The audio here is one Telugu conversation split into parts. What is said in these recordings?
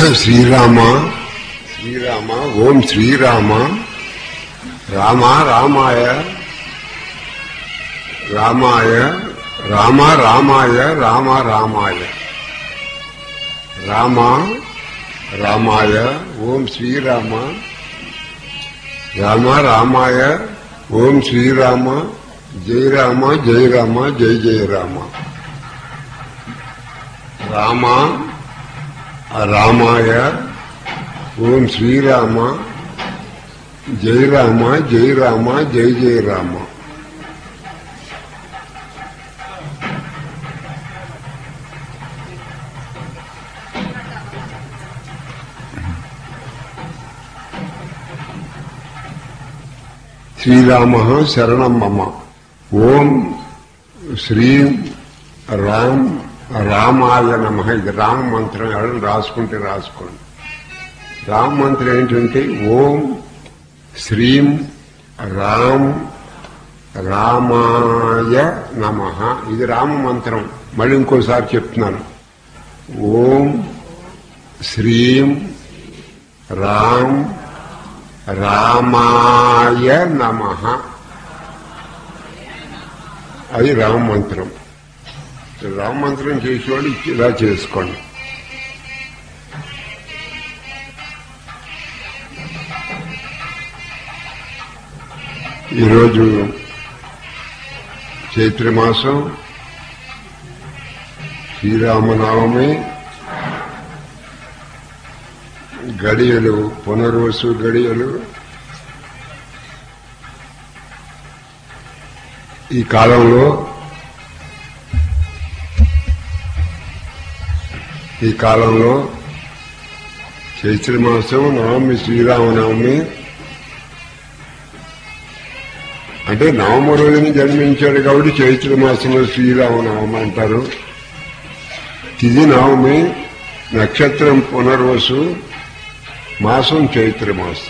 శ్రీరామ శ్రీరామ ఓం శ్రీరామ రామ రామాయ రామాయ రామ రామాయ రామ రామాయ రామ రామాయ ఓం శ్రీరామ రామ రామాయ ఓం శ్రీరామ జై రామ జై రామ జై జయ రామ రామ రామాయ ఓం శ్రీరామ జై రామ జై రామ జై జయ రామ శ్రీరామ శరణం మమ ఓం శ్రీం రామ్ రామాయ నమ ఇది రామ మంత్రం ఎవరైనా రాసుకుంటే రాసుకోండి రామ మంత్రం ఏంటంటే ఓం శ్రీం రామ్ రామాయ నమ ఇది రామ మంత్రం మళ్ళీ ఇంకోసారి చెప్తున్నాను ఓం శ్రీం రామ్ రామాయ నమ అది రామ మంత్రం రామ మంత్రం చేసేవాళ్ళు ఇలా చేసుకోండి ఈరోజు చైత్రమాసం శ్రీరామనవమి గడియలు పునర్వసు గడియలు ఈ కాలంలో ఈ కాలంలో చైత్రమాసం నవమి శ్రీరామనవమి అంటే నవమ రోజుని జన్మించాడు కాబట్టి చైత్రమాసంలో శ్రీరామనవమి అంటారు తిది నవమి నక్షత్రం పునర్వసు మాసం చైత్ర మాసం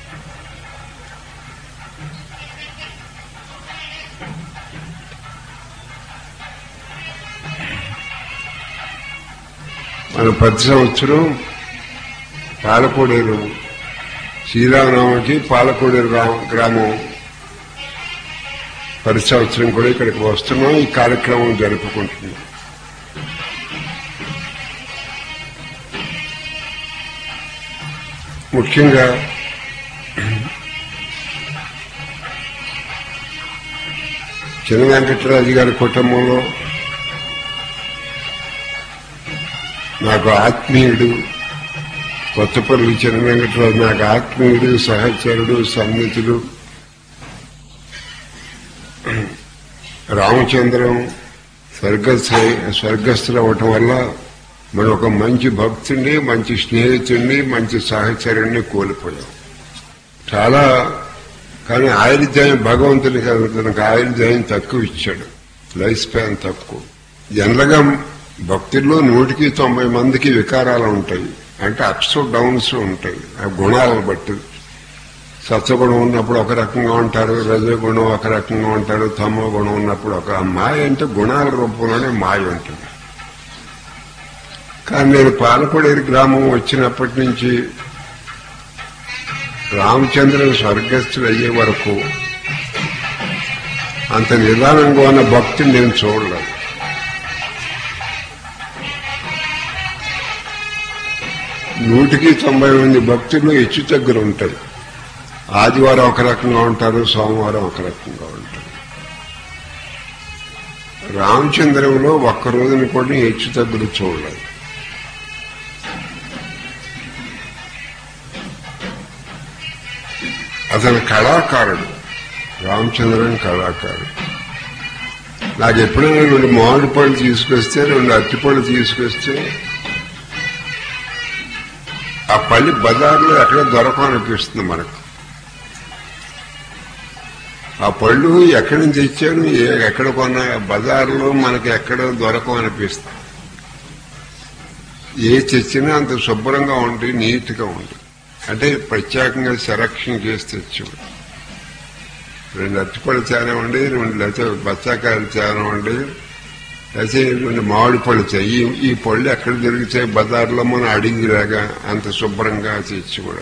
మన ప్రతి సంవత్సరం పాలకోడేరు శ్రీరామనామకి పాలకోడేరు గ్రామం ప్రతి సంవత్సరం కూడా ఇక్కడికి వస్తున్నాం ఈ కార్యక్రమం జరుపుకుంటున్నాం ముఖ్యంగా చిన్న వెంకటరాజు గారి కుటుంబంలో నాకు ఆత్మీయుడు కొత్తపల్లి చిన్న వెంకటరాజు నాకు ఆత్మీయుడు సహచరుడు సన్నిహితుడు రామచంద్రం స్వర్గస్థ స్వర్గస్థులు అవటం వల్ల మనం ఒక మంచి భక్తుడిని మంచి స్నేహితుడిని మంచి సహచరుణ్ణి కోల్పోయాం చాలా కానీ ఆయుర్దాయం భగవంతుని తనకు ఆయుర్దాయం తక్కువ ఇచ్చాడు లైఫ్ స్పాన్ తక్కువ జనరల్గా భక్తుల్లో నూటికి తొంభై మందికి వికారాలు ఉంటాయి అంటే అప్స్ డౌన్స్ ఉంటాయి ఆ గుణాలను బట్టి సత్వగుణం ఉన్నప్పుడు ఒక రకంగా ఉంటారు రజగుణం ఒక రకంగా ఉంటారు తమో గుణం ఉన్నప్పుడు ఒక మాయ అంటే గుణాల రూపంలోనే మాయ ఉంటుంది కానీ నేను పాలకొడేరు గ్రామం వచ్చినప్పటి నుంచి రామచంద్రుడు స్వర్గస్థుడు అయ్యే వరకు అంత నిదానంగా ఉన్న భక్తిని నేను చూడలేదు నూటికి తొంభై మంది భక్తులు హెచ్చు తగ్గులు ఉంటాయి ఆదివారం ఒక రకంగా ఉంటారు సోమవారం ఒక రకంగా ఉంటారు రామచంద్రంలో ఒక్క రోజున కూడా హెచ్చు తగ్గులు చూడలేదు అతను కళాకారుడు రామచంద్రన్ కళాకారుడు నాకు ఎప్పుడైనా రెండు మామిడి పళ్ళు తీసుకొస్తే రెండు అరటిపళ్ళు తీసుకొస్తే ఆ పల్లి బజార్లో ఎక్కడ దొరకమనిపిస్తుంది మనకు ఆ పళ్ళు ఎక్కడి నుంచి తెచ్చాను ఏ- ఎక్కడ కొన్నా బజార్లో మనకి ఎక్కడ దొరకమనిపిస్తుంది ఏ తెచ్చినా అంత శుభ్రంగా ఉండి నీట్గా ఉంటుంది అంటే ప్రత్యేకంగా సెలక్షన్ చేసి తెచ్చు రెండు అరటిపళ్ళు తేనివ్వండి రెండు లేకపోతే బత్తాకాయలు తేనివ్వండి అయితే రెండు మామిడి పళ్ళు వచ్చాయి ఈ ఈ పళ్ళు ఎక్కడ దొరుకుతాయి బజార్లో మనం అడిగిలాగా అంత శుభ్రంగా తెచ్చి కూడా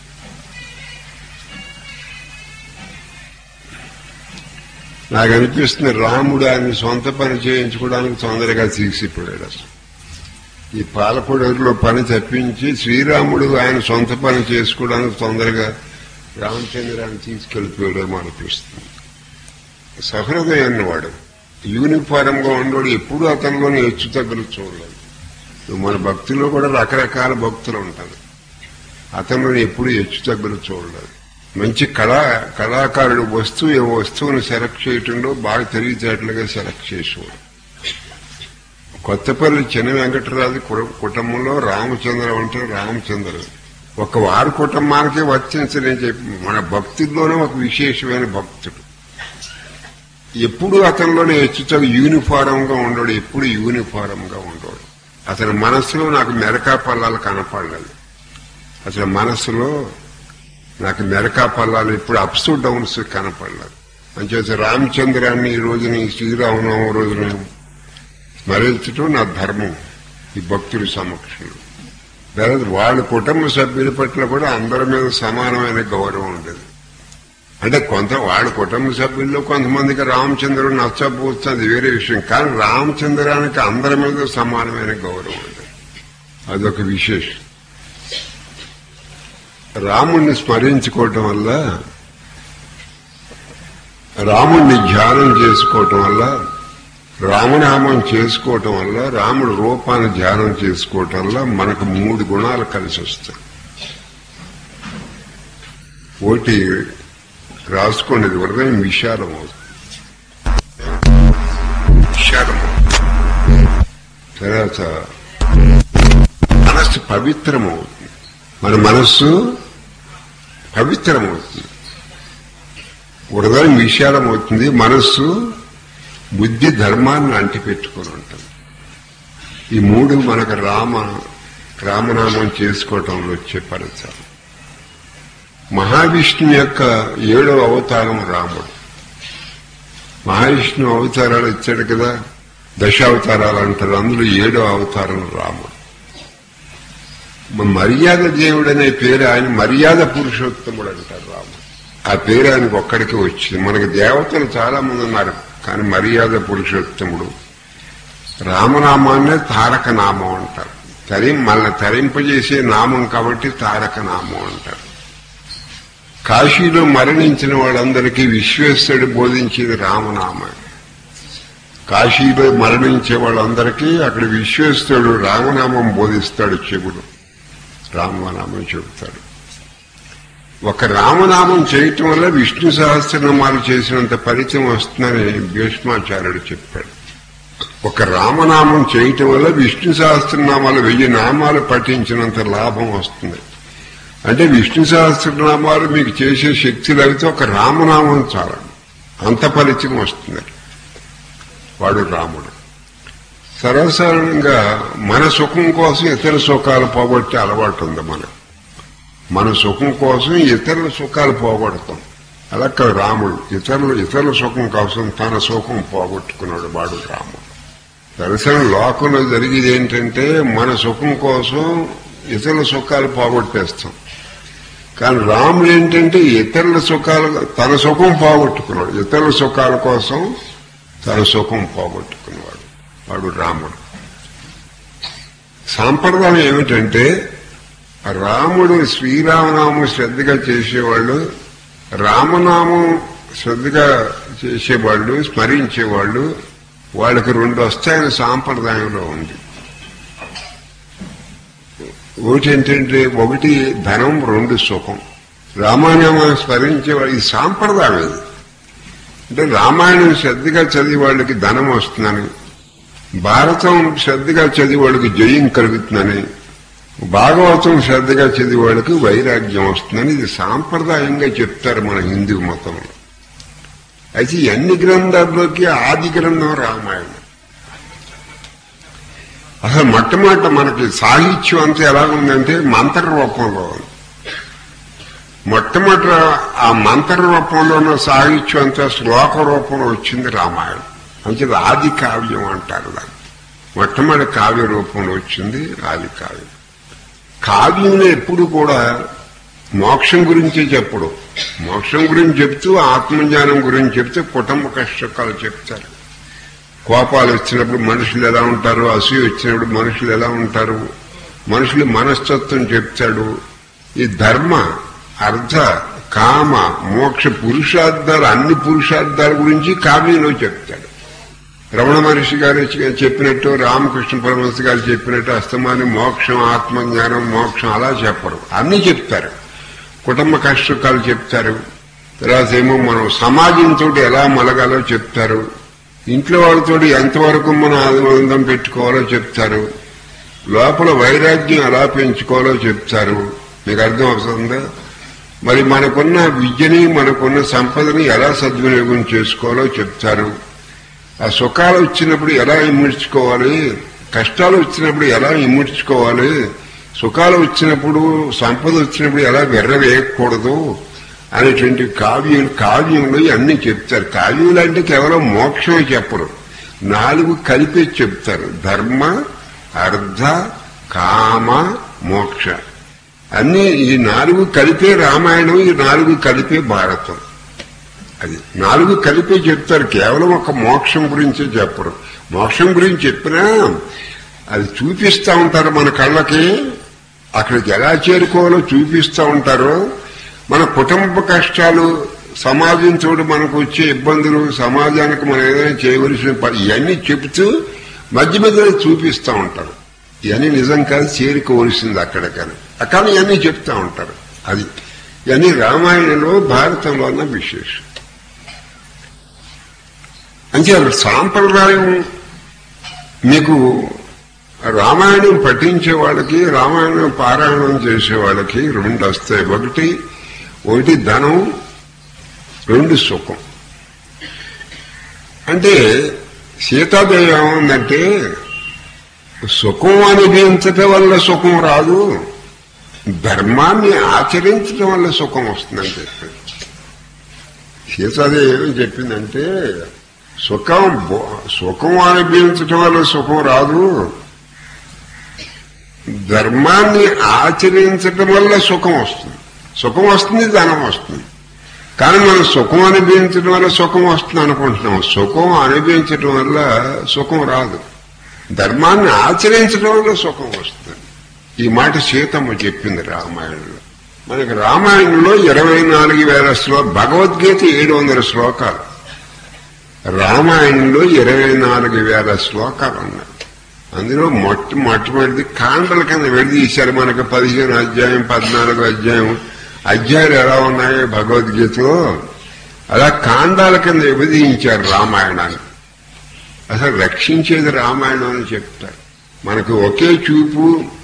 నాకు అనిపిస్తుంది రాముడు ఆయన సొంత పని చేయించుకోవడానికి తొందరగా తీసిపోయాడు అసలు ఈ పాలకొడూరులో పని తప్పించి శ్రీరాముడు ఆయన సొంత పని చేసుకోవడానికి తొందరగా రామచంద్రాన్ని తీసుకెళ్లిపోయాడేమో అనిపిస్తుంది సహృదయం వాడు యూనిఫారం గా ఉండడు ఎప్పుడూ అతనిలోని హెచ్చు తగ్గులు చూడలేదు మన భక్తుల్లో కూడా రకరకాల భక్తులు ఉంటారు అతనిలో ఎప్పుడు హెచ్చు తగ్గులు చూడలేదు మంచి కళా కళాకారుడు వస్తువు ఏ వస్తువును సెలెక్ట్ చేయటంలో బాగా తెలివితేటలుగా సెలెక్ట్ చేసేవాడు కొత్తపల్లి చిన్న వెంకటరాజు కు- కుటుంబంలో రామచంద్ర ఉంటే రామచంద్ర ఒక వారి కుటుంబానికి వర్తించని చెప్పి మన భక్తుల్లోనే ఒక విశేషమైన భక్తుడు ఎప్పుడు అతనిలోనే హెచ్చుతో యూనిఫారం గా ఉండడు ఎప్పుడు యూనిఫారం గా ఉండడు అతని మనస్సులో నాకు మెరకా పల్లాలు కనపడలేదు అసలు మనస్సులో నాకు మెరకా పల్లాలు ఇప్పుడు అప్స్ డౌన్స్ కనపడలేదు అంచేత రామచంద్రాన్ని ఈ రోజున ఈ శ్రీరామనవమి రోజున స్మరించడం నా ధర్మం ఈ భక్తుల సమక్షంలో తర్వాత వాళ్ళ కుటుంబ సభ్యుల పట్ల కూడా అందరి మీద సమానమైన గౌరవం ఉండేది అంటే కొంత వాళ్ళ కుటుంబ సభ్యుల్లో కొంతమందికి రామచంద్రుడు నచ్చబోతుంది అది వేరే విషయం కానీ రామచంద్రానికి అందరి మీద సమానమైన గౌరవం ఉండేది అదొక విశేషం రాముణ్ణి స్మరించుకోవటం వల్ల రాముణ్ణి ధ్యానం చేసుకోవటం వల్ల రామనామం చేసుకోవటం వల్ల రాముడి రూపాన్ని ధ్యానం చేసుకోవటం వల్ల మనకు మూడు గుణాలు కలిసి వస్తాయి ఒకటి రాసుకోండి హృదయం విశాలం అవుతుంది విశాలం అవుతుంది. తర్వాత మనస్సు పవిత్రం అవుతుంది మన మనస్సు పవిత్రం అవుతుంది హృదయం విశాలం అవుతుంది మనస్సు బుద్ధి ధర్మాన్ని అంటిపెట్టుకుని ఉంటుంది ఈ మూడు మనకు రామ రామనామం చేసుకోవటంలో వచ్చే ఫలితాలు మహావిష్ణు యొక్క ఏడవ అవతారం రాముడు మహావిష్ణు అవతారాలు ఇచ్చాడు కదా దశావతారాలు అంటారు అందులో ఏడవ అవతారం రాముడు మ- మర్యాద దేవుడు అనే పేరు ఆయన మర్యాద పురుషోత్తముడు అంటారు రాముడు ఆ పేరు ఆయనకు ఒక్కడికి వచ్చింది మనకు దేవతలు చాలా మంది ఉన్నారు కానీ మర్యాద పురుషోత్తముడు రామనామాన్నే తారక నామం అంటారు తరిం మళ్ళీ తరింపజేసే నామం కాబట్టి తారక నామం అంటారు కాశీలో మరణించిన వాళ్ళందరికీ విశ్వేశ్వరుడు బోధించేది రామనామం కాశీలో మరణించే వాళ్ళందరికీ అక్కడ విశ్వేశ్వరుడు రామనామం బోధిస్తాడు చెవుడు రామనామం చెబుతాడు ఒక రామనామం చేయటం వల్ల విష్ణు సహస్రనామాలు చేసినంత ఫలితం వస్తుందని భీష్మాచార్యుడు చెప్పాడు ఒక రామనామం చేయటం వల్ల విష్ణు సహస్రనామాలు వెయ్యి నామాలు పఠించినంత లాభం వస్తుంది అంటే విష్ణు సహస్రనామాలు మీకు చేసే శక్తి లేకపోతే ఒక రామనామం చాలు అంత ఫలితం వస్తుంది వాడు రాముడు సర్వసాధారణంగా మన సుఖం కోసం ఇతర సుఖాలు పోగొట్టే అలవాటు ఉంది మనకు మన సుఖం కోసం ఇతరుల సుఖాలు పోగొడతాం అలా కాదు రాముడు ఇతరులు ఇతరుల సుఖం కోసం తన సుఖం పోగొట్టుకున్నాడు వాడు రాముడు దర్శనం లోకంలో జరిగేది ఏంటంటే మన సుఖం కోసం ఇతరుల సుఖాలు పోగొట్టేస్తాం కానీ రాముడు ఏంటంటే ఇతరుల సుఖాలు తన సుఖం పోగొట్టుకున్నాడు ఇతరుల సుఖాల కోసం తన సుఖం పోగొట్టుకున్నవాడు వాడు రాముడు సాంప్రదాయం ఏమిటంటే రాముడు శ్రీరామనామం శ్రద్ధగా చేసేవాళ్ళు రామనామం శ్రద్ధగా చేసేవాళ్ళు స్మరించేవాళ్ళు వాళ్ళకి రెండు వస్తాయని సాంప్రదాయంలో ఉంది ఒకటి ఏంటంటే ఒకటి ధనం రెండు సుఖం రామాయణం స్మరించేవాళ్ళు ఇది సాంప్రదాయం ఇది అంటే రామాయణం శ్రద్ధగా చదివి వాళ్ళకి ధనం వస్తుందని భారతం శ్రద్ధగా చదివి వాళ్ళకి జయం కలుగుతుందని భాగవతం శ్రద్ధగా చదివి వాళ్ళకి వైరాగ్యం వస్తుందని ఇది సాంప్రదాయంగా చెప్తారు మన హిందూ మతంలో అయితే ఈ అన్ని గ్రంథాల్లోకి ఆది గ్రంథం రామాయణం అసలు మొట్టమొదట మనకి సాహిత్యం అంతా ఎలా ఉందంటే మంత్ర రూపంలో ఉంది మొట్టమొదట ఆ మంత్ర రూపంలో ఉన్న సాహిత్యం అంతా శ్లోక రూపంలో వచ్చింది రామాయణం అంచేది ఆది కావ్యం అంటారు దాన్ని మొట్టమొదటి కావ్య రూపంలో వచ్చింది ఆది కావ్యం కావ్యంలో ఎప్పుడు కూడా మోక్షం గురించి చెప్పడు మోక్షం గురించి చెప్తూ ఆత్మజ్ఞానం గురించి చెప్తే కుటుంబ కష్టకాలు చెప్తారు కోపాలు వచ్చినప్పుడు మనుషులు ఎలా ఉంటారు అసూయ వచ్చినప్పుడు మనుషులు ఎలా ఉంటారు మనుషులు మనస్తత్వం చెప్తాడు ఈ ధర్మ అర్థ కామ మోక్ష పురుషార్థాలు అన్ని పురుషార్థాల గురించి కావ్యంలో చెప్తాడు రమణ మహర్షి గారు చెప్పినట్టు రామకృష్ణ పరమహంస గారు చెప్పినట్టు అస్తమాని మోక్షం ఆత్మజ్ఞానం మోక్షం అలా చెప్పరు అన్ని చెప్తారు కుటుంబ కష్టకాలు చెప్తారు తర్వాత ఏమో మనం సమాజంతో ఎలా మలగాలో చెప్తారు ఇంట్లో వాళ్ళతో ఎంతవరకు మనం ఆనందం పెట్టుకోవాలో చెప్తారు లోపల వైరాగ్యం ఎలా పెంచుకోవాలో చెప్తారు మీకు అర్థం అవుతుందా మరి మనకున్న విద్యని మనకున్న సంపదని ఎలా సద్వినియోగం చేసుకోవాలో చెప్తారు ఆ సుఖాలు వచ్చినప్పుడు ఎలా ఇమ్ముడ్చుకోవాలి కష్టాలు వచ్చినప్పుడు ఎలా ఇమ్ముడ్చుకోవాలి సుఖాలు వచ్చినప్పుడు సంపద వచ్చినప్పుడు ఎలా వెర్రవేయకూడదు అనేటువంటి కావ్యం కావ్యంలో అన్ని చెప్తారు కావ్యులు అంటే కేవలం మోక్షమే చెప్పరు నాలుగు కలిపి చెప్తారు ధర్మ అర్ధ కామ మోక్ష అన్ని ఈ నాలుగు కలిపే రామాయణం ఈ నాలుగు కలిపే భారతం అది నాలుగు కలిపే చెప్తారు కేవలం ఒక మోక్షం గురించే చెప్పరు మోక్షం గురించి చెప్పినా అది చూపిస్తా ఉంటారు మన కళ్ళకి అక్కడికి ఎలా చేరుకోవాలో చూపిస్తా ఉంటారు మన కుటుంబ కష్టాలు సమాజంతో మనకు వచ్చే ఇబ్బందులు సమాజానికి మనం ఏదైనా చేయవలసిన పని ఇవన్నీ చెబుతూ మధ్య మధ్యలో చూపిస్తూ ఉంటారు ఇవన్నీ నిజం కాదు చేరుకోవలసింది అక్కడికని కానీ ఇవన్నీ చెప్తా ఉంటారు అది ఇవన్నీ రామాయణంలో భారతంలో ఉన్న విశేషం అంటే సాంప్రదాయం మీకు రామాయణం పఠించే వాళ్ళకి రామాయణం పారాయణం చేసే వాళ్ళకి రెండు వస్తాయి ఒకటి ఒకటి ధనం రెండు సుఖం అంటే సీతాదేవి ఏముందంటే సుఖం అనుభవించటం వల్ల సుఖం రాదు ధర్మాన్ని ఆచరించడం వల్ల సుఖం వస్తుందని చెప్పారు సీతాదేవి ఏమని చెప్పిందంటే సుఖం సుఖం అనుభవించటం వల్ల సుఖం రాదు ధర్మాన్ని ఆచరించటం వల్ల సుఖం వస్తుంది సుఖం వస్తుంది ధనం వస్తుంది కానీ మనం సుఖం అనుభవించడం వల్ల సుఖం వస్తుంది అనుకుంటున్నాం సుఖం అనుభవించడం వల్ల సుఖం రాదు ధర్మాన్ని ఆచరించడం వల్ల సుఖం వస్తుంది ఈ మాట సీతమ్మ చెప్పింది రామాయణంలో మనకి రామాయణంలో ఇరవై నాలుగు వేల శ్లో భగవద్గీత ఏడు వందల శ్లోకాలు రామాయణంలో ఇరవై నాలుగు వేల శ్లోకాలు ఉన్నాయి అందులో మొట్ట మొట్టమొదటిది కాండల కింద విడదీశారు మనకు పదిహేను అధ్యాయం పద్నాలుగు అధ్యాయం అధ్యాయులు ఎలా ఉన్నాయో భగవద్గీతలో అలా కాండాల కింద విభజించారు రామాయణాన్ని అసలు రక్షించేది రామాయణం అని చెప్తారు మనకు ఒకే చూపు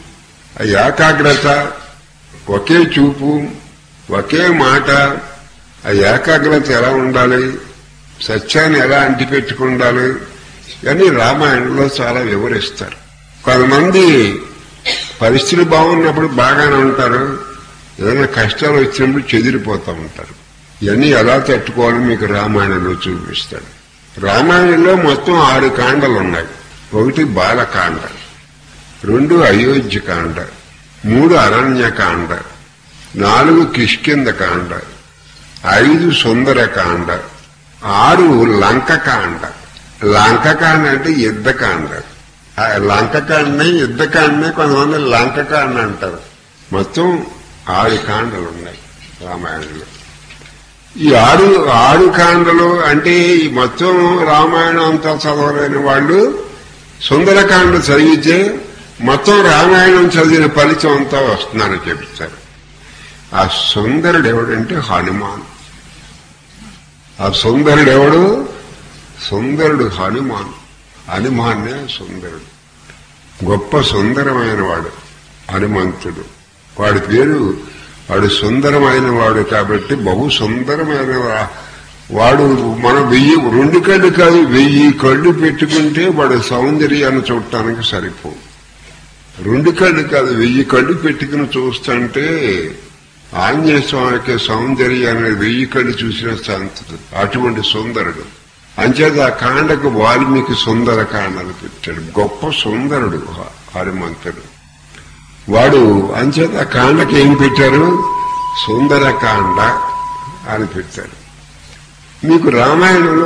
ఏకాగ్రత ఒకే చూపు ఒకే మాట ఆ ఏకాగ్రత ఎలా ఉండాలి సత్యాన్ని ఎలా అంటిపెట్టుకుండాలి అని రామాయణంలో చాలా వివరిస్తారు కొంతమంది పరిస్థితులు బాగున్నప్పుడు బాగానే ఉంటారు ఏదైనా కష్టాలు వచ్చినప్పుడు చెదిరిపోతూ ఉంటారు ఇవన్నీ ఎలా తట్టుకోవాలని మీకు రామాయణంలో చూపిస్తాడు రామాయణంలో మొత్తం ఆరు కాండలు ఉన్నాయి ఒకటి బాలకాండ రెండు అయోధ్య కాండ మూడు అరణ్యకాండ నాలుగు కిష్కింద కాండ ఐదు సుందరకాండ ఆరు లంకకాండ లంకకాండ అంటే యుద్ధకాండ ఆ లంకకాండనే యుద్ధకాండనే కొంతమంది లంకకాండ అంటారు మొత్తం ఆరు కాండలు ఉన్నాయి రామాయణంలో ఈ ఆరు ఆరు కాండలు అంటే ఈ మొత్తం రామాయణం అంతా చదవలేని వాళ్ళు సుందరకాండ చదివితే మొత్తం రామాయణం చదివిన ఫలితం అంతా వస్తుందని చెప్తారు ఆ సుందరుడు ఎవడంటే హనుమాన్ ఆ సుందరుడు ఎవడు సుందరుడు హనుమాన్ హనుమాన్నే సుందరుడు గొప్ప సుందరమైన వాడు హనుమంతుడు వాడి పేరు వాడు సుందరమైన వాడు కాబట్టి బహు సుందరమైన వా- వాడు మన వెయ్యి రెండు కళ్ళు కాదు వెయ్యి కళ్ళు పెట్టుకుంటే వాడు సౌందర్యాన్ని చూడటానికి సరిపో రెండు కళ్ళు కాదు వెయ్యి కళ్ళు పెట్టుకుని చూస్తుంటే ఆంజనేయ స్వామికి సౌందర్యాన్ని వెయ్యి కళ్ళు చూసిన సంతతి అటువంటి సుందరుడు అంచేత ఆ కాండకు వాల్మీకి సుందర కాండలు పెట్టాడు గొప్ప సుందరుడు హనుమంతుడు వాడు అంచేత ఆ కాండకి ఏం పెట్టారు సుందరకాండ అని పెట్టారు మీకు రామాయణంలో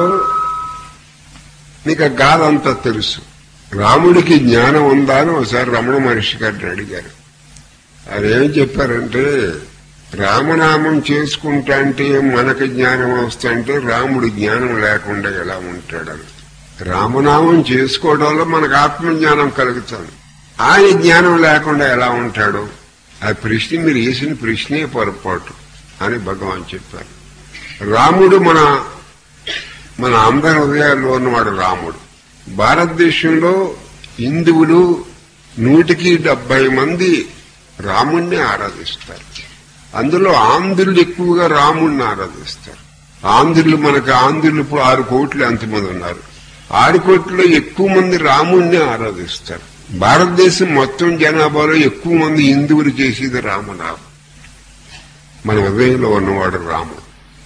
మీకు ఆ గాథ అంతా తెలుసు రాముడికి జ్ఞానం ఉందా అని ఒకసారి రమణ మహర్షి గారిని అడిగారు ఆయన ఏం చెప్పారంటే రామనామం చేసుకుంటా అంటే మనకి జ్ఞానం వస్తుంటే రాముడు జ్ఞానం లేకుండా ఎలా ఉంటాడని రామనామం చేసుకోవడం వల్ల మనకు ఆత్మజ్ఞానం కలుగుతుంది ఆయన జ్ఞానం లేకుండా ఎలా ఉంటాడు ఆ ప్రశ్న మీరు వేసిన ప్రశ్నే పొరపాటు అని భగవాన్ చెప్పారు రాముడు మన మన అందరి హృదయాల్లో ఉన్నవాడు రాముడు భారతదేశంలో హిందువులు నూటికి డెబ్బై మంది రాముణ్ణి ఆరాధిస్తారు అందులో ఆంధ్రులు ఎక్కువగా రాముణ్ణి ఆరాధిస్తారు ఆంధ్రులు మనకు ఆంధ్రులు ఇప్పుడు ఆరు కోట్లు ఎంతమంది ఉన్నారు ఆరు కోట్లలో ఎక్కువ మంది రాముణ్ణి ఆరాధిస్తారు భారతదేశం మొత్తం జనాభాలో ఎక్కువ మంది హిందువులు చేసేది రామనామం మన హృదయంలో ఉన్నవాడు రాముడు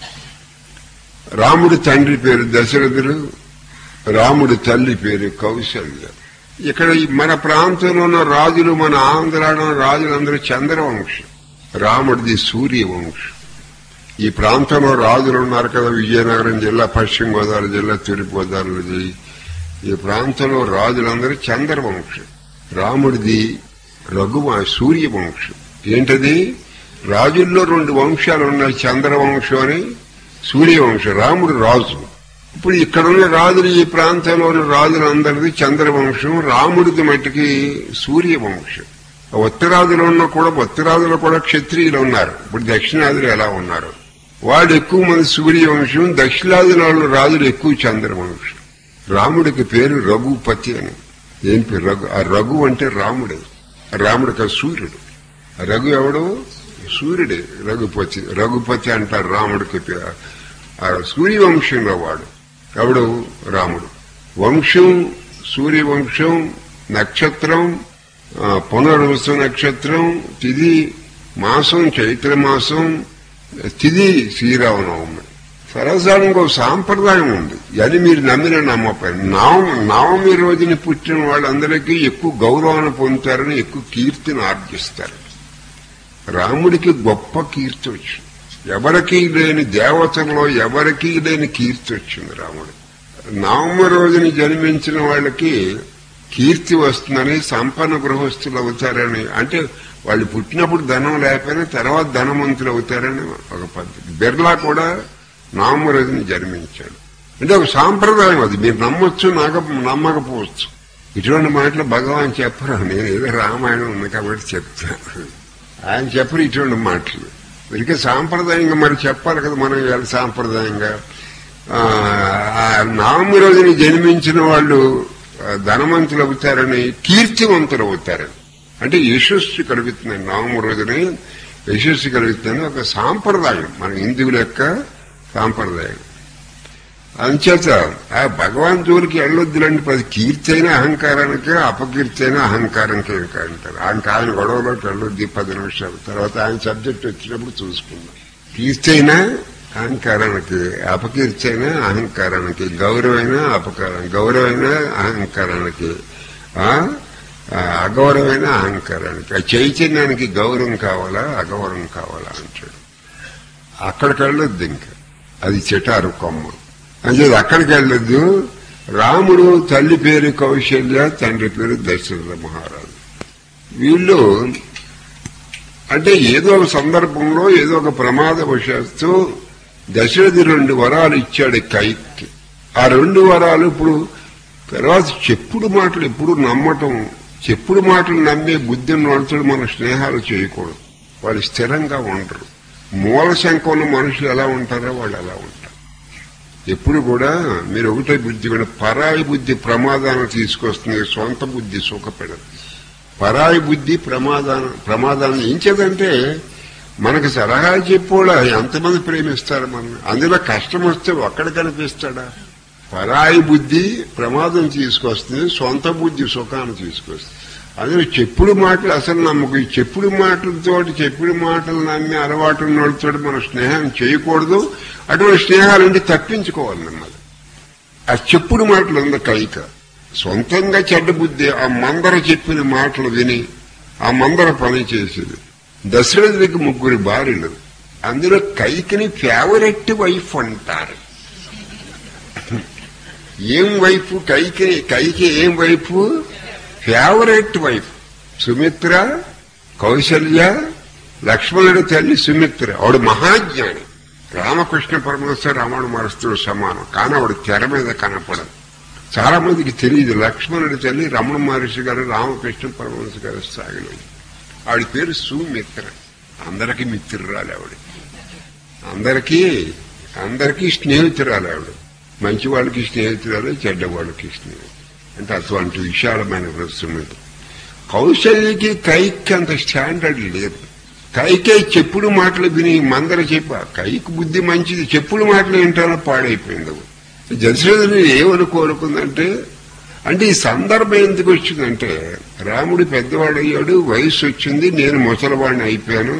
రాముడి తండ్రి పేరు దశరథుడు రాముడి తల్లి పేరు కౌశల్య ఇక్కడ ఈ మన ప్రాంతంలో ఉన్న రాజులు మన ఆంధ్రాలో ఉన్న రాజులందరూ చంద్రవంశం రాముడిది సూర్యవంశం ఈ ప్రాంతంలో రాజులు ఉన్నారు కదా విజయనగరం జిల్లా పశ్చిమ గోదావరి జిల్లా తూర్పు గోదావరి ఈ ప్రాంతంలో రాజులందరూ చంద్రవంశం రాముడిది రఘువ సూర్యవంశం ఏంటది రాజుల్లో రెండు వంశాలు ఉన్నాయి చంద్రవంశం అని సూర్యవంశం రాముడు రాజు ఇప్పుడు ఇక్కడున్న రాజులు ఈ ప్రాంతంలో ఉన్న రాజులందరిది చంద్రవంశం రాముడిది మట్టికి సూర్యవంశం ఉత్తరాదిలో ఉన్న కూడా ఉత్తరాదిలో కూడా క్షత్రియులు ఉన్నారు ఇప్పుడు దక్షిణాదిలో ఎలా ఉన్నారు వాళ్ళు ఎక్కువ మంది సూర్యవంశం దక్షిణాదిలో ఉన్న రాజులు ఎక్కువ చంద్రవంశం రాముడికి పేరు రఘుపతి అని ఏం పేరు రఘు ఆ రఘు అంటే రాముడే రాముడికి ఆ సూర్యుడు ఆ రఘు ఎవడు సూర్యుడే రఘుపతి రఘుపతి అంటారు రాముడికి పేరు ఆ సూర్యవంశంలో వాడు ఎవడు రాముడు వంశం సూర్యవంశం నక్షత్రం ఆ, పునర్వసు నక్షత్రం తిది మాసం చైత్ర మాసం తిది శ్రీరామనవమి సరసానికి ఒక సాంప్రదాయం ఉంది అది మీరు నమ్మిన నమ్మపోయి నవమి నవమి రోజున పుట్టిన వాళ్ళందరికీ ఎక్కువ గౌరవాన్ని పొందుతారని ఎక్కువ కీర్తిని ఆర్జిస్తారు రాముడికి గొప్ప కీర్తి వచ్చింది ఎవరికీ లేని దేవతల్లో ఎవరికీ లేని కీర్తి వచ్చింది రాముడు నవమి రోజున జన్మించిన వాళ్ళకి కీర్తి వస్తుందని సంపన్న గృహస్థులు అవుతారని అంటే వాళ్ళు పుట్టినప్పుడు ధనం లేకపోయినా తర్వాత ధనవంతులు అవుతారని ఒక పద్ధతి బిర్లా కూడా నవమి రోజున జన్మించాడు అంటే ఒక సాంప్రదాయం అది మీరు నమ్మొచ్చు నాక నమ్మకపోవచ్చు ఇటువంటి మాటలు భగవాన్ చెప్పరు నేను ఏదో రామాయణం ఉంది కాబట్టి చెప్తాను ఆయన చెప్పరు ఇటువంటి మాటలు ఇక సాంప్రదాయంగా మరి చెప్పాలి కదా మనం ఇవాళ సాంప్రదాయంగా ఆ, ఆ నవమి రోజున జన్మించిన వాళ్ళు ఆ, ధనవంతులు అవుతారని కీర్తివంతులు అవుతారని అంటే యశస్సు కలుగుతుంది నవమి రోజున యశస్సు కలుగుతుందని ఒక సాంప్రదాయం మన హిందువుల యొక్క సాంప్రదాయం అంచేత ఆ భగవాన్ జోలికి వెళ్ళొద్దులండి పది కీర్తి అయిన అహంకారానికి అపకీర్తి అయిన అహంకారానికి ఇంకా అంటారు ఆయన ఆయన గొడవలోకి వెళ్ళొద్ది పది నిమిషాలు తర్వాత ఆయన సబ్జెక్ట్ వచ్చినప్పుడు చూసుకుందాం కీర్తి అయినా అహంకారానికి అపకీర్తి అయినా అహంకారానికి గౌరవమైన అపకారం గౌరవమైన అహంకారానికి ఆ ఆ, అగౌరవమైన అహంకారానికి ఆ చైతన్యానికి గౌరవం కావాలా అగౌరవం కావాలా అంటాడు అక్కడికి వెళ్ళొద్దు ఇంకా అది చెటారు కొమ్మ అంటే అక్కడికి వెళ్ళొద్దు రాముడు తల్లి పేరు కౌశల్య తండ్రి పేరు దశరథ మహారాజు వీళ్ళు అంటే ఏదో ఒక సందర్భంలో ఏదో ఒక ప్రమాదవశాత్తు దశరథి రెండు వరాలు ఇచ్చాడు కైకి ఆ రెండు వరాలు ఇప్పుడు తర్వాత చెప్పుడు మాటలు ఎప్పుడు నమ్మటం చెప్పుడు మాటలు నమ్మే బుద్ధి వాళ్ళతో మన స్నేహాలు చేయకూడదు వాళ్ళు స్థిరంగా ఉండరు మూల శంఖ ఉన్న మనుషులు ఎలా ఉంటారో వాళ్ళు అలా ఉంటారు ఎప్పుడు కూడా మీరు ఒకటే బుద్ధి కూడా పరాయి బుద్ధి ప్రమాదాన్ని తీసుకొస్తుంది సొంత బుద్ధి సుఖపెడదు పరాయి బుద్ధి ప్రమాదాన్ని ప్రమాదాన్ని ఎంచేదంటే మనకు సలహా చెప్పోడా ఎంతమంది ప్రేమిస్తారు మనం అందులో కష్టం వస్తే ఒక్కడ కనిపిస్తాడా పరాయి బుద్ధి ప్రమాదం తీసుకొస్తుంది సొంత బుద్ధి సుఖాన్ని తీసుకొస్తుంది అందులో చెప్పుడు మాటలు అసలు నమ్మకం ఈ చెప్పుడు మాటలతో చెప్పుడు మాటలు నమ్మి అలవాటు ఉన్నోళ్ళతో మనం స్నేహం చేయకూడదు అటువంటి స్నేహాలంటే తప్పించుకోవాలి నమ్మది ఆ చెప్పుడు మాటలు ఉంది కైక సొంతంగా చెడ్డ బుద్ధి ఆ మందర చెప్పిన మాటలు విని ఆ మందర పని చేసేది దశరథుడికి ముగ్గురు భార్యలు అందులో కైకిని ఫేవరెట్ వైఫ్ అంటారు ఏం వైఫ్ కైకి కైకి ఏం wife favourite wife Sumitra Kausalya లక్ష్మణుడి తల్లి సుమిత్ర ఆవిడ మహాజ్ఞాని రామకృష్ణ పరమేశ్వర రామాయణ మహర్షితో సమానం కానీ ఆవిడ తెర మీద కనపడదు చాలా మందికి తెలియదు లక్ష్మణుడి తల్లి రమణ మహర్షి గారు రామకృష్ణ పరమహంస గారు సాగినది ఆవిడ పేరు సుమిత్ర అందరికీ మిత్రురాలు ఆవిడ అందరికీ అందరికీ స్నేహితురాలు ఆవిడ మంచి వాళ్ళకి స్నేహితురాలు చెడ్డ వాళ్ళకి స్నేహితులు అంటే అటువంటి విశాలమైన ప్రశ్న కౌశల్యకి కైకి అంత స్టాండర్డ్ లేదు కైకే చెప్పుడు మాటలు విని మందర చెప్ప కైకి బుద్ధి మంచిది చెప్పుడు మాటలు వింటానో పాడైపోయింది దశరథుని ఏమని కోరుకుందంటే అంటే ఈ సందర్భం ఎందుకు వచ్చిందంటే రాముడు పెద్దవాడు అయ్యాడు వయసు వచ్చింది నేను ముసలివాడిని అయిపోయాను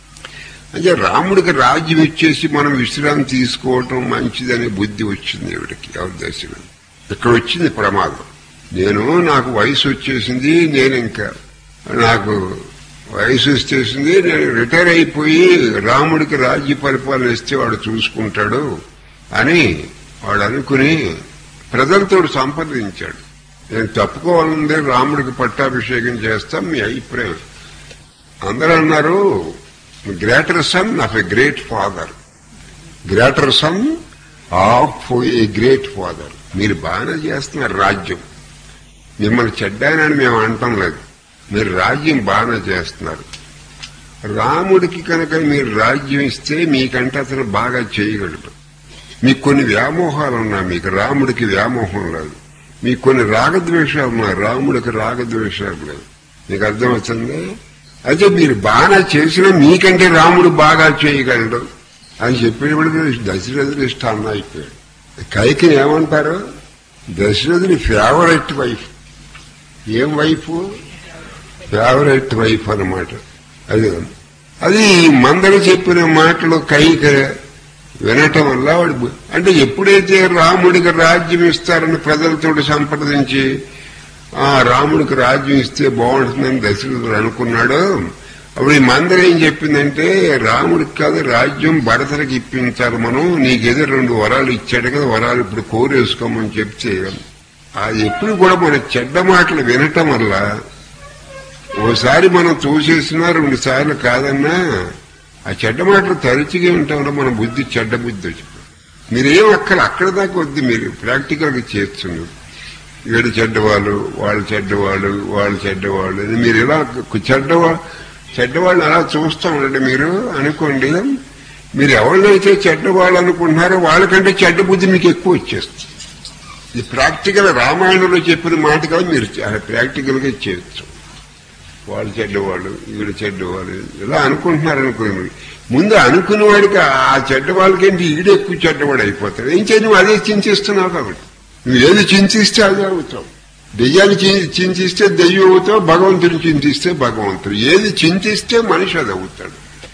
అంటే రాముడికి రాజ్యం ఇచ్చేసి మనం విశ్రాంతి తీసుకోవటం మంచిదనే బుద్ధి వచ్చింది ఎవరికి ఎవరి దశలో ఇక్కడ వచ్చింది ప్రమాదం నేను నాకు వయసు వచ్చేసింది నేను ఇంకా నాకు వయసు వచ్చేసింది నేను రిటైర్ అయిపోయి రాముడికి రాజ్య పరిపాలన ఇస్తే వాడు చూసుకుంటాడు అని వాడు అనుకుని ప్రజలతో సంప్రదించాడు నేను తప్పుకోవాలంటే రాముడికి పట్టాభిషేకం చేస్తాం మీ అభిప్రాయం అందరూ అన్నారు greater son of a great father greater son of a great father మీరు బాగానే చేస్తున్నారు రాజ్యం మిమ్మల్ని చెడ్డానని మేము అంటాం లేదు మీరు రాజ్యం బాగానే చేస్తున్నారు రాముడికి కనుక మీరు రాజ్యం ఇస్తే మీకంటే అతను బాగా చేయగలడు మీకు కొన్ని వ్యామోహాలు ఉన్నాయి మీకు రాముడికి వ్యామోహం లేదు మీకు కొన్ని రాగద్వేషాలు ఉన్నాయి రాముడికి రాగద్వేషాలు లేదు మీకు అర్థమవుతుంది అయితే మీరు బాగా చేసినా మీకంటే రాముడు బాగా చేయగలడు అని చెప్పేటప్పుడు దశరథుడు ఇష్టం అయిపోయాడు కైకి ఏమంటారు దశరథుని ఫేవరెట్ వైఫ్ ఏం వైఫ్ ఫేవరెట్ వైఫ్ అన్నమాట అది అది మందరు చెప్పిన మాటలు కైక వినటం వల్ల వాడు బు- అంటే ఎప్పుడైతే రాముడికి రాజ్యం ఇస్తారని ప్రజలతో సంప్రదించి ఆ రాముడికి రాజ్యం ఇస్తే బాగుంటుందని దశరథుడు అనుకున్నాడు అప్పుడు ఈ మందరం ఏం చెప్పిందంటే రాముడికి కాదు రాజ్యం భరతకి ఇప్పించాలి మనం నీకేదో రెండు వరాలు ఇచ్చాడు కదా వరాలు ఇప్పుడు కోరేసుకోమని చెప్తే అది ఎప్పుడు కూడా మన చెడ్డ మాటలు వినటం వల్ల ఓసారి మనం చూసేసినా రెండు సార్లు కాదన్నా ఆ చెడ్డ మాటలు తరచుగా ఉంటాం వల్ల మన బుద్ధి చెడ్డ బుద్ధి వచ్చి మీరేం అక్కడ అక్కడ దాకా వద్దు మీరు ప్రాక్టికల్ గా చేస్తున్నారు వీడు చెడ్డవాళ్ళు వాళ్ళు చెడ్డవాళ్ళు వాళ్ళు చెడ్డవాళ్ళు అని మీరు ఇలా చెడ్డవా చెడ్డవాళ్ళని అలా చూస్తూ ఉండండి మీరు అనుకోండి మీరు ఎవరినైతే చెడ్డవాళ్ళు అనుకుంటున్నారో వాళ్ళకంటే చెడ్డ బుద్ధి మీకు ఎక్కువ వచ్చేస్తుంది ఇది ప్రాక్టికల్ రామాయణంలో చెప్పిన మాట కాదు మీరు ప్రాక్టికల్ గా చేయొచ్చు వాళ్ళు చెడ్డవాళ్ళు వీడు చెడ్డవాళ్ళు ఇలా అనుకుంటున్నారు అనుకోండి ముందు అనుకున్న వాడికి ఆ చెడ్డ వాళ్ళకేంటి ఈడు ఎక్కువ చెడ్డవాడు అయిపోతాడు ఏం చేయను అదే చింతిస్తున్నావు కాబట్టి నువ్వు ఏది చింతిస్తే అదే అవుతావు దెయ్యాన్ని చి- చింతిస్తే దెయ్యం అవుతావు భగవంతుని చింతిస్తే భగవంతుడు ఏది చింతిస్తే మనిషి అది అవుతాడు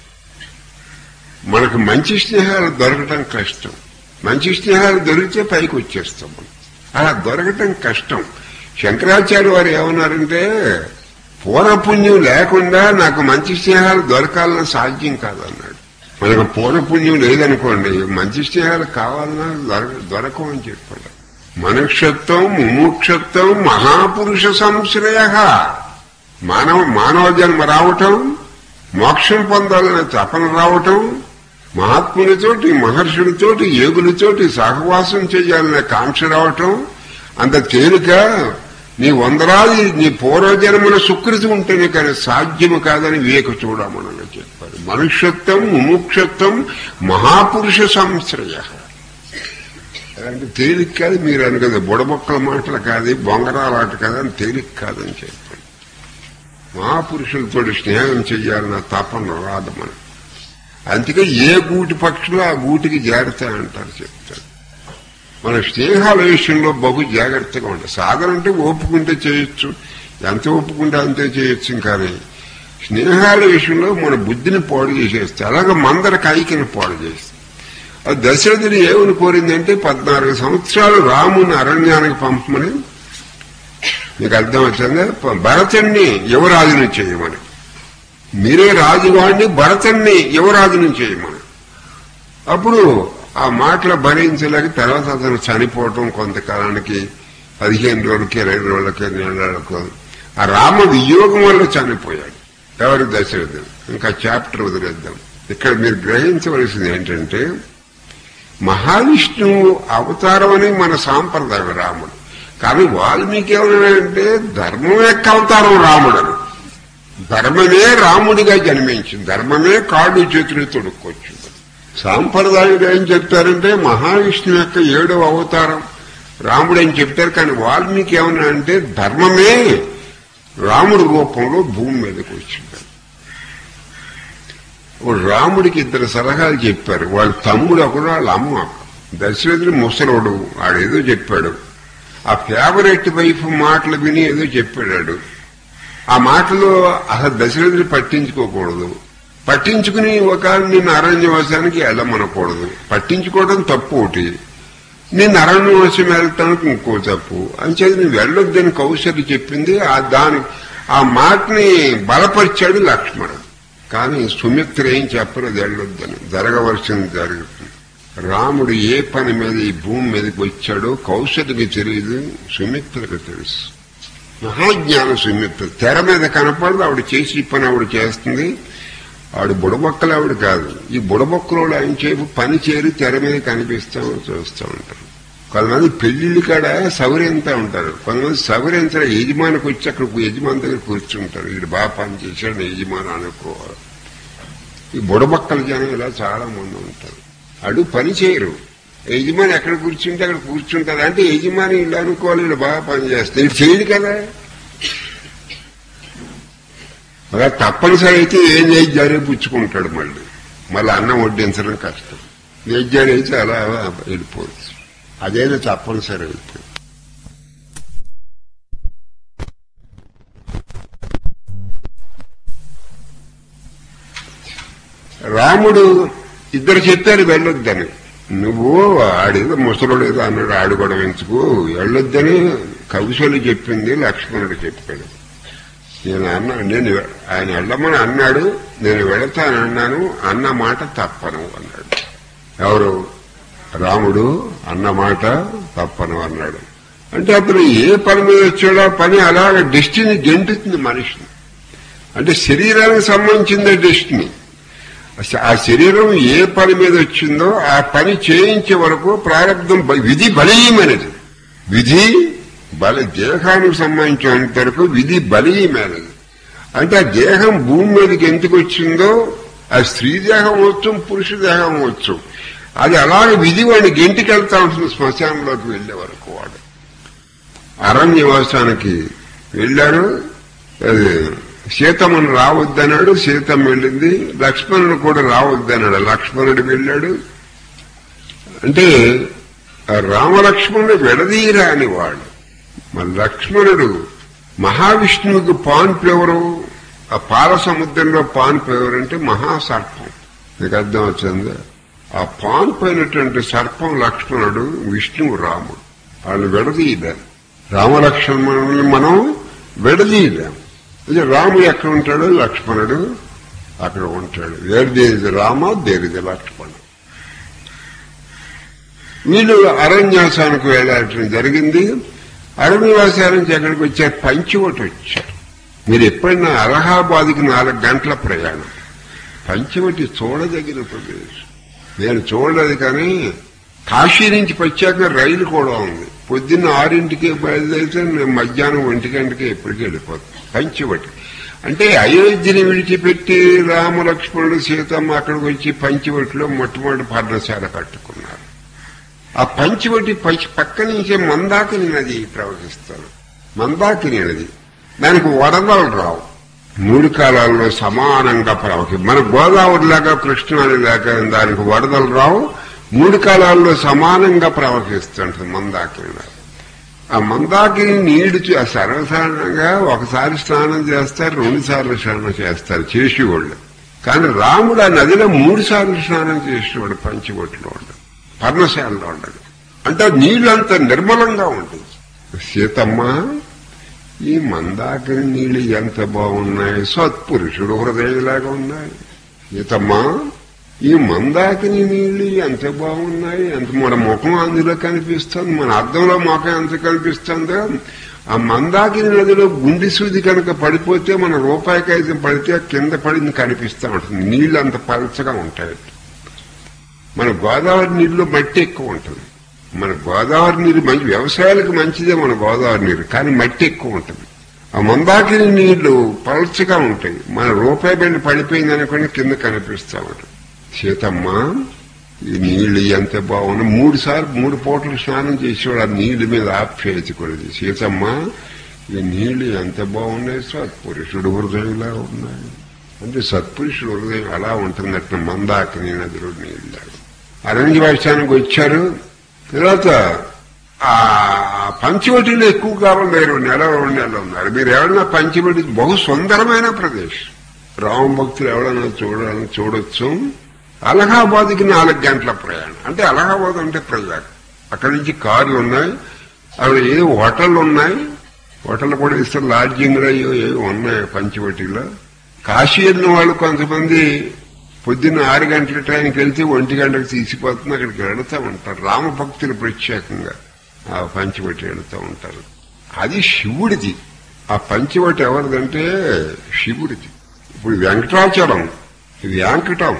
మనకు మంచి స్నేహాలు దొరకటం కష్టం మంచి స్నేహాలు దొరికితే పైకి వచ్చేస్తాం మనం అలా దొరకటం కష్టం శంకరాచార్య వారు ఏమన్నారంటే పూర్వపుణ్యం లేకుండా నాకు మంచి స్నేహాలు దొరకాలన్న సాధ్యం కాదన్నాడు మనకు పూర్వపుణ్యం లేదనుకోండి మంచి స్నేహాలు కావాలన్నా దొరక దొరకమని చెప్పాడు మనుష్యత్వం ముముక్షత్వం మహాపురుష సంశ్రయ మానవ మానవ జన్మ రావటం మోక్షం పొందాలనే తపన రావటం మహాత్ములతోటి మహర్షులతోటి ఏగులతోటి సహవాసం చేయాలనే కాంక్ష రావటం అంత తేలిక నీ వందరాది నీ పూర్వజన్మల సుకృతి ఉంటేనే కానీ సాధ్యము కాదని వివేక చూడమని చెప్పారు మనుష్యత్వం ముముక్షత్వం మహాపురుష సంశ్రయ అంటే తేలిక కాదు మీరు అనుకది బుడబొక్కల మాటలు కాదు బొంగరాలాట కాదు అని తేలిక కాదని చెప్పారు మహాపురుషులతో స్నేహం చెయ్యాలన్న తపన రాదు మనం అందుకే ఏ గూటి పక్షులు ఆ గూటికి జాగ్రత్త అంటారు చెప్తారు మన స్నేహాల విషయంలో బహు జాగ్రత్తగా ఉంటాం సాధన అంటే ఓపుకుంటే చేయొచ్చు ఎంత ఒప్పుకుంటే అంతే చేయొచ్చు కానీ స్నేహాల విషయంలో మన బుద్ధిని పాడు చేసేస్తే అలాగే మందర కైకిని పాడు చేస్తుంది ఆ దశరథుడు ఏమని కోరిందంటే పద్నాలుగు సంవత్సరాలు రాముని అరణ్యానికి పంపమని మీకు అర్థం వచ్చిందా భరతుణ్ణి యువరాజుని చేయమని మీరే రాజుగాడిని భరతుణ్ణి యువరాజుని చేయమని అప్పుడు ఆ మాటలు భరించలేక తర్వాత అతను చనిపోవటం కొంతకాలానికి పదిహేను రోజులకి ఇరవై రోజులకి నెలలకు ఆ రామ వియోగం వల్ల చనిపోయాడు ఎవరు దశరథుడు ఇంకా చాప్టర్ వదిలేద్దాం ఇక్కడ మీరు గ్రహించవలసింది ఏంటంటే మహావిష్ణువు అవతారం అని మన సాంప్రదాయం రాముడు కానీ వాల్మీకి ఏమన్నాడంటే ధర్మం యొక్క అవతారం రాముడు అని ధర్మమే రాముడిగా జన్మించింది ధర్మమే కాళ్ళు చేతులు తొడుక్కొచ్చు సాంప్రదాయుడు ఏం చెప్తారంటే మహావిష్ణువు యొక్క ఏడవ అవతారం రాముడు అని చెప్తారు కానీ వాల్మీకి ఏమన్నా అంటే ధర్మమే రాముడి రూపంలో భూమి మీదకి వచ్చింది ఓ రాముడికి ఇద్దరు సలహాలు చెప్పారు వాళ్ళ తమ్ముడు ఒకడు వాళ్ళ అమ్మ దశరథుడు ముసలోడు ఆడేదో చెప్పాడు ఆ ఫేవరెట్ వైఫ్ మాటలు విని ఏదో చెప్పాడు ఆ మాటలు అసలు దశరథుడు పట్టించుకోకూడదు పట్టించుకుని ఒక నిన్ను అరణ్యవాసానికి వెళ్ళమనకూడదు పట్టించుకోవడం తప్పు ఒకటి నేను అరణ్యవాసం వెళ్తానికి ఇంకో తప్పు అంచేది నువ్వు వెళ్ళొద్దని కౌశల్య చెప్పింది ఆ దాని ఆ మాటని బలపరిచాడు లక్ష్మణుడు కానీ సుమిత్ర ఏం చెప్పలేదు వెళ్ళొద్దని జరగవలసింది జరుగుతుంది రాముడు ఏ పని మీద ఈ భూమి మీదకి వచ్చాడో కౌశల్యకి తెలియదు సుమిత్రకు తెలుసు మహాజ్ఞాన సుమిత్ర తెర మీద కనపడదు ఆవిడ చేసి పని ఆవిడ చేస్తుంది ఆవిడ బుడబొక్కలు ఆవిడ కాదు ఈ బుడబొక్కలు ఆయన చేపు పని చేరి తెర మీద కనిపిస్తాం చూస్తూ ఉంటారు కొంతమంది పెళ్లిళ్ళు కాడ సౌర్యంతా ఉంటారు కొంతమంది సౌర్యంతా యజమానికి వచ్చి అక్కడ యజమాని దగ్గర కూర్చుంటారు వీడు బాగా పని చేశాడు యజమాని అనుకోవాలి ఈ బుడబొక్కల జనం ఇలా చాలా మంది ఉంటారు అడు పని చేయరు యజమాని ఎక్కడ కూర్చుంటే అక్కడ కూర్చుంటారు అంటే యజమాని ఇలా అనుకోవాలి వీళ్ళు బాగా పని చేస్తారు ఇది చేయడు కదా అలా తప్పనిసరి అయితే ఏం నైద్యాలు పుచ్చుకుంటాడు మళ్ళీ మళ్ళీ అన్నం వడ్డించడం కష్టం నైద్యాలు అయితే అలా వెళ్ళిపోవచ్చు అదైనా తప్పనిసరి అయితే రాముడు ఇద్దరు చెప్పారు వెళ్ళొద్దని నువ్వు ఆడేదో ముసలుడు ఏదో అన్నాడు ఆడు కూడా ఎంచుకో వెళ్ళొద్దని కౌశలు చెప్పింది లక్ష్మణుడు చెప్పాడు నేను అన్నా నేను ఆయన వెళ్ళమని అన్నాడు నేను వెళతానన్నాను అన్న మాట తప్పను అన్నాడు ఎవరు రాముడు అన్న మాట తప్పను అన్నాడు అంటే అతను ఏ పని మీద వచ్చాడో పని అలాగ డెస్టినీ గెంటుతుంది మనిషిని అంటే శరీరానికి సంబంధించిందే డెస్టినీ ఆ శరీరం ఏ పని మీద వచ్చిందో ఆ పని చేయించే వరకు ప్రారంభం విధి బలీయమైనది విధి బల దేహానికి సంబంధించినంత వరకు విధి బలీయమైనది అంటే ఆ దేహం భూమి మీదకి ఎందుకు వచ్చిందో ఆ స్త్రీ దేహం వచ్చు పురుష దేహం వచ్చు అది అలాగే విధి వాడిని గెంటికి వెళ్తా ఉంటుంది శ్మశానంలోకి వెళ్లే వరకు వాడు అరణ్యవాసానికి వెళ్ళారు అది సీతమ్మను రావద్దన్నాడు సీతమ్మ వెళ్ళింది లక్ష్మణుడు కూడా రావద్దన్నాడు లక్ష్మణుడు వెళ్ళాడు అంటే రామలక్ష్మణుడు విడదీరా అని వాడు మన లక్ష్మణుడు మహావిష్ణువుకి పాన్పు ఎవరు ఆ పాల సముద్రంలో పాన్పు ఎవరంటే మహాసర్పం మీకు అర్థం వచ్చిందా ఆ పాన్పు అయినటువంటి సర్పం లక్ష్మణుడు విష్ణువు రాముడు వాళ్ళు విడదీయలేం రామలక్ష్మణుని మనం విడదీయలేం ఇది రాముడు ఎక్కడ ఉంటాడు లక్ష్మణుడు అక్కడ ఉంటాడు వేరు దేనిది రామ దేనిది లక్ష్మణుడు వీళ్ళు అరణ్యాసానికి వెళ్ళాల్సిన జరిగింది అరణ్యవాసానికి ఎక్కడికి వచ్చారు పంచవటి వచ్చారు మీరు ఎప్పుడైనా అలహాబాద్కి నాలుగు గంటల ప్రయాణం పంచవటి చూడదగిన ప్రదేశం నేను చూడలేదు కానీ కాశీ నుంచి వచ్చాక రైలు కూడా ఉంది పొద్దున్న ఆరింటికి బయలుదేరితే నేను మధ్యాహ్నం ఒంటి గంటకి ఎప్పటికీ వెళ్ళిపోతాను పంచవటి అంటే అయోధ్యని విడిచిపెట్టి రామలక్ష్మణుడు సీతమ్మ అక్కడికి వచ్చి పంచవటిలో మొట్టమొదటి పర్ణశాల కట్టుకున్నారు ఆ పంచవటి పంచి పక్క నుంచే మందాకిని నది ప్రవహిస్తారు మందాకిని నది దానికి వరదలు రావు మూడు కాలాల్లో సమానంగా ప్రవహి మన గోదావరి లాగా కృష్ణాని లాగా దానికి వరదలు రావు మూడు కాలాల్లో సమానంగా ప్రవహిస్తుంటుంది మందాకిని నది ఆ మందాకిని నీడు సర్వసాధారణంగా ఒకసారి స్నానం చేస్తారు రెండు సార్లు స్నానం చేస్తారు చేసేవాళ్ళు కానీ రాముడు ఆ నదిలో మూడు సార్లు స్నానం చేసేవాడు పంచవటిలో ఉండదు పర్ణశాలలో ఉండదు అంటే ఆ నీళ్ళు అంత నిర్మలంగా ఉంటుంది సీతమ్మ ఈ మందాకిని నీళ్ళు ఎంత బాగున్నాయి సత్పురుషుడు హృదయలాగా ఉన్నాయి సీతమ్మ ఈ మందాకిని నీళ్లు ఎంత బాగున్నాయి ఎంత మన ముఖం అందులో కనిపిస్తుంది మన అద్దంలో ముఖం ఎంత కనిపిస్తుందో ఆ మందాకిని నదిలో గుండె సూది కనుక పడిపోతే మన రూపాయికైతే పడితే కింద పడింది కనిపిస్తూ ఉంటుంది నీళ్లు అంత పలచగా ఉంటాయి మన గోదావరి నీళ్ళు మట్టి ఎక్కువ ఉంటుంది మన గోదావరి నీరు మంచి వ్యవసాయాలకు మంచిదే మన గోదావరి నీరు కానీ మట్టి ఎక్కువ ఉంటుంది ఆ మందాకిని నీళ్లు పలచగా ఉంటాయి మన రూపాయి బండి పడిపోయింది అనుకుని కింద కనిపిస్తా ఉంటుంది సీతమ్మ ఈ నీళ్లు ఎంత బాగున్నాయి మూడు సార్లు మూడు పూటలు స్నానం చేసేవాడు ఆ నీళ్ల మీద ఆప్యాయత కొలిది సీతమ్మ ఈ నీళ్లు ఎంత బాగున్నాయి సత్పురుషుడు హృదయంలా ఉన్నాయి అంటే సత్పురుషుడు హృదయం అలా ఉంటుందట మందాకిని నదిలో నీళ్ళు అరణ్య వర్షానికి వచ్చారు తర్వాత ఆ పంచవటిలో ఎక్కువ కాలం లేరు నెల రెండు నెలలు ఉన్నారు మీరు ఎవరైనా పంచవటి బహు సుందరమైన ప్రదేశం రామ భక్తులు ఎవరైనా చూడాలని చూడొచ్చు అలహాబాద్కి నాలుగు గంటల ప్రయాణం అంటే అలహాబాద్ అంటే ప్రయాణం అక్కడి నుంచి కార్లు ఉన్నాయి అక్కడ ఏదో హోటళ్ళు ఉన్నాయి హోటల్ కూడా ఇస్తారు లాడ్జింగ్లు అయ్యో ఏవో ఉన్నాయి పంచవటిలో కాశీ వెళ్ళిన వాళ్ళు కొంతమంది పొద్దున్న ఆరు గంటల ట్రైన్కి వెళ్తే ఒంటి గంటకు తీసిపోతుంది అక్కడికి వెళుతూ ఉంటారు రామభక్తులు ప్రత్యేకంగా ఆ పంచవటి వెళుతూ ఉంటారు అది శివుడిది ఆ పంచవటి ఎవరిదంటే శివుడిది ఇప్పుడు వెంకటాచలం వెంకటం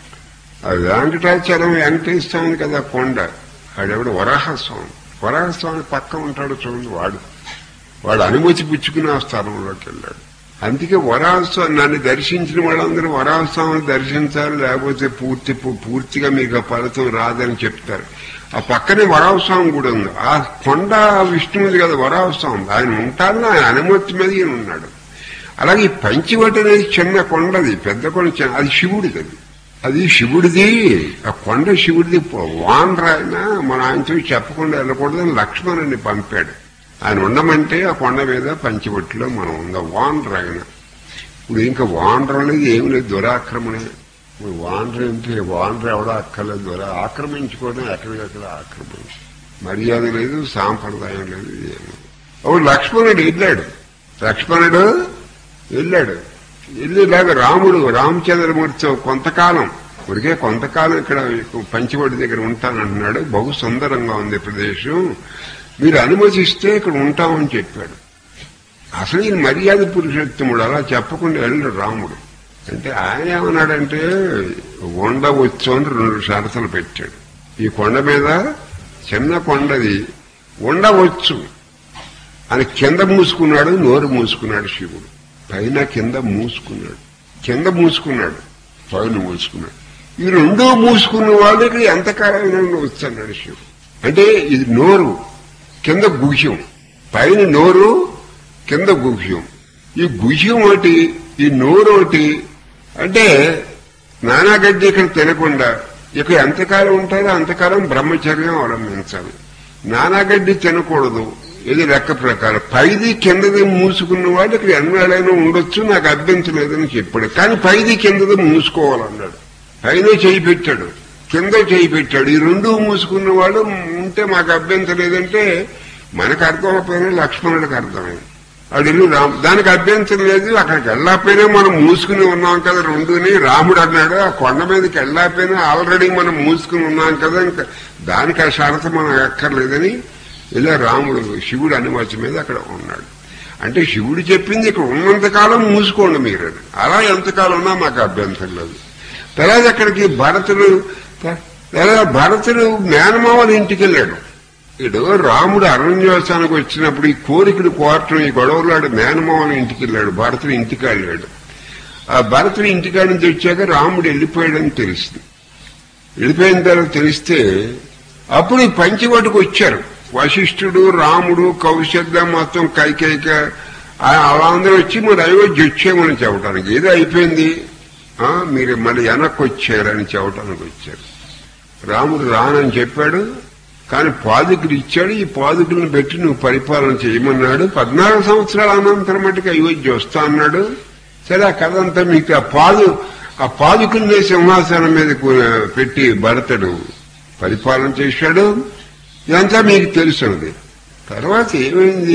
ఆ వెంకటాచలం వెంకటేశ్వరం ఉంది కదా కొండ ఆడెవడు వరాహస్వామి వరాహస్వామి పక్క ఉంటాడు చూడండి వాడు వాడు అనుమతి పుచ్చుకుని ఆ స్థలంలోకి వెళ్ళాడు అందుకే వరాహస్వామి నన్ను దర్శించిన వాళ్ళందరూ వరాహస్వామిని దర్శించాలి లేకపోతే పూర్తి పూర్తిగా మీకు ఆ ఫలితం రాదని చెప్తారు ఆ పక్కనే వరాహస్వామి కూడా ఉంది ఆ కొండ విష్ణువుది కదా వరాహస్వామి ఆయన ఉంటారని ఆయన అనుమతి మీద ఈయన ఉన్నాడు అలాగే ఈ పంచివటి అనేది చిన్న కొండది పెద్ద కొండ చిన్న అది శివుడిది అది అది శివుడిది ఆ కొండ శివుడిది వానర్ ఆయన మన ఆయనతో చెప్పకుండా వెళ్ళకూడదని లక్ష్మణుని పంపాడు ఆయన ఉండమంటే ఆ కొండ మీద పంచివట్టిలో మనం ఉందాం వానర్ ఆయన ఇప్పుడు ఇంకా వానర్ అనేది ఏమి లేదు దురాక్రమణ వానర్ అంటే వానర్ ఎవడో అక్కర్లేదు దొర ఆక్రమించుకోవడం ఎక్కడికక్కడ ఆక్రమించి మర్యాద లేదు సాంప్రదాయం లేదు ఏమి అప్పుడు లక్ష్మణుడు వెళ్ళాడు లక్ష్మణుడు వెళ్ళాడు వెళ్ళేలాగా రాముడు రామచంద్రమూర్తి కొంతకాలం ఇప్పటికే కొంతకాలం ఇక్కడ పంచవడి దగ్గర ఉంటానంటున్నాడు బహు సుందరంగా ఉంది ప్రదేశం మీరు అనుమతిస్తే ఇక్కడ ఉంటామని చెప్పాడు అసలు ఈయన మర్యాద పురుషోత్తముడు అలా చెప్పకుండా వెళ్ళడు రాముడు అంటే ఆయన ఏమన్నాడంటే ఉండవచ్చు అని రెండు షరతులు పెట్టాడు ఈ కొండ మీద చిన్న కొండది ఉండవచ్చు అని కింద మూసుకున్నాడు నోరు మూసుకున్నాడు శివుడు పైన కింద మూసుకున్నాడు కింద మూసుకున్నాడు పైన మూసుకున్నాడు ఈ రెండో మూసుకున్న వాళ్ళకి ఎంతకాలమైనా ఉండవచ్చు అన్నాడు శివుడు అంటే ఇది నోరు కింద గుహ్యం పైన నోరు కింద గుహ్యం ఈ గుహ్యం ఒకటి ఈ నోరు ఒకటి అంటే నానాగడ్డి ఇక్కడ తినకుండా ఇక ఎంతకాలం ఉంటారో అంతకాలం బ్రహ్మచర్యం అవలంబించాలి నానాగడ్డి తినకూడదు ఇది లెక్క ప్రకారం పైది కిందది మూసుకున్న వాళ్ళు ఇక్కడ ఎన్నాళ్ళైనా ఉండొచ్చు నాకు అభ్యంతరం లేదని చెప్పాడు కానీ పైది కిందది మూసుకోవాలన్నాడు పైన చేయి పెట్టాడు కింద చేయి పెట్టాడు ఈ రెండు మూసుకున్న వాళ్ళు ఉంటే మాకు అభ్యంతరం లేదంటే మనకు అర్థమైపోయినా లక్ష్మణుడికి అర్థమైంది అడిగి రామ్ దానికి అభ్యంతరం లేదు అక్కడికి వెళ్ళకపోయినా మనం మూసుకుని ఉన్నాం కదా రెండుని రాముడు అన్నాడు ఆ కొండ మీదకి వెళ్ళకపోయినా ఆల్రెడీ మనం మూసుకుని ఉన్నాం కదా ఇంకా దానికి ఆ షరత మనం ఎక్కర్లేదని ఇలా రాముడు శివుడు అనుమతి మీద అక్కడ ఉన్నాడు అంటే శివుడు చెప్పింది ఇక్కడ ఉన్నంతకాలం మూసుకోండి మీరు అని. అలా ఎంతకాలం ఉన్నా మాకు అభ్యంతరం లేదు తర్వాత అక్కడికి భరతుడు తర్వాత భరతుడు మేనమావల ఇంటికి వెళ్ళాడు ఇడు రాముడు అరణ్యవాసానికి వచ్చినప్పుడు ఈ కోరికలు కోరటం ఈ గొడవలాడు మేనమావల ఇంటికి వెళ్ళాడు భరతుడు ఇంటికి వెళ్ళాడు ఆ భరతుడు ఇంటికాడ నుంచి వచ్చాక రాముడు వెళ్ళిపోయాడని తెలిసింది వెళ్ళిపోయిన తర్వాత తెలిస్తే అప్పుడు ఈ పంచవటికి వచ్చారు వశిష్ఠుడు రాముడు కౌశల్య మొత్తం కైకేయిక వాళ్ళందరూ వచ్చి మరి అయోధ్య వచ్చేమని చెప్పడానికి ఏదో అయిపోయింది ఆ, మీరు మళ్ళీ వెనక్కి వచ్చారని చెప్పడానికి వచ్చారు రాముడు రానని చెప్పాడు కానీ పాదుకులు ఇచ్చాడు ఈ పాదుకులను పెట్టి నువ్వు పరిపాలన చేయమన్నాడు పద్నాలుగు సంవత్సరాల అనంతరం మటుకు అయోధ్య వస్తా అన్నాడు సరే ఆ కథ అంతా మీకు ఆ పాదు ఆ పాదుకుల్ని సింహాసనం మీద కూ- పెట్టి భరతుడు పరిపాలన చేశాడు ఇదంతా మీకు తెలుసుంది తర్వాత ఏమైంది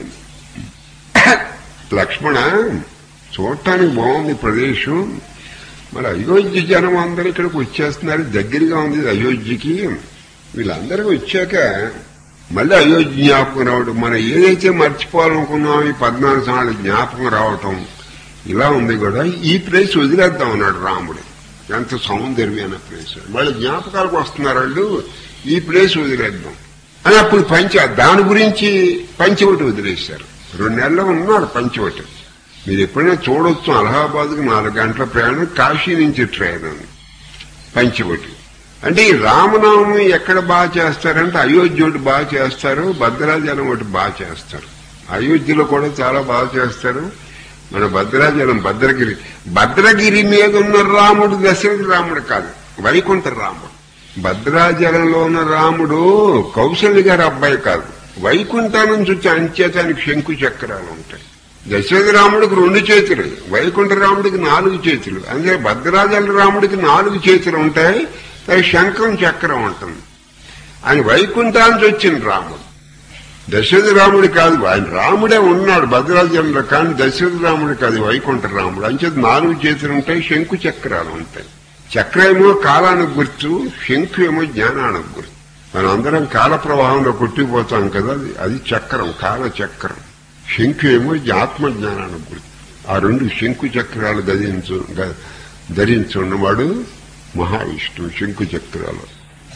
లక్ష్మణ చూడటానికి బాగుంది ప్రదేశం మరి అయోధ్య జనం అందరూ ఇక్కడికి వచ్చేస్తున్నారు దగ్గరగా ఉంది ఇది అయోధ్యకి వీళ్ళందరూ వచ్చాక మళ్ళీ అయోధ్య జ్ఞాపకం రావడం మనం ఏదైతే మర్చిపోవాలనుకున్నాం ఈ పద్నాలుగు సంవత్సరాలు జ్ఞాపకం రావటం ఇలా ఉంది కూడా ఈ ప్లేస్ వదిలేద్దాం అన్నాడు రాముడు ఎంత సౌందర్యమైన ప్లేస్ వాళ్ళ జ్ఞాపకాలకు వస్తున్నారు వాళ్ళు ఈ ప్లేస్ వదిలేద్దాం అని అప్పుడు పంచ దాని గురించి పంచవటి వదిలేశారు రెండు నెలలు ఉన్నాడు పంచవటి మీరు ఎప్పుడైనా చూడొచ్చు అలహాబాద్కు నాలుగు గంటల ప్రయాణం కాశీ నుంచి ట్రైన్ ఉంది పంచవటి అంటే ఈ రామనామం ఎక్కడ బాగా చేస్తారంటే అయోధ్య ఒకటి బాగా చేస్తారు భద్రాచలం ఒకటి బాగా చేస్తారు అయోధ్యలో కూడా చాలా బాగా చేస్తారు మన భద్రాచలం భద్రగిరి భద్రగిరి మీద ఉన్న రాముడు దశరథ రాముడు కాదు వైకుంఠ రాముడు భద్రాచలంలో ఉన్న రాముడు కౌశల్య గారి అబ్బాయి కాదు వైకుంఠం నుంచి వచ్చి అంచేతానికి శంకు చక్రాలు ఉంటాయి దశరథ రాముడికి రెండు చేతులు వైకుంఠ రాముడికి నాలుగు చేతులు అందుకే భద్రాచల రాముడికి నాలుగు చేతులు ఉంటాయి అది శంఖం చక్రం ఉంటుంది ఆయన వైకుంఠానికి వచ్చిన రాముడు దశరథ రాముడు కాదు ఆయన రాముడే ఉన్నాడు భద్రాచలంలో కానీ దశరథ రాముడు కాదు వైకుంఠ రాముడు అంచేది నాలుగు చేతులు ఉంటాయి శంకు చక్రాలు ఉంటాయి చక్రమేమో కాలానికి గుర్తు శంఖు ఏమో జ్ఞానానికి గుర్తు మనం అందరం కాల ప్రవాహంలో కొట్టిపోతాం కదా అది అది చక్రం కాల చక్రం శంఖు ఏమో ఆత్మ జ్ఞానానికి గుర్తు ఆ రెండు శంకు చక్రాలు ధరించు గ- ధరించి ఉన్నవాడు మహావిష్ణువు శంకు చక్రాలు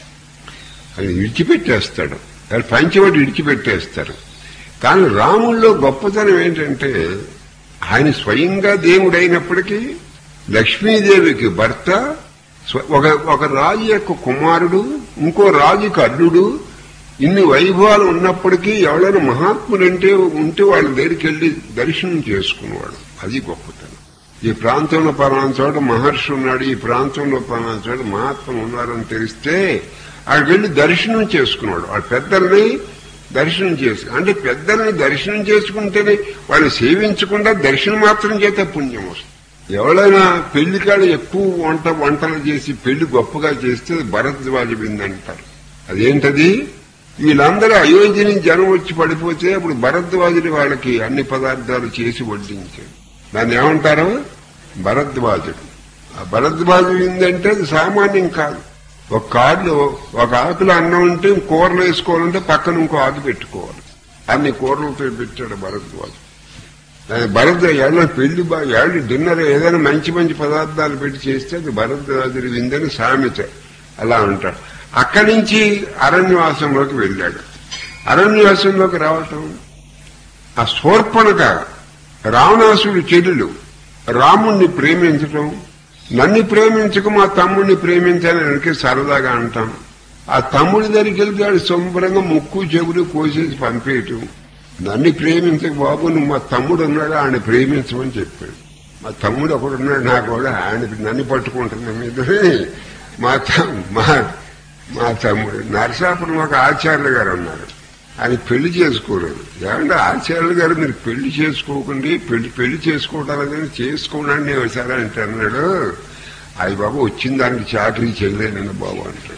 అది విడిచిపెట్టేస్తాడు అది పంచవటి విడిచిపెట్టేస్తారు కానీ రాముల్లో గొప్పతనం ఏంటంటే ఆయన స్వయంగా దేవుడైనప్పటికీ లక్ష్మీదేవికి భర్త స్వ- ఒక ఒక రాజు యొక్క కుమారుడు ఇంకో రాజుకి అల్లుడు ఇన్ని వైభవాలు ఉన్నప్పటికీ ఎవరైనా మహాత్ముడంటే ఉంటే వాళ్ళ దగ్గరికి వెళ్ళి దర్శనం చేసుకునేవాడు అది గొప్పతనం ఈ ప్రాంతంలో పలానా చోట మహర్షి ఉన్నాడు ఈ ప్రాంతంలో పలానా చోట మహాత్ములు ఉన్నారని తెలిస్తే అక్కడికి వెళ్ళి దర్శనం చేసుకున్నాడు ఆ పెద్దల్ని దర్శనం చేసు అంటే పెద్దల్ని దర్శనం చేసుకుంటేనే వాళ్ళు సేవించకుండా దర్శనం మాత్రం చేత పుణ్యం వస్తుంది ఎవరైనా పెళ్లి కాడ ఎక్కువ వంట వంటలు చేసి పెళ్లి గొప్పగా చేస్తే అది భరద్వాజ బిందు అంటారు అదేంటది వీళ్ళందరూ అయోధ్య నుంచి జనం వచ్చి పడిపోతే అప్పుడు భరద్వాజుడు వాళ్ళకి అన్ని పదార్థాలు చేసి వడ్డించాడు దాన్ని ఏమంటారు భరద్వాజుడు ఆ భరద్వాజుడు ఏంటంటే అది సామాన్యం కాదు ఒక కారులో ఒక ఆకులు అన్నం ఉంటే కూరలు వేసుకోవాలంటే పక్కన ఇంకో ఆకు పెట్టుకోవాలి అన్ని కూరలతో పెట్టాడు భరద్వాజు అది భరత్ ఏళ్ళ పెళ్లి బా ఏళ్ళు డిన్నర్ ఏదైనా మంచి మంచి పదార్థాలు పెట్టి చేస్తే అది భరద్వాజుడి విందని సామెత అలా అంటాడు అక్కడి నుంచి అరణ్యవాసంలోకి వెళ్ళాడు అరణ్యవాసంలోకి రావటం ఆ శూర్పణక రావణాసుడి చెల్లెలు రాముణ్ణి ప్రేమించటం నన్ను ప్రేమించక మా తమ్ముడిని ప్రేమించాలని సరదాగా అంటాం ఆ తమ్ముడి దగ్గరికి వెళ్తే ఆడు శుభ్రంగా ముక్కు చెవులు కోసేసి పంపేయటం నన్ను ప్రేమించక బాబు నువ్వు మా తమ్ముడు ఉన్నాడు ఆయన ప్రేమించమని చెప్పాడు మా తమ్ముడు ఒకడు ఉన్నాడు నాకు కూడా ఆయన నన్ను పట్టుకుంటున్న మీద మా తమ్- మా మా తమ్ముడు నరసాపురం ఒక ఆచార్యులు గారు ఉన్నారు ఆయన పెళ్లి చేసుకోలేదు ఏమంటే ఆచార్యులు గారు మీరు పెళ్లి చేసుకోకండి పెళ్లి పెళ్లి చేసుకోవడానికి చేసుకోండి నేను సరే అంటే అన్నాడు అయ్యి బాబు వచ్చిన దానికి చాకరీ చేయలేనండి బాబు అంటాడు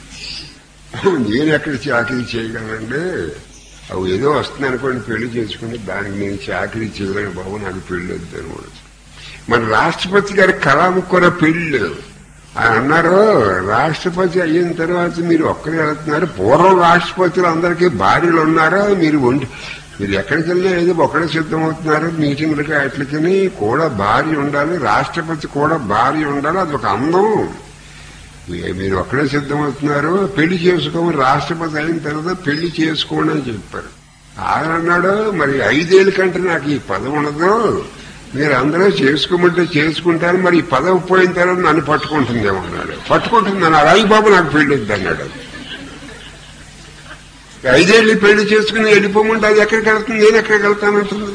నేను ఎక్కడ చాకరీ చేయగలనండి అవి ఏదో వస్తుంది అనుకోండి పెళ్లి చేసుకుని దానికి నేను చాకరీ చేయలేను బాబు నాకు పెళ్లి వద్దు అనమాట మన రాష్ట్రపతి గారి కళాము కూడా పెళ్లి లేదు ఆయన అన్నారు రాష్ట్రపతి అయిన తర్వాత మీరు ఒక్కరే వెళ్తున్నారు పూర్వం రాష్ట్రపతులు అందరికీ భార్యలు ఉన్నారా మీరు ఒంటి మీరు ఎక్కడికి వెళ్ళినా ఏదో ఒకడే సిద్ధమవుతున్నారు మీటింగ్లకి వాటికి కూడా భార్య ఉండాలి రాష్ట్రపతి కూడా భార్య ఉండాలి అది ఒక అందం మీ- మీరు ఒక్కడే సిద్ధమవుతున్నారు పెళ్లి చేసుకోమని రాష్ట్రపతి అయిన తర్వాత పెళ్లి చేసుకోండి అని చెప్పారు ఆయన అన్నాడు మరి ఐదేళ్ళ కంటే నాకు ఈ పదవి ఉండదు మీరు అందరూ చేసుకోమంటే చేసుకుంటారు మరి ఈ పదవి పోయిన తర్వాత నన్ను పట్టుకుంటుందేమో అన్నాడు పట్టుకుంటుంది అన్నాడు అయ్యి బాబు నాకు పెళ్లి వద్దు అన్నాడు ఐదేళ్ళు పెళ్లి చేసుకుని వెళ్ళిపోమంటే అది ఎక్కడికి వెళ్తుంది నేను ఎక్కడికి వెళ్తానంటుంది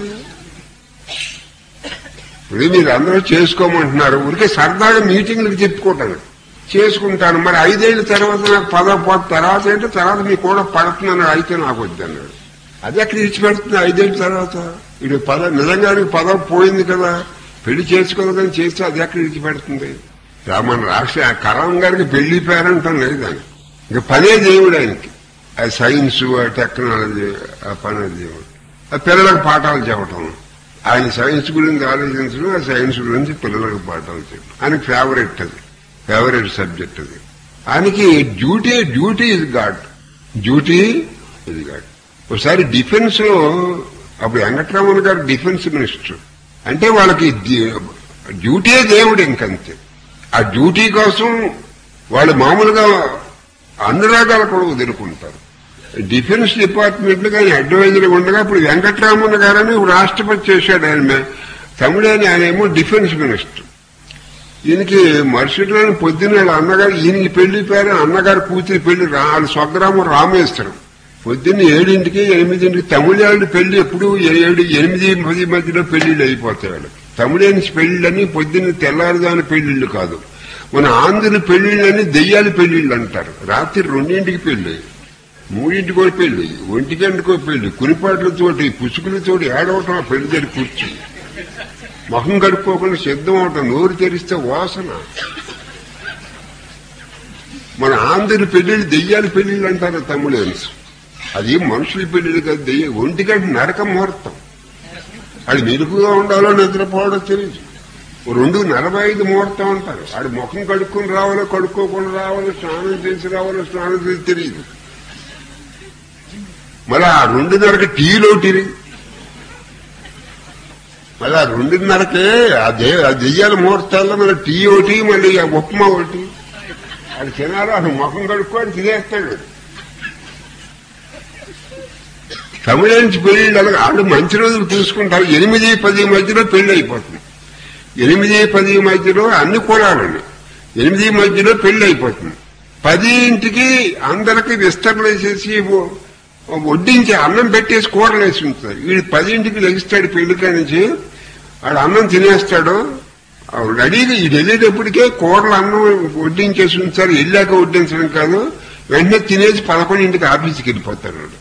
ఇప్పుడు మీరు అందరూ చేసుకోమంటున్నారు ఊరికే సరదాగా మీటింగ్లకు చెప్పుకోవటాను చేసుకుంటాను మరి ఐదేళ్ల తర్వాత నాకు పదవి పోత తర్వాత ఏంటో తర్వాత మీ కూడా పడుతున్నాను అయితే నాకు వద్దన్నాడు అది ఎక్కడ ఇచ్చిపెడుతుంది ఐదేళ్ల తర్వాత ఇది పద నిజంగా నీకు పదవి పోయింది కదా పెళ్లి చేసుకోవాలని చేస్తే అది ఎక్కడ ఇచ్చిపెడుతుంది మన రాష్ట్ర కలాం గారికి పెళ్లి పేరంటం లేదని ఇంకా పనే దేవుడు ఆయనకి ఆ సైన్స్ ఆ టెక్నాలజీ ఆ పనే దేవుడు ఆ పిల్లలకు పాఠాలు చెప్పటం ఆయన సైన్స్ గురించి ఆలోచించడం ఆ సైన్స్ గురించి పిల్లలకు పాఠాలు చెప్పడం ఆయనకి ఫేవరెట్ అది ఫేవరెట్ సబ్జెక్ట్ అది ఆయనకి duty duty is god duty ఇది గాడ్ ఒకసారి డిఫెన్స్ లో అప్పుడు వెంకటరామన్ గారు డిఫెన్స్ మినిస్టర్ అంటే వాళ్ళకి డ్యూటీ దేవుడు ఇంకంతే ఆ డ్యూటీ కోసం వాళ్ళు మామూలుగా అనురాగాలు కూడా వదులుకుంటారు డిఫెన్స్ డిపార్ట్మెంట్ లో కానీ అడ్వైజర్ ఉండగా ఇప్పుడు వెంకటరామన్ గారని రాష్ట్రపతి చేశాడు ఆయన తమిళని ఆయన ఏమో డిఫెన్స్ మినిస్టర్ ఈయనకి మరుసటి రోజు పొద్దున్న వాళ్ళ అన్నగారు ఈయనకి పెళ్లి పేరు అన్నగారు కూతురి పెళ్లి రా వాళ్ళ స్వగ్రామం రామేశ్వరం పొద్దున్న ఏడింటికి ఎనిమిదింటికి తమిళాళ్ళు పెళ్లి ఎప్పుడు ఏడు ఎనిమిది పది మధ్యలో పెళ్లిళ్ళు అయిపోతాయి వాళ్ళకి తమిళన్స్ పెళ్లిళ్ళని పొద్దున్న తెల్లారుదాని పెళ్లిళ్ళు కాదు మన ఆంధ్రుల పెళ్లిళ్ళని దెయ్యాల పెళ్లిళ్ళు అంటారు రాత్రి రెండింటికి పెళ్లి మూడింటికో పెళ్లి ఒంటిగంటకో పెళ్లి కునిపాట్లతోటి పుసుకులతోటి ఏడవటం ఆ పెళ్లి దగ్గర కూర్చుని మొహం కడుక్కోకుండా సిద్ధం అవటం నోరు తెరిస్తే వాసన మన ఆంధ్రుల పెళ్లిళ్ళు దెయ్యాల పెళ్లిళ్ళు అంటారు తమిళన్స్ అది మనుషుల పెళ్లిళ్ళు కాదు దెయ్య ఒంటిగంట నరక ముహూర్తం అది మెలుగుగా ఉండాలో నిద్రపోవడం తెలియదు ఓ రెండు నలభై ఐదు ముహూర్తం అంటారు ఆడు ముఖం కడుక్కొని రావాలో కడుక్కోకుండా రావాలో స్నానం చేసి రావాలో స్నానం చేసి తెలియదు మళ్ళీ ఆ రెండున్నరకి టీలో తిరిగి మళ్ళీ ఆ రెండున్నరకే ఆ దే ఆ దెయ్యాల ముహూర్తాల్లో మళ్ళీ టీ ఒకటి మళ్ళీ ఆ ఉప్మా ఒకటి అది తినాలి అసలు ముఖం కడుక్కొని తినేస్తాడు తమిళంచి పెళ్లి అలాగే ఆడు మంచి రోజులు చూసుకుంటారు ఎనిమిది పది మధ్యలో పెళ్లి అయిపోతుంది ఎనిమిది పది మధ్యలో అన్ని కులాలండి ఎనిమిది మధ్యలో పెళ్లి అయిపోతుంది పది ఇంటికి అందరికి విస్తరణ వేసేసి ఓ- వడ్డించి అన్నం పెట్టేసి కూరలు వేసి ఉంటారు వీడు పదింటికి లెగిస్తాడు పెళ్లికా నుంచి వాడు అన్నం తినేస్తాడు ఆ రెడీగా ఈ వెళ్ళేటప్పటికే కూరలు అన్నం వడ్డించేసి ఉంచారు వెళ్ళాక వడ్డించడం కాదు వెంటనే తినేసి పదకొండింటికి ఆఫీస్కి వెళ్ళిపోతాడు వాడు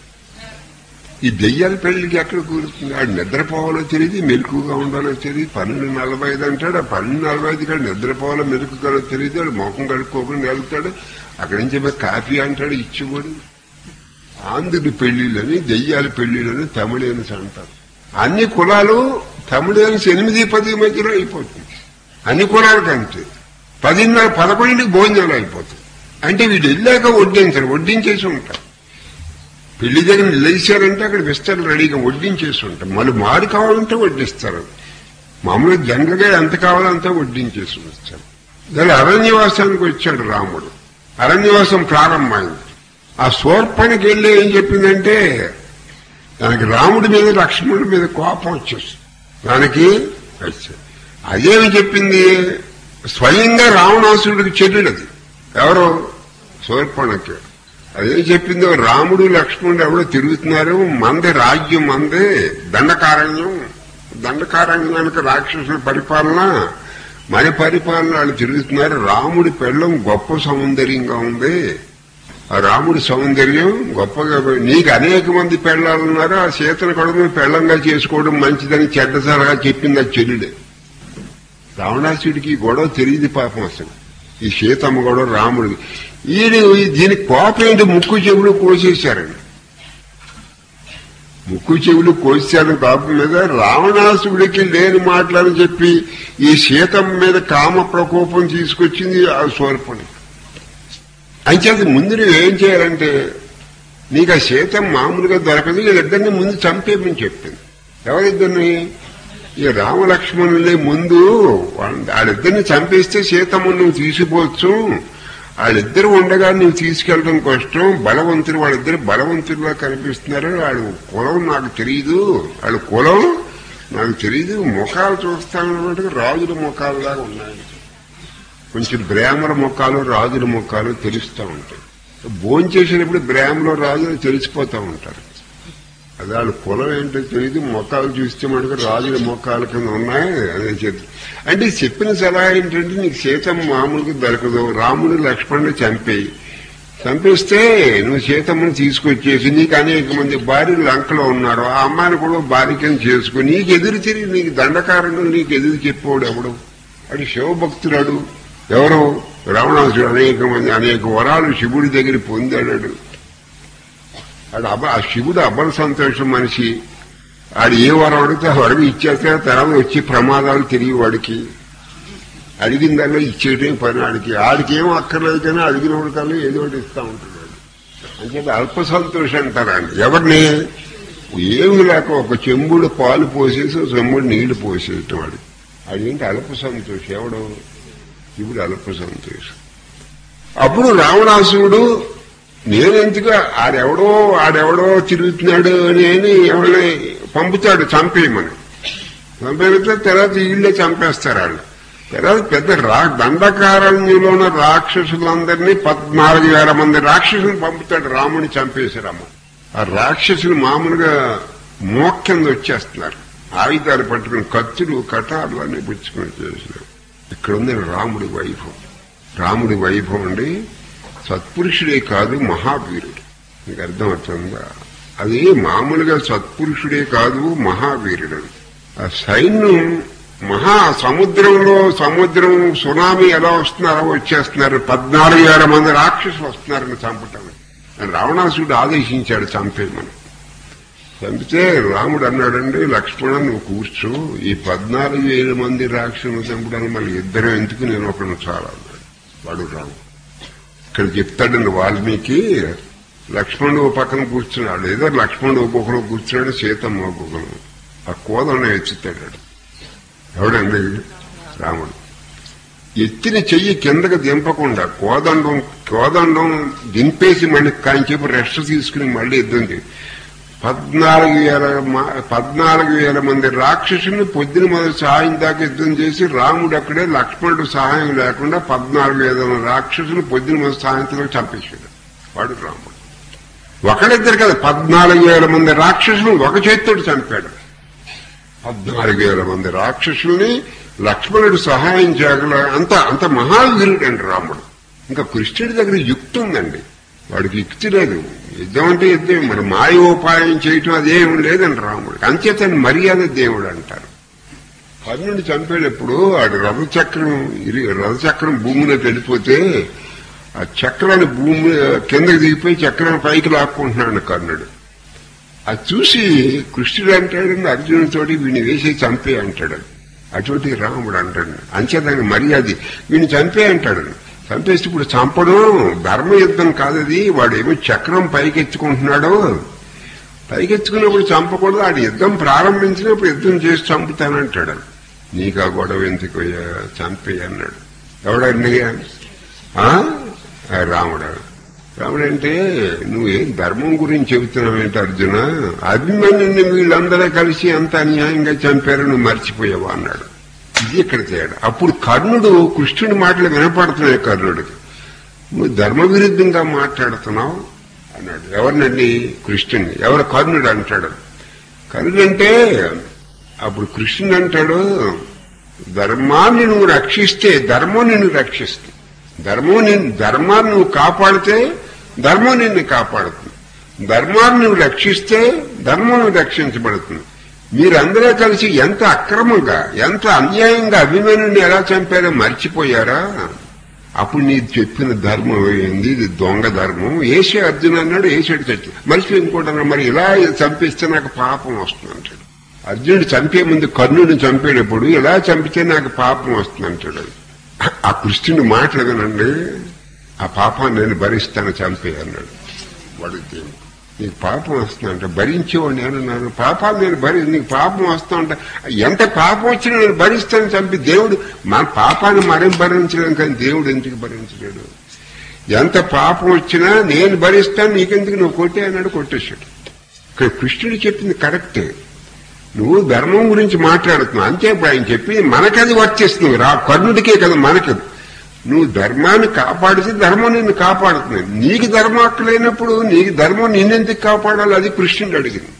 ఈ దెయ్యాల పెళ్లికి ఎక్కడ కూరుతుంది ఆడు నిద్రపోవాలో తెలియదు మెలకుగా ఉండాలో తెలియదు పన్నెండు నలభై ఐదు అంటాడు ఆ పన్నెండు నలభై ఐదు కాదు నిద్రపోవాలో మెలకుగాలో తెలియదు వాడు ముఖం కడుక్కోకుండా వెళ్తాడు అక్కడి నుంచి ఏమో కాఫీ అంటాడు ఇచ్చిపోడు ఆంధ్రుడి పెళ్లిళ్ళని దెయ్యాల పెళ్లిళ్ళని తమిళన్స్ అంటారు అన్ని కులాలు తమిళన్స్ ఎనిమిది పది మధ్యలో అయిపోతుంది అన్ని కులాలకు అంతే పదిన్నర పదకొండింటికి భోజనాలు అయిపోతుంది అంటే వీడు వెళ్ళాక వడ్డించరు వడ్డించేసి ఉంటారు పెళ్లి దగ్గర లేచారంటే అక్కడ విస్తరణ రెడీగా వడ్డించేసి ఉంటాం మళ్ళీ మారు కావాలంటే వడ్డిస్తారు మామూలుగా జనరల్గా ఎంత కావాలంటే వడ్డించేసి వస్తారు దాని అరణ్యవాసానికి వచ్చాడు రాముడు అరణ్యవాసం ప్రారంభమైంది ఆ శూర్పణకి వెళ్ళి ఏం చెప్పిందంటే దానికి రాముడి మీద లక్ష్మణుడి మీద కోపం వచ్చేసి దానికి వచ్చేది అదేమి చెప్పింది స్వయంగా రావణాసురుడికి చెల్లెలది ఎవరు శూర్పణకి అదేం చెప్పిందో రాముడు లక్ష్మణుడు ఎవడో తిరుగుతున్నారు మంది రాజ్యం మంది దండకారణ్యం దండకారణ్యానికి రాక్షసుల పరిపాలన మన పరిపాలన వాళ్ళు తిరుగుతున్నారు రాముడి పెళ్ళం గొప్ప సౌందర్యంగా ఉంది ఆ రాముడి సౌందర్యం గొప్పగా నీకు అనేక మంది పెళ్ళాలన్నారు ఆ సీతను కూడా నువ్వు పెళ్ళంగా చేసుకోవడం మంచిదని చెడ్డసరగా చెప్పింది ఆ చెల్లుడే రావణాసుడికి ఈ గొడవ తెలియదు పాపం అసలు ఈ సీతమ్మ గొడవ రాముడికి ఈయన దీనికి కోపం ఏంటి ముక్కు చెవులు కోసేశారండి ముక్కు చెవులు కోసాడు పాపం మీద రావణాసుడికి లేని మాటలని చెప్పి ఈ సీతమ్మ మీద కామ ప్రకోపం తీసుకొచ్చింది ఆ స్వరూపుని అంచేది ముందు నువ్వు ఏం చేయాలంటే నీకు ఆ సీతం మామూలుగా దొరకదు వీళ్ళిద్దరిని ముందు చంపేమని చెప్పింది ఎవరిద్దరిని ఈ రామలక్ష్మణులే ముందు వాళ్ళ- వాళ్ళిద్దరిని చంపేస్తే సీతమ్మ నువ్వు తీసిపోవచ్చు వాళ్ళిద్దరు ఉండగా నువ్వు తీసుకెళ్ళడం కష్టం బలవంతులు వాళ్ళిద్దరు బలవంతులుగా కనిపిస్తున్నారు వాళ్ళ కులం నాకు తెలియదు వాళ్ళ కులం నాకు తెలియదు ముఖాలు చూస్తాను రాజుల ముఖాలులాగా ఉన్నాయి కొంచెం బ్రాహ్మణ ముఖాలు రాజుల ముఖాలు తెలుస్తూ ఉంటాయి భోంచేసేటప్పుడు బ్రాహ్మణ రాజులు తెలిసిపోతూ ఉంటారు అది వాళ్ళ కులం ఏంటో తెలియదు మొక్కలు చూస్తే మనకు రాజుల మొక్కల కింద ఉన్నాయి అదే చెప్పి అంటే చెప్పిన సలహా ఏంటంటే నీకు సీతమ్మ మామూలుగా దొరకదు రాముడు లక్ష్మణుడు చంపేయి చంపేస్తే నువ్వు సీతమ్మని తీసుకొచ్చేసి నీకు అనేక మంది భార్యలు లంకలో ఉన్నారు ఆ అమ్మాయిని కూడా భార్య కింద చేసుకుని నీకు ఎదురు తిరిగి నీకు దండకారంగా నీకు ఎదురు చెప్పాడు ఎవడు అది శివభక్తురాడు ఎవరు రావణాసుడు అనేక మంది అనేక వరాలు శివుడి దగ్గర పొందాడు ఆడు అబ ఆ శివుడు అబ్బల సంతోషం మనిషి ఆడు ఏ వరం అడిగితే ఆ వరం ఇచ్చేస్తే తర్వాత వచ్చి ప్రమాదాలు తిరిగి వాడికి అడిగిన దానిలో ఇచ్చేయటం పని ఆడికి ఆడికి ఏం అక్కర్లేదు కానీ అడిగినప్పుడు కల్లా ఏదో ఒకటి ఇస్తా ఉంటాడు అంటే అల్ప సంతోషం అంటారండి ఎవరిని ఏమి లేక ఒక చెంబుడు పాలు పోసేసి ఒక చెంబుడు నీళ్లు పోసేయటం వాడు అదేంటి అల్ప సంతోషం ఎవడు ఇప్పుడు అల్ప సంతోషం అప్పుడు రావణాసుడు నేనెందుకు ఆడెవడో ఆడెవడో తిరుగుతున్నాడు అని అని ఎవరిని పంపుతాడు చంపేయమని చంపేస్తే తర్వాత వీళ్ళే చంపేస్తారు వాళ్ళు తర్వాత పెద్ద రా దండకారణ్యంలో ఉన్న రాక్షసులందరినీ పద్నాలుగు వేల మంది రాక్షసులు పంపుతాడు రాముని చంపేశారమ్మ ఆ రాక్షసులు మామూలుగా మోక్ కింద వచ్చేస్తున్నారు ఆయుధాలు పట్టుకుని కత్తులు కటార్లు అన్ని పుచ్చుకొని చేసినారు ఇక్కడ ఉంది రాముడి వైభవం రాముడి వైభవం అండి సత్పురుషుడే కాదు మహావీరుడు మీకు అర్థమవుతుందా అది మామూలుగా సత్పురుషుడే కాదు మహావీరుడు ఆ సైన్యం మహా సముద్రంలో సముద్రం సునామీ ఎలా వస్తున్నారో వచ్చేస్తున్నారు పద్నాలుగు వేల మంది రాక్షసులు వస్తున్నారని చంపటం రావణాసుడు ఆదేశించాడు చంపేయమని చంపితే రాముడు అన్నాడండి లక్ష్మణ నువ్వు కూర్చో ఈ పద్నాలుగు వేల మంది రాక్షసులు చంపడానికి మళ్ళీ ఇద్దరు ఎందుకు నేను ఒకడు చాలా అన్నాడు వాడు రాము ఇక్కడ చెప్తాడండి వాల్మీకి లక్ష్మణుడు ఓ పక్కన కూర్చున్నాడు ఏదో లక్ష్మణుడు ఒక్కొక్కరు కూర్చున్నాడు సీతమ్మ ఒక్కొక్కరు ఆ కోదండ ఎత్తుతాడు ఎవడండి రాముడు ఎత్తిన చెయ్యి కిందకు దింపకుండా కోదండం కోదండం దింపేసి మళ్ళీ కాంచేపు రెస్ట్ తీసుకుని మళ్ళీ యుద్ధం చేయి పద్నాలుగు వేల మ- పద్నాలుగు వేల మంది రాక్షసుని పొద్దున మొదటి సహాయం దాకా యుద్ధం చేసి రాముడు అక్కడే లక్ష్మణుడు సహాయం లేకుండా పద్నాలుగు వేల రాక్షసుని పొద్దున మొదటి సాయంత్రం చంపేశాడు వాడు రాముడు ఒకళ్ళిద్దరు కదా పద్నాలుగు వేల మంది రాక్షసులు ఒక చేతితోటి చంపాడు పద్నాలుగు వేల మంది రాక్షసుల్ని లక్ష్మణుడు సహాయం చేయగల అంత అంత మహావీరుడు అండి రాముడు ఇంకా కృష్ణుడి దగ్గర యుక్తి ఉందండి వాడికి యుక్తి లేదు యుద్ధం అంటే యుద్ధం మరి మాయోపాయం చేయటం అదేం లేదండి రాముడు అంచేతని మర్యాద దేవుడు అంటారు కర్ణుడు చంపేటప్పుడు ఆడు రథచక్రం ఇరి రథచక్రం భూమిలోకి వెళ్ళిపోతే ఆ చక్రాన్ని భూమి కిందకి దిగిపోయి చక్రాన్ని పైకి లాక్కుంటున్నాడు కర్ణుడు అది చూసి కృష్ణుడు అంటాడు అర్జునుడితోటి వీడిని వేసి చంపే అంటాడు అటువంటి రాముడు అంటాడు అంచేదాన్ని మర్యాద వీడిని చంపే అంటాడు చంపేసి ఇప్పుడు చంపడం ధర్మ యుద్ధం కాదది వాడు ఏమో చక్రం పైకెత్తుకుంటున్నాడు పైకెత్తుకున్నప్పుడు చంపకూడదు ఆడు యుద్ధం ప్రారంభించినప్పుడు యుద్ధం చేసి చంపుతానంటాడు నీకు ఆ గొడవ ఎందుకు చంపే అన్నాడు ఎవడండి ఆ? ఆ రాముడు రాముడు అంటే నువ్వేం ధర్మం గురించి చెబుతున్నావేంటి అర్జున అభిమన్యుని వీళ్ళందరూ కలిసి అంత అన్యాయంగా చంపారు నువ్వు మర్చిపోయావా అన్నాడు ఇది ఇక్కడ తేడా అప్పుడు కర్ణుడు కృష్ణుడి మాటలు వినపడుతున్నాయి కర్ణుడికి నువ్వు ధర్మ విరుద్ధంగా మాట్లాడుతున్నావు అన్నాడు ఎవరినండి కృష్ణుని ఎవరు కర్ణుడు అంటాడు కర్ణుడు అంటే అప్పుడు కృష్ణుడు అంటాడు ధర్మాన్ని నువ్వు రక్షిస్తే ధర్మం నిన్ను రక్షిస్తుంది ధర్మం నిన్ను ధర్మాన్ని నువ్వు కాపాడితే ధర్మం నిన్ను కాపాడుతుంది ధర్మాన్ని నువ్వు రక్షిస్తే ధర్మం రక్షించబడుతుంది మీరందరూ కలిసి ఎంత అక్రమంగా ఎంత అన్యాయంగా అభిమానుని ఎలా చంపారో మర్చిపోయారా అప్పుడు నీ చెప్పిన ధర్మం ఏంది ఇది దొంగ ధర్మం ఏసే అర్జున్ అన్నాడు ఏసాడు చచ్చి మర్చిపోయి ఇంకోటి అన్నాడు, మరి ఇలా చంపిస్తే నాకు పాపం వస్తుంది అంటాడు అర్జునుడు చంపే ముందు కర్ణుడిని చంపేటప్పుడు ఇలా చంపితే నాకు పాపం వస్తుంది అంటాడు ఆ కృష్ణుని మాటలు వినండి ఆ పాపాన్ని నేను భరిస్తాను చంపే అన్నాడు వాడు దేవుడు. నీకు పాపం వస్తుందంట భరించేవాడు నేనున్నాను పాపాలు నేను భరి నీకు పాపం వస్తుందంట ఎంత పాపం వచ్చినా నేను భరిస్తాను చంపి దేవుడు మన పాపాన్ని మనం భరించలేం కానీ దేవుడు ఎందుకు భరించలేడు ఎంత పాపం వచ్చినా నేను భరిస్తాను నీకెందుకు నువ్వు కొట్టే అన్నాడు కొట్టేశాడు ఇక్కడ కృష్ణుడు చెప్పింది కరెక్టే నువ్వు ధర్మం గురించి మాట్లాడుతున్నావు అంతే ఇప్పుడు ఆయన చెప్పింది మనకది వర్తిస్తుంది రా కర్ణుడికే కదా మనకది నువ్వు ధర్మాన్ని కాపాడితే ధర్మం నిన్ను కాపాడుతుంది నీకు ధర్మం అక్కలేనప్పుడు నీకు ధర్మం నిన్నెందుకు కాపాడాలి అది కృష్ణుడు అడిగింది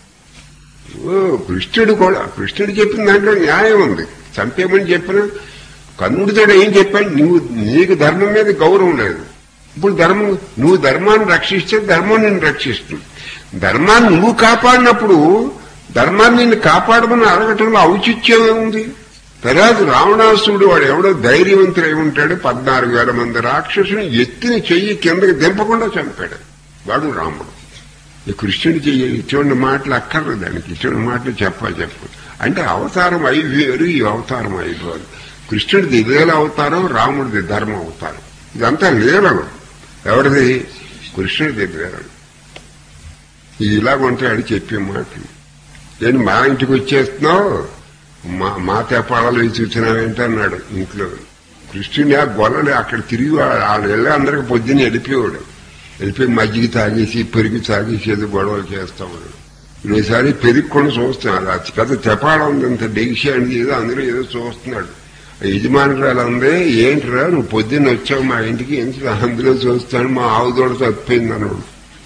ఓ కృష్ణుడు కూడా కృష్ణుడు చెప్పిన దాంట్లో న్యాయం ఉంది చంపేమని చెప్పిన కర్ణుడితో ఏం చెప్పాడు నువ్వు నీకు ధర్మం మీద గౌరవం లేదు ఇప్పుడు ధర్మం నువ్వు ధర్మాన్ని రక్షిస్తే ధర్మం నిన్ను రక్షిస్తుంది ధర్మాన్ని నువ్వు కాపాడినప్పుడు ధర్మాన్ని నిన్ను కాపాడమని అడగటంలో ఔచిత్యం ఏముంది తర్వాత రావణాసుడు వాడు ఎవడో ధైర్యవంతుడై ఉంటాడు పద్నాలుగు వేల మంది రాక్షసుని ఎత్తిన చెయ్యి కిందకి దింపకుండా చంపాడు వాడు రాముడు ఈ కృష్ణుడి చెయ్యి ఇటువంటి మాటలు అక్కర్లేదు దానికి ఇటువంటి మాటలు చెప్పాలి చెప్పు అంటే అవతారం ఐదు వేరు ఈ అవతారం ఐదు వేరు కృష్ణుడిది లీల అవతారం రాముడిది ధర్మ అవతారం ఇదంతా లీలలు ఎవరిది కృష్ణుడిది లీలలు ఇది ఇలాగుంటాడు చెప్పే మాటలు నేను మా ఇంటికి వచ్చేస్తున్నావు మా మా తెప్పాలలో చూసినావేంటి అన్నాడు ఇంట్లో కృష్ణుని ఆ గొల్లలు అక్కడ తిరిగి వాళ్ళు వెళ్ళి అందరికి పొద్దున్న వెళ్ళిపోయాడు వెళ్ళిపోయి మజ్జిగ తాగేసి పెరుగు తాగేసి ఏదో గొడవలు చేస్తా ఉన్నాడు ఈసారి పెరుగు కూడా చూస్తున్నాడు అది పెద్ద తెపాళం ఉంది అంత డెగిషి అనేది ఏదో అందరూ ఏదో చూస్తున్నాడు యజమానురాలు ఉంది ఏంటిరా నువ్వు పొద్దున్న వచ్చావు మా ఇంటికి ఏంటి అందులో చూస్తాను మా ఆవు దూడ తప్పిపోయింది అన్నాడు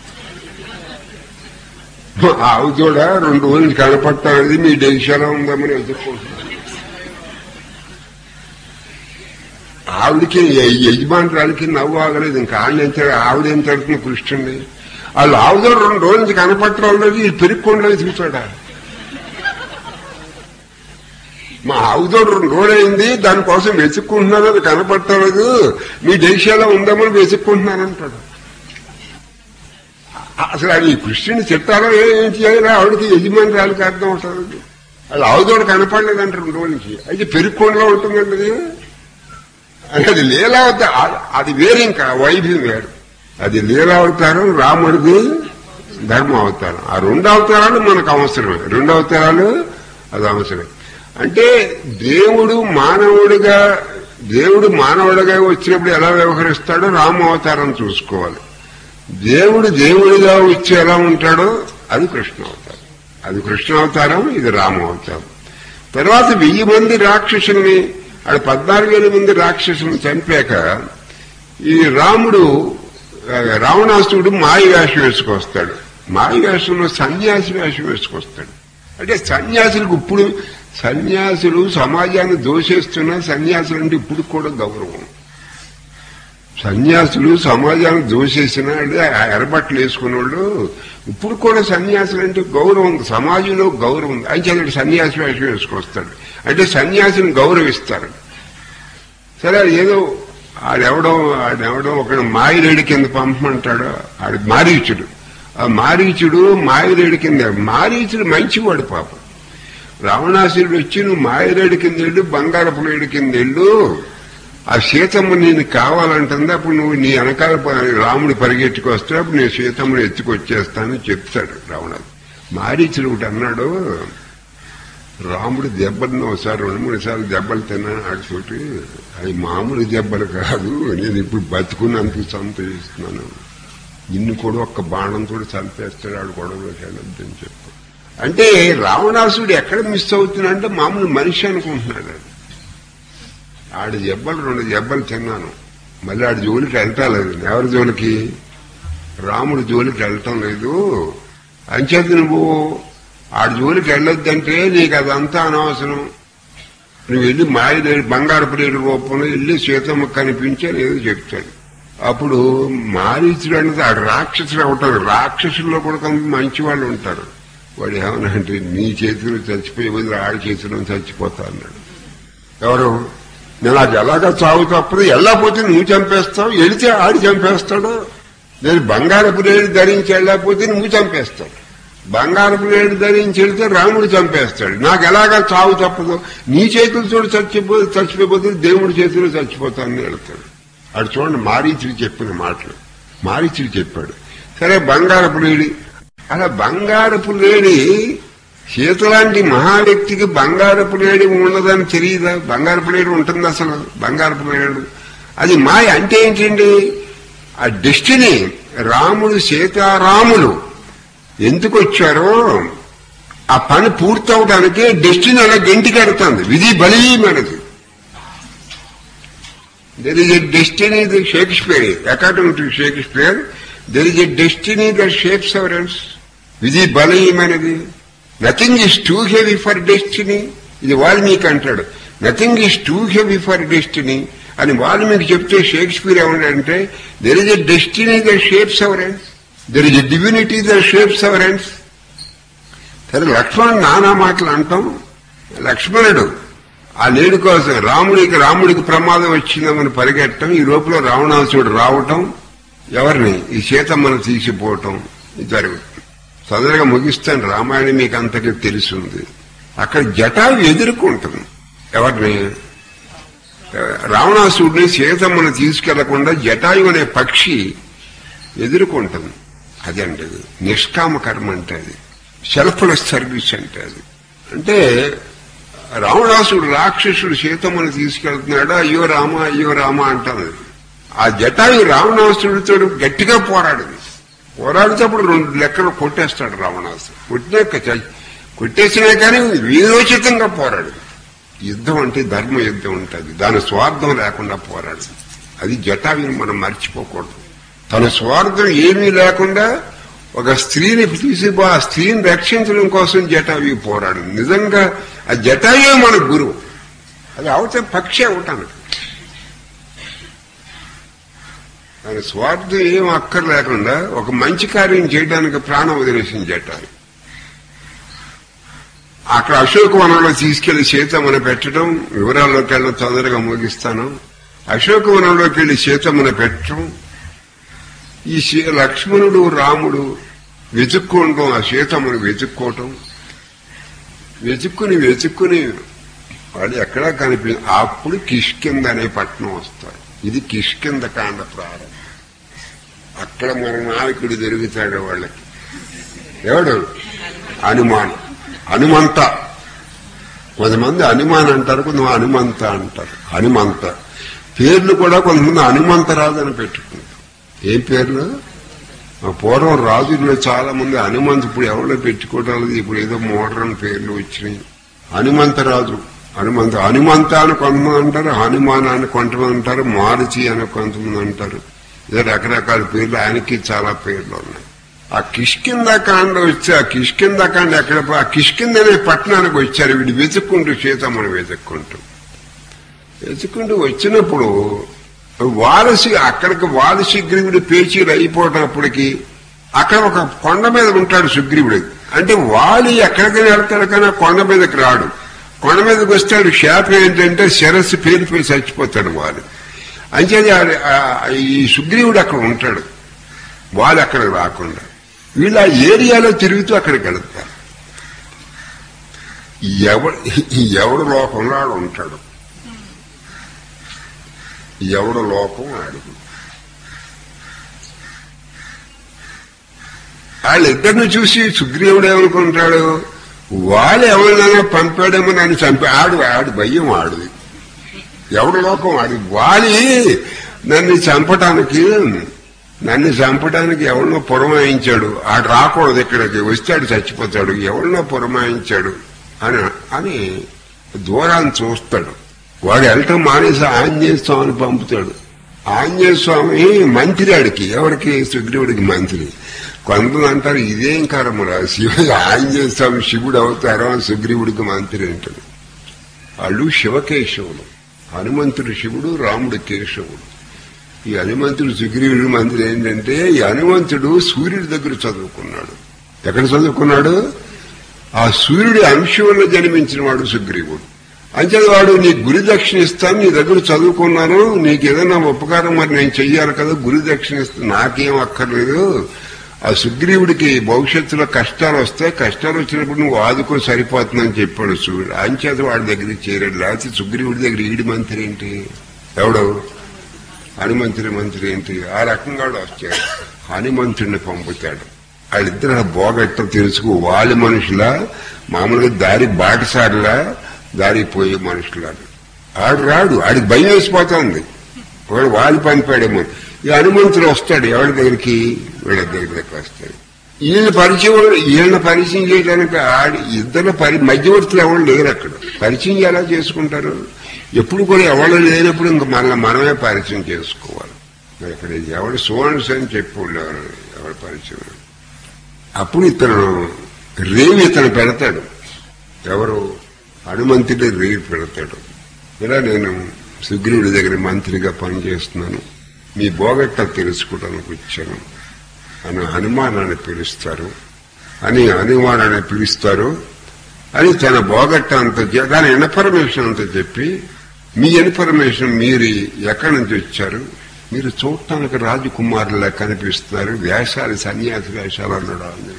ఆవు దూడ రెండు రోజులు కనపడతానది మీ డెసిషన్ ఉందామని ఎదుర్కొంటున్నాను ఆవిడికి యజమానురాలకి నవ్వు ఆగలేదు ఇంకా ఆవిడ ఆవిడ ఏం తడుతుంది కృష్ణుడిని వాళ్ళు ఆవు దూడ రెండు రోజుల నుంచి కనపడటం లేదు ఈ పెరుక్కొండలో చూసాడా మా ఆవు దూడ రెండు రోజులు అయింది దానికోసం వెతుక్కుంటున్నాను అది కనపడటలేదు మీ డెసిషన్లో ఉందామని వెతుక్కుంటున్నానంటాడు అసలు అది కృష్ణుని చిట్టాలో ఏం చేయాలి ఆవిడకి యజమాని రాళ్ళకి అర్థం అవుతుంది అది ఆవుదోడు కనపడలేదంట రెండు రోజుల నుంచి అయితే పెరుక్కోండలో ఉంటుందండి అది అది లీలావత అది వేరు ఇంకా వైభవం వేరు అది లీలావతారం రాముడిది ధర్మ అవతారం ఆ రెండు అవతారాలు మనకు అవసరమే రెండు అవతారాలు అది అవసరం అంటే దేవుడు మానవుడిగా దేవుడు మానవుడిగా వచ్చినప్పుడు ఎలా వ్యవహరిస్తాడో రామ అవతారం చూసుకోవాలి దేవుడు దేవుడిగా వచ్చి ఎలా ఉంటాడో అది కృష్ణ అవతారం అది కృష్ణ అవతారం ఇది రామ అవతారం తర్వాత వెయ్యి మంది రాక్షసుల్ని ఆడ పద్నాలుగు వేల మంది రాక్షసులను చంపాక ఈ రాముడు రావణాసుడు మాయ వేషం వేసుకొస్తాడు మాయ వేషంలో సన్యాసి వేషం వేసుకొస్తాడు అంటే సన్యాసులకు ఇప్పుడు సన్యాసులు సమాజాన్ని దోషేస్తున్న సన్యాసులు అంటే ఇప్పుడు కూడా గౌరవం సన్యాసులు సమాజాన్ని దోషేసిన ఎరబట్టలు వేసుకున్న వాళ్ళు ఇప్పుడు కూడా సన్యాసులు అంటే గౌరవం ఉంది సమాజంలో గౌరవం ఉంది అని చెప్పి సన్యాసి వేషం వేసుకొస్తాడు అంటే సన్యాసిని గౌరవిస్తారు సరే ఏదో ఆడెవడో ఆడెవడో ఒక మాయిరేడి కింద పంపమంటాడు ఆడు మారీచుడు ఆ మారీచుడు మాయిరేడి కింద మారీచుడు మంచివాడు పాపం రావణాసురుడు వచ్చి నువ్వు మాయిరేడి కింద వెళ్ళు బంగారపు లేడి కింద వెళ్ళు ఆ సీతమ్మ నేను కావాలంటుంది అప్పుడు నువ్వు నీ వెనకాల రాముడు పరిగెట్టుకు వస్తే అప్పుడు నేను సీతమ్మని ఎత్తుకొచ్చేస్తానని చెప్తాడు రావణాడు మారీచుడు ఒకటి అన్నాడు రాముడు దెబ్బలను ఒకసారి రెండు మూడు సార్లు దెబ్బలు తిన్నాను ఆడితోటి అవి మామూలు దెబ్బలు కాదు నేను ఇప్పుడు బతుకున్నందుకు సంతరిస్తున్నాను నిన్ను కూడా ఒక్క బాణంతో చంపేస్తాడు ఆడు గొడవలోకి వెళ్ళొద్దని చెప్పు అంటే రావణాసుడు ఎక్కడ మిస్ అవుతున్నాడంటే మామూలు మనిషి అనుకుంటున్నాడు ఆడు దెబ్బలు రెండు దెబ్బలు తిన్నాను మళ్ళీ ఆడి జోలికి వెళ్ళటం లేదు ఎవరి జోలికి రాముడి జోలికి వెళ్ళటం లేదు అంచేత నువ్వు ఆడి జోలికి వెళ్ళొద్దంటే నీకు అదంతా అనవసరం నువ్వు వెళ్ళి మాయ బంగారపు రేడు రూపంలో వెళ్ళి సీతమ్మ కనిపించి అని ఏదో చెప్తాడు అప్పుడు మారీచుడు అనేది ఆడు రాక్షసుడు అవుతాడు రాక్షసుల్లో కూడా కొంత మంచి వాళ్ళు ఉంటారు వాడు ఏమనంటే నీ చేతిలో చచ్చిపోయే బదులు ఆడి చేతిలో చచ్చిపోతా అన్నాడు ఎవరు నేను అది ఎలాగా చావు తప్పదు వెళ్ళకపోతే నువ్వు చంపేస్తావు వెళితే ఆడి చంపేస్తాడు నేను బంగారపు రేడు ధరించి వెళ్ళకపోతే నువ్వు చంపేస్తాడు బంగారపు రేడు ధరించి వెళితే రాముడు చంపేస్తాడు నాకు ఎలాగా చావు తప్పదు నీ చేతులతో చచ్చిపో చచ్చిపోతే దేవుడి చేతిలో చచ్చిపోతానని వెళ్తాడు అటు చూడండి మారీచుడు చెప్పిన మాటలు మారీచుడు చెప్పాడు సరే బంగారపు లేడి అలా బంగారపు లేడి సీతలాంటి మహా వ్యక్తికి బంగారపు లేడి ఉండదని తెలియదా బంగారపు లేడి ఉంటుంది అసలు బంగారపు లేడు అది మాయ అంటే ఏంటండి ఆ డెస్టినీ రాముడు సీతారాములు ఎందుకు వచ్చారో ఆ పని పూర్తవడానికి డెస్టినీ అలా గెంటికెడుతుంది విధి బలీయమైనది there is a destiny the Shakespeare according to Shakespeare there is a destiny that shapes our ends విధి బలీయమైనది nothing is too heavy for destiny ఇది వాల్మీకి అంటాడు nothing is too heavy for destiny అని వాల్మీకి చెప్తే షేక్స్పియర్ ఏమంటే there is a destiny the shapes our ends there is a divinity the shapes our ends సరే లక్ష్మణుడు నానా మాటలు అంటాం లక్ష్మణుడు ఆ లేడి కోసం రాముడికి రాముడికి ప్రమాదం వచ్చిందని పరిగెట్టడం ఈ లోపల రావణాసుడు రావటం ఎవరిని ఈ సీతమ్మను తీసిపోవటం జరుగుతుంది తొందరగా ముగిస్తాను రామాయణం మీకు అంతకి తెలుసుంది అక్కడ జటాలు ఎదుర్కొంటుంది ఎవరిని రావణాసుడిని సీతమ్మను తీసుకెళ్లకుండా జటాయు అనే పక్షి ఎదుర్కొంటుంది అదండి అది నిష్కామ కర్మ అంటే అది సెల్ఫ్లెస్ సర్వీస్ అంటే అది అంటే రావణాసుడు రాక్షసుడు సీతమ్మను తీసుకెళ్తున్నాడు అయ్యో రామ అయ్యో రామ అంటాను ఆ జటాయు రావణాసుడితో గట్టిగా పోరాడింది పోరాడితే అప్పుడు రెండు లెక్కలు కొట్టేస్తాడు రావణాసుడు కొట్టినాక చ- కొట్టేసినా కానీ వీరోచితంగా పోరాడు యుద్ధం అంటే ధర్మ యుద్ధం ఉంటుంది దాని స్వార్థం లేకుండా పోరాడు అది జటాయుని మనం మర్చిపోకూడదు తన స్వార్థం ఏమీ లేకుండా ఒక స్త్రీని తీసి ఆ స్త్రీని రక్షించడం కోసం జటాయు పోరాడు నిజంగా ఆ జటాయే మన గురువు అది అవతే పక్షి అవటానికి దాని స్వార్థం ఏం అక్కర్లేకుండా ఒక మంచి కార్యం చేయడానికి ప్రాణం వదిలేసింది జటాయు అక్కడ అశోక వనంలో తీసుకెళ్లి సీతమ్మను పెట్టడం వివరాల్లోకి వెళ్ళడం తొందరగా ముగిస్తాను అశోక వనంలోకి వెళ్లి సీతమ్మను పెట్టడం ఈ సీ- లక్ష్మణుడు రాముడు వెతుక్కోవడం ఆ సీతమ్మను వెతుక్కోవటం వెతుక్కుని వెతుక్కుని వాళ్ళు ఎక్కడా కనిపి అప్పుడు కిష్కింద అనే పట్టణం వస్తారు ఇది కిష్కింద కాండ ప్రారంభం అక్కడ మన నాయకుడు దొరుకుతాడు వాళ్ళకి ఎవడు హనుమాన్ హనుమంత కొంతమంది హనుమాన్ అంటారు కొంతమంది హనుమంత అంటారు హనుమంత పేర్లు కూడా కొంతమంది హనుమంతరాజు పెట్టుకుంటారు ఏం పేర్లు ఆ పూర్వం రాజుల్లో చాలా మంది హనుమంత్ ఇప్పుడు ఎవరో పెట్టుకోవడం లేదు ఇప్పుడు ఏదో మోడర్న్ పేర్లు వచ్చినాయి హనుమంతరాజు హనుమంత హనుమంత అని కొంతమంది అంటారు హనుమాన్ అని కొంతమంది అంటారు మారుతి అని కొంతమంది అంటారు ఏదో రకరకాల పేర్లు ఆయనకి చాలా పేర్లు ఉన్నాయి ఆ కిష్కింద కాండ వచ్చి ఆ కిష్కింద కాండ ఎక్కడ పో- ఆ కిష్కింద అనే పట్టణానికి వచ్చారు వీడు వెతుక్కుంటూ సీతమ్మను వెతుక్కుంటూ వెతుక్కుంటూ వచ్చినప్పుడు వాలసి అక్కడికి వాలి సుగ్రీవుడి పేచీలు అయిపోవటప్పటికి అక్కడ ఒక కొండ మీద ఉంటాడు సుగ్రీవుడు అంటే వాలి ఎక్కడికైనా వెళ్తాడు కానీ ఆ కొండ మీదకి రాడు కొండ మీదకి వస్తాడు శాపం ఏంటంటే శిరస్సు పేలిపోయి చచ్చిపోతాడు వాలి అంచేది ఆ- ఆ- ఈ సుగ్రీవుడు అక్కడ ఉంటాడు వాళ్ళు అక్కడికి రాకుండా వీళ్ళు ఆ ఏరియాలో తిరుగుతూ అక్కడికి వెళ్తారు ఎవడు ఎవడు లోకంలో ఆడు ఉంటాడు ఎవడు లోకం అడుగు వాళ్ళిద్దరిని చూసి సుగ్రీవుడు ఏమనుకుంటాడు వాళ్ళు ఎవరినైనా పంపాడేమో నన్ను చంపి ఆడు ఆడు భయం ఆడుది ఎవడు లోకం ఆడి వాలి నన్ను చంపటానికి నన్ను చంపడానికి ఎవరినో పురమాయించాడు ఆడు రాకూడదు ఇక్కడికి వస్తాడు చచ్చిపోతాడు ఎవరినో పురమాయించాడు అని అని దూరాన్ని చూస్తాడు వాడు వెళ్ళటం మానేసి ఆంజనేయ స్వామిని పంపుతాడు ఆంజనేయ స్వామి మంత్రి ఆడికి ఎవరికి సుగ్రీవుడికి మంత్రి కొంతమంది అంటారు ఇదేం కర్మరా శివ ఆంజనేయ స్వామి శివుడు అవుతారా సుగ్రీవుడికి మంత్రి అంటాడు వాళ్ళు శివకేశవులు హనుమంతుడు శివుడు రాముడు కేశవుడు ఈ హనుమంతుడు సుగ్రీవుడి మంత్రి ఏంటంటే ఈ హనుమంతుడు సూర్యుడి దగ్గర చదువుకున్నాడు ఎక్కడ చదువుకున్నాడు ఆ సూర్యుడి అంశంలో జన్మించిన వాడు సుగ్రీవుడు అంచేది వాడు నీ గురి దక్షిణ ఇస్తాను నీ దగ్గర చదువుకున్నాను నీకు ఏదైనా ఉపకారం మరి నేను చెయ్యాలి కదా గురి దక్షిణ ఇస్తాను నాకేం అక్కర్లేదు ఆ సుగ్రీవుడికి భవిష్యత్తులో కష్టాలు వస్తాయి కష్టాలు వచ్చినప్పుడు నువ్వు ఆదుకో సరిపోతుందని చెప్పాడు సూర్యుడు అంచేత వాడి దగ్గరికి చేరాడు లేకపోతే సుగ్రీవుడి దగ్గర ఈడి మంత్రి ఏంటి ఎవడు హనుమంతుడి మంత్రి ఏంటి ఆ రకంగా వాడు వచ్చాడు హనుమంతుడిని పంపుతాడు వాళ్ళిద్దరు బోగట్ట తెలుసుకో వాళ్ళ మనుషుల మామూలుగా దారి బాటసారిలా దారి పోయే మనుషుల ఆడు రాడు ఆడికి భయం వేసిపోతుంది వాడు వాళ్ళు పంపాడేమో ఈ హనుమంతుడు వస్తాడు ఎవరి దగ్గరికి వీళ్ళ దగ్గరికి వస్తాడు వీళ్ళ పరిచయం వీళ్ళని పరిచయం చేయడానికి ఆడి ఇద్దరు పరి మధ్యవర్తులు ఎవరు లేరు అక్కడ పరిచయం ఎలా చేసుకుంటారు ఎప్పుడు కూడా ఎవరు లేనప్పుడు ఇంక మళ్ళీ మనమే పరిచయం చేసుకోవాలి మరి ఇక్కడ ఎవడు సోన్స్ అని చెప్పి ఉండేవారు ఎవరి పరిచయం అప్పుడు ఇతను రేవి ఇతను పెడతాడు ఎవరు హనుమంతుడి రేవి పెడతాడు ఇలా నేను సుగ్రీవుడి దగ్గర మంత్రిగా పనిచేస్తున్నాను మీ బోగట్ట తెలుసుకోవడానికి వచ్చాను అని హనుమానాన్ని పిలుస్తారు అని హనుమానాన్ని పిలుస్తారు అని తన బోగట్ట అంత చే- దాని ఇన్ఫర్మేషన్ అంత చెప్పి మీ ఇన్ఫర్మేషన్ మీరు ఎక్కడి నుంచి వచ్చారు మీరు చూడటానికి రాజకుమారులా కనిపిస్తున్నారు వేషాలు సన్యాసి వేషాలు అన్నాడు ఆయన.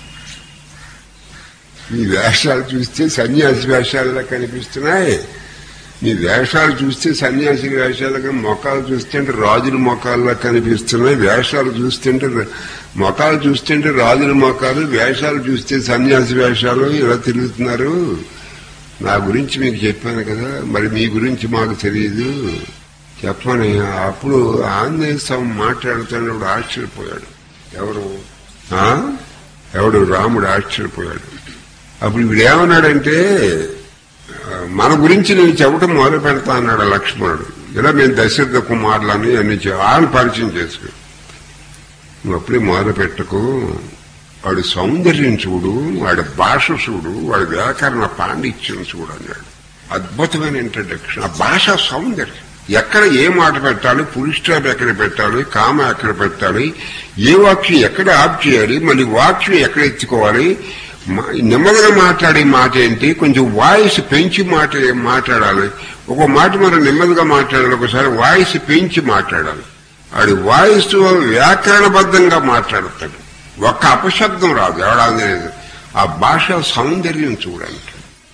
మీ వేషాలు చూస్తే సన్యాసి వేషాలులా కనిపిస్తున్నాయి మీ వేషాలు చూస్తే సన్యాసి వేషాలుగా మొఖాలు చూస్తుంటే రాజుల మొఖాల్లా కనిపిస్తున్నాయి వేషాలు చూస్తుంటే మొఖాలు చూస్తుంటే రాజుల మొఖాలు వేషాలు చూస్తే సన్యాసి వేషాలు ఇలా తిరుగుతున్నారు నా గురించి మీకు చెప్పాను కదా మరి మీ గురించి మాకు తెలియదు చెప్పని అప్పుడు ఆంజనేయ స్వామి మాట్లాడుతున్నప్పుడు ఆశ్చర్యపోయాడు ఎవరు ఆ? ఎవడు రాముడు ఆశ్చర్యపోయాడు అప్పుడు వీడు ఏమన్నాడంటే ఆ, మన గురించి నేను చెప్పటం మొదలు పెడతా అన్నాడు లక్ష్మణుడు ఇలా మేము దశరథ కుమారులని అన్ని చె- ఆయన పరిచయం చేసుకో నువ్వు అప్పుడే మొదలు పెట్టకు వాడు సౌందర్యం చూడు వాడి భాష చూడు వాడి వ్యాకరణ పాండిత్యం చూడు అన్నాడు అద్భుతమైన ఇంట్రడక్షన్ ఆ భాష సౌందర్యం ఎక్కడ ఏ మాట పెట్టాలి పురుష్టాలు ఎక్కడ పెట్టాలి కామ ఎక్కడ పెట్టాలి ఏ వాక్యం ఎక్కడ ఆప్ చేయాలి మళ్ళీ వాక్యం ఎక్కడ ఎత్తుకోవాలి మా- నెమ్మదిగా మాట్లాడే మాట ఏంటి కొంచెం వాయిస్ పెంచి మాట మాట్లాడాలి ఒక మాట మనం నెమ్మదిగా మాట్లాడాలి ఒకసారి వాయిస్ పెంచి మాట్లాడాలి ఆడి వాయిస్ వ్యాకరణబద్ధంగా మాట్లాడతాడు ఒక్క అపశబ్దం రాదు ఎవడాంజనేయుడు ఆ భాష సౌందర్యం చూడండి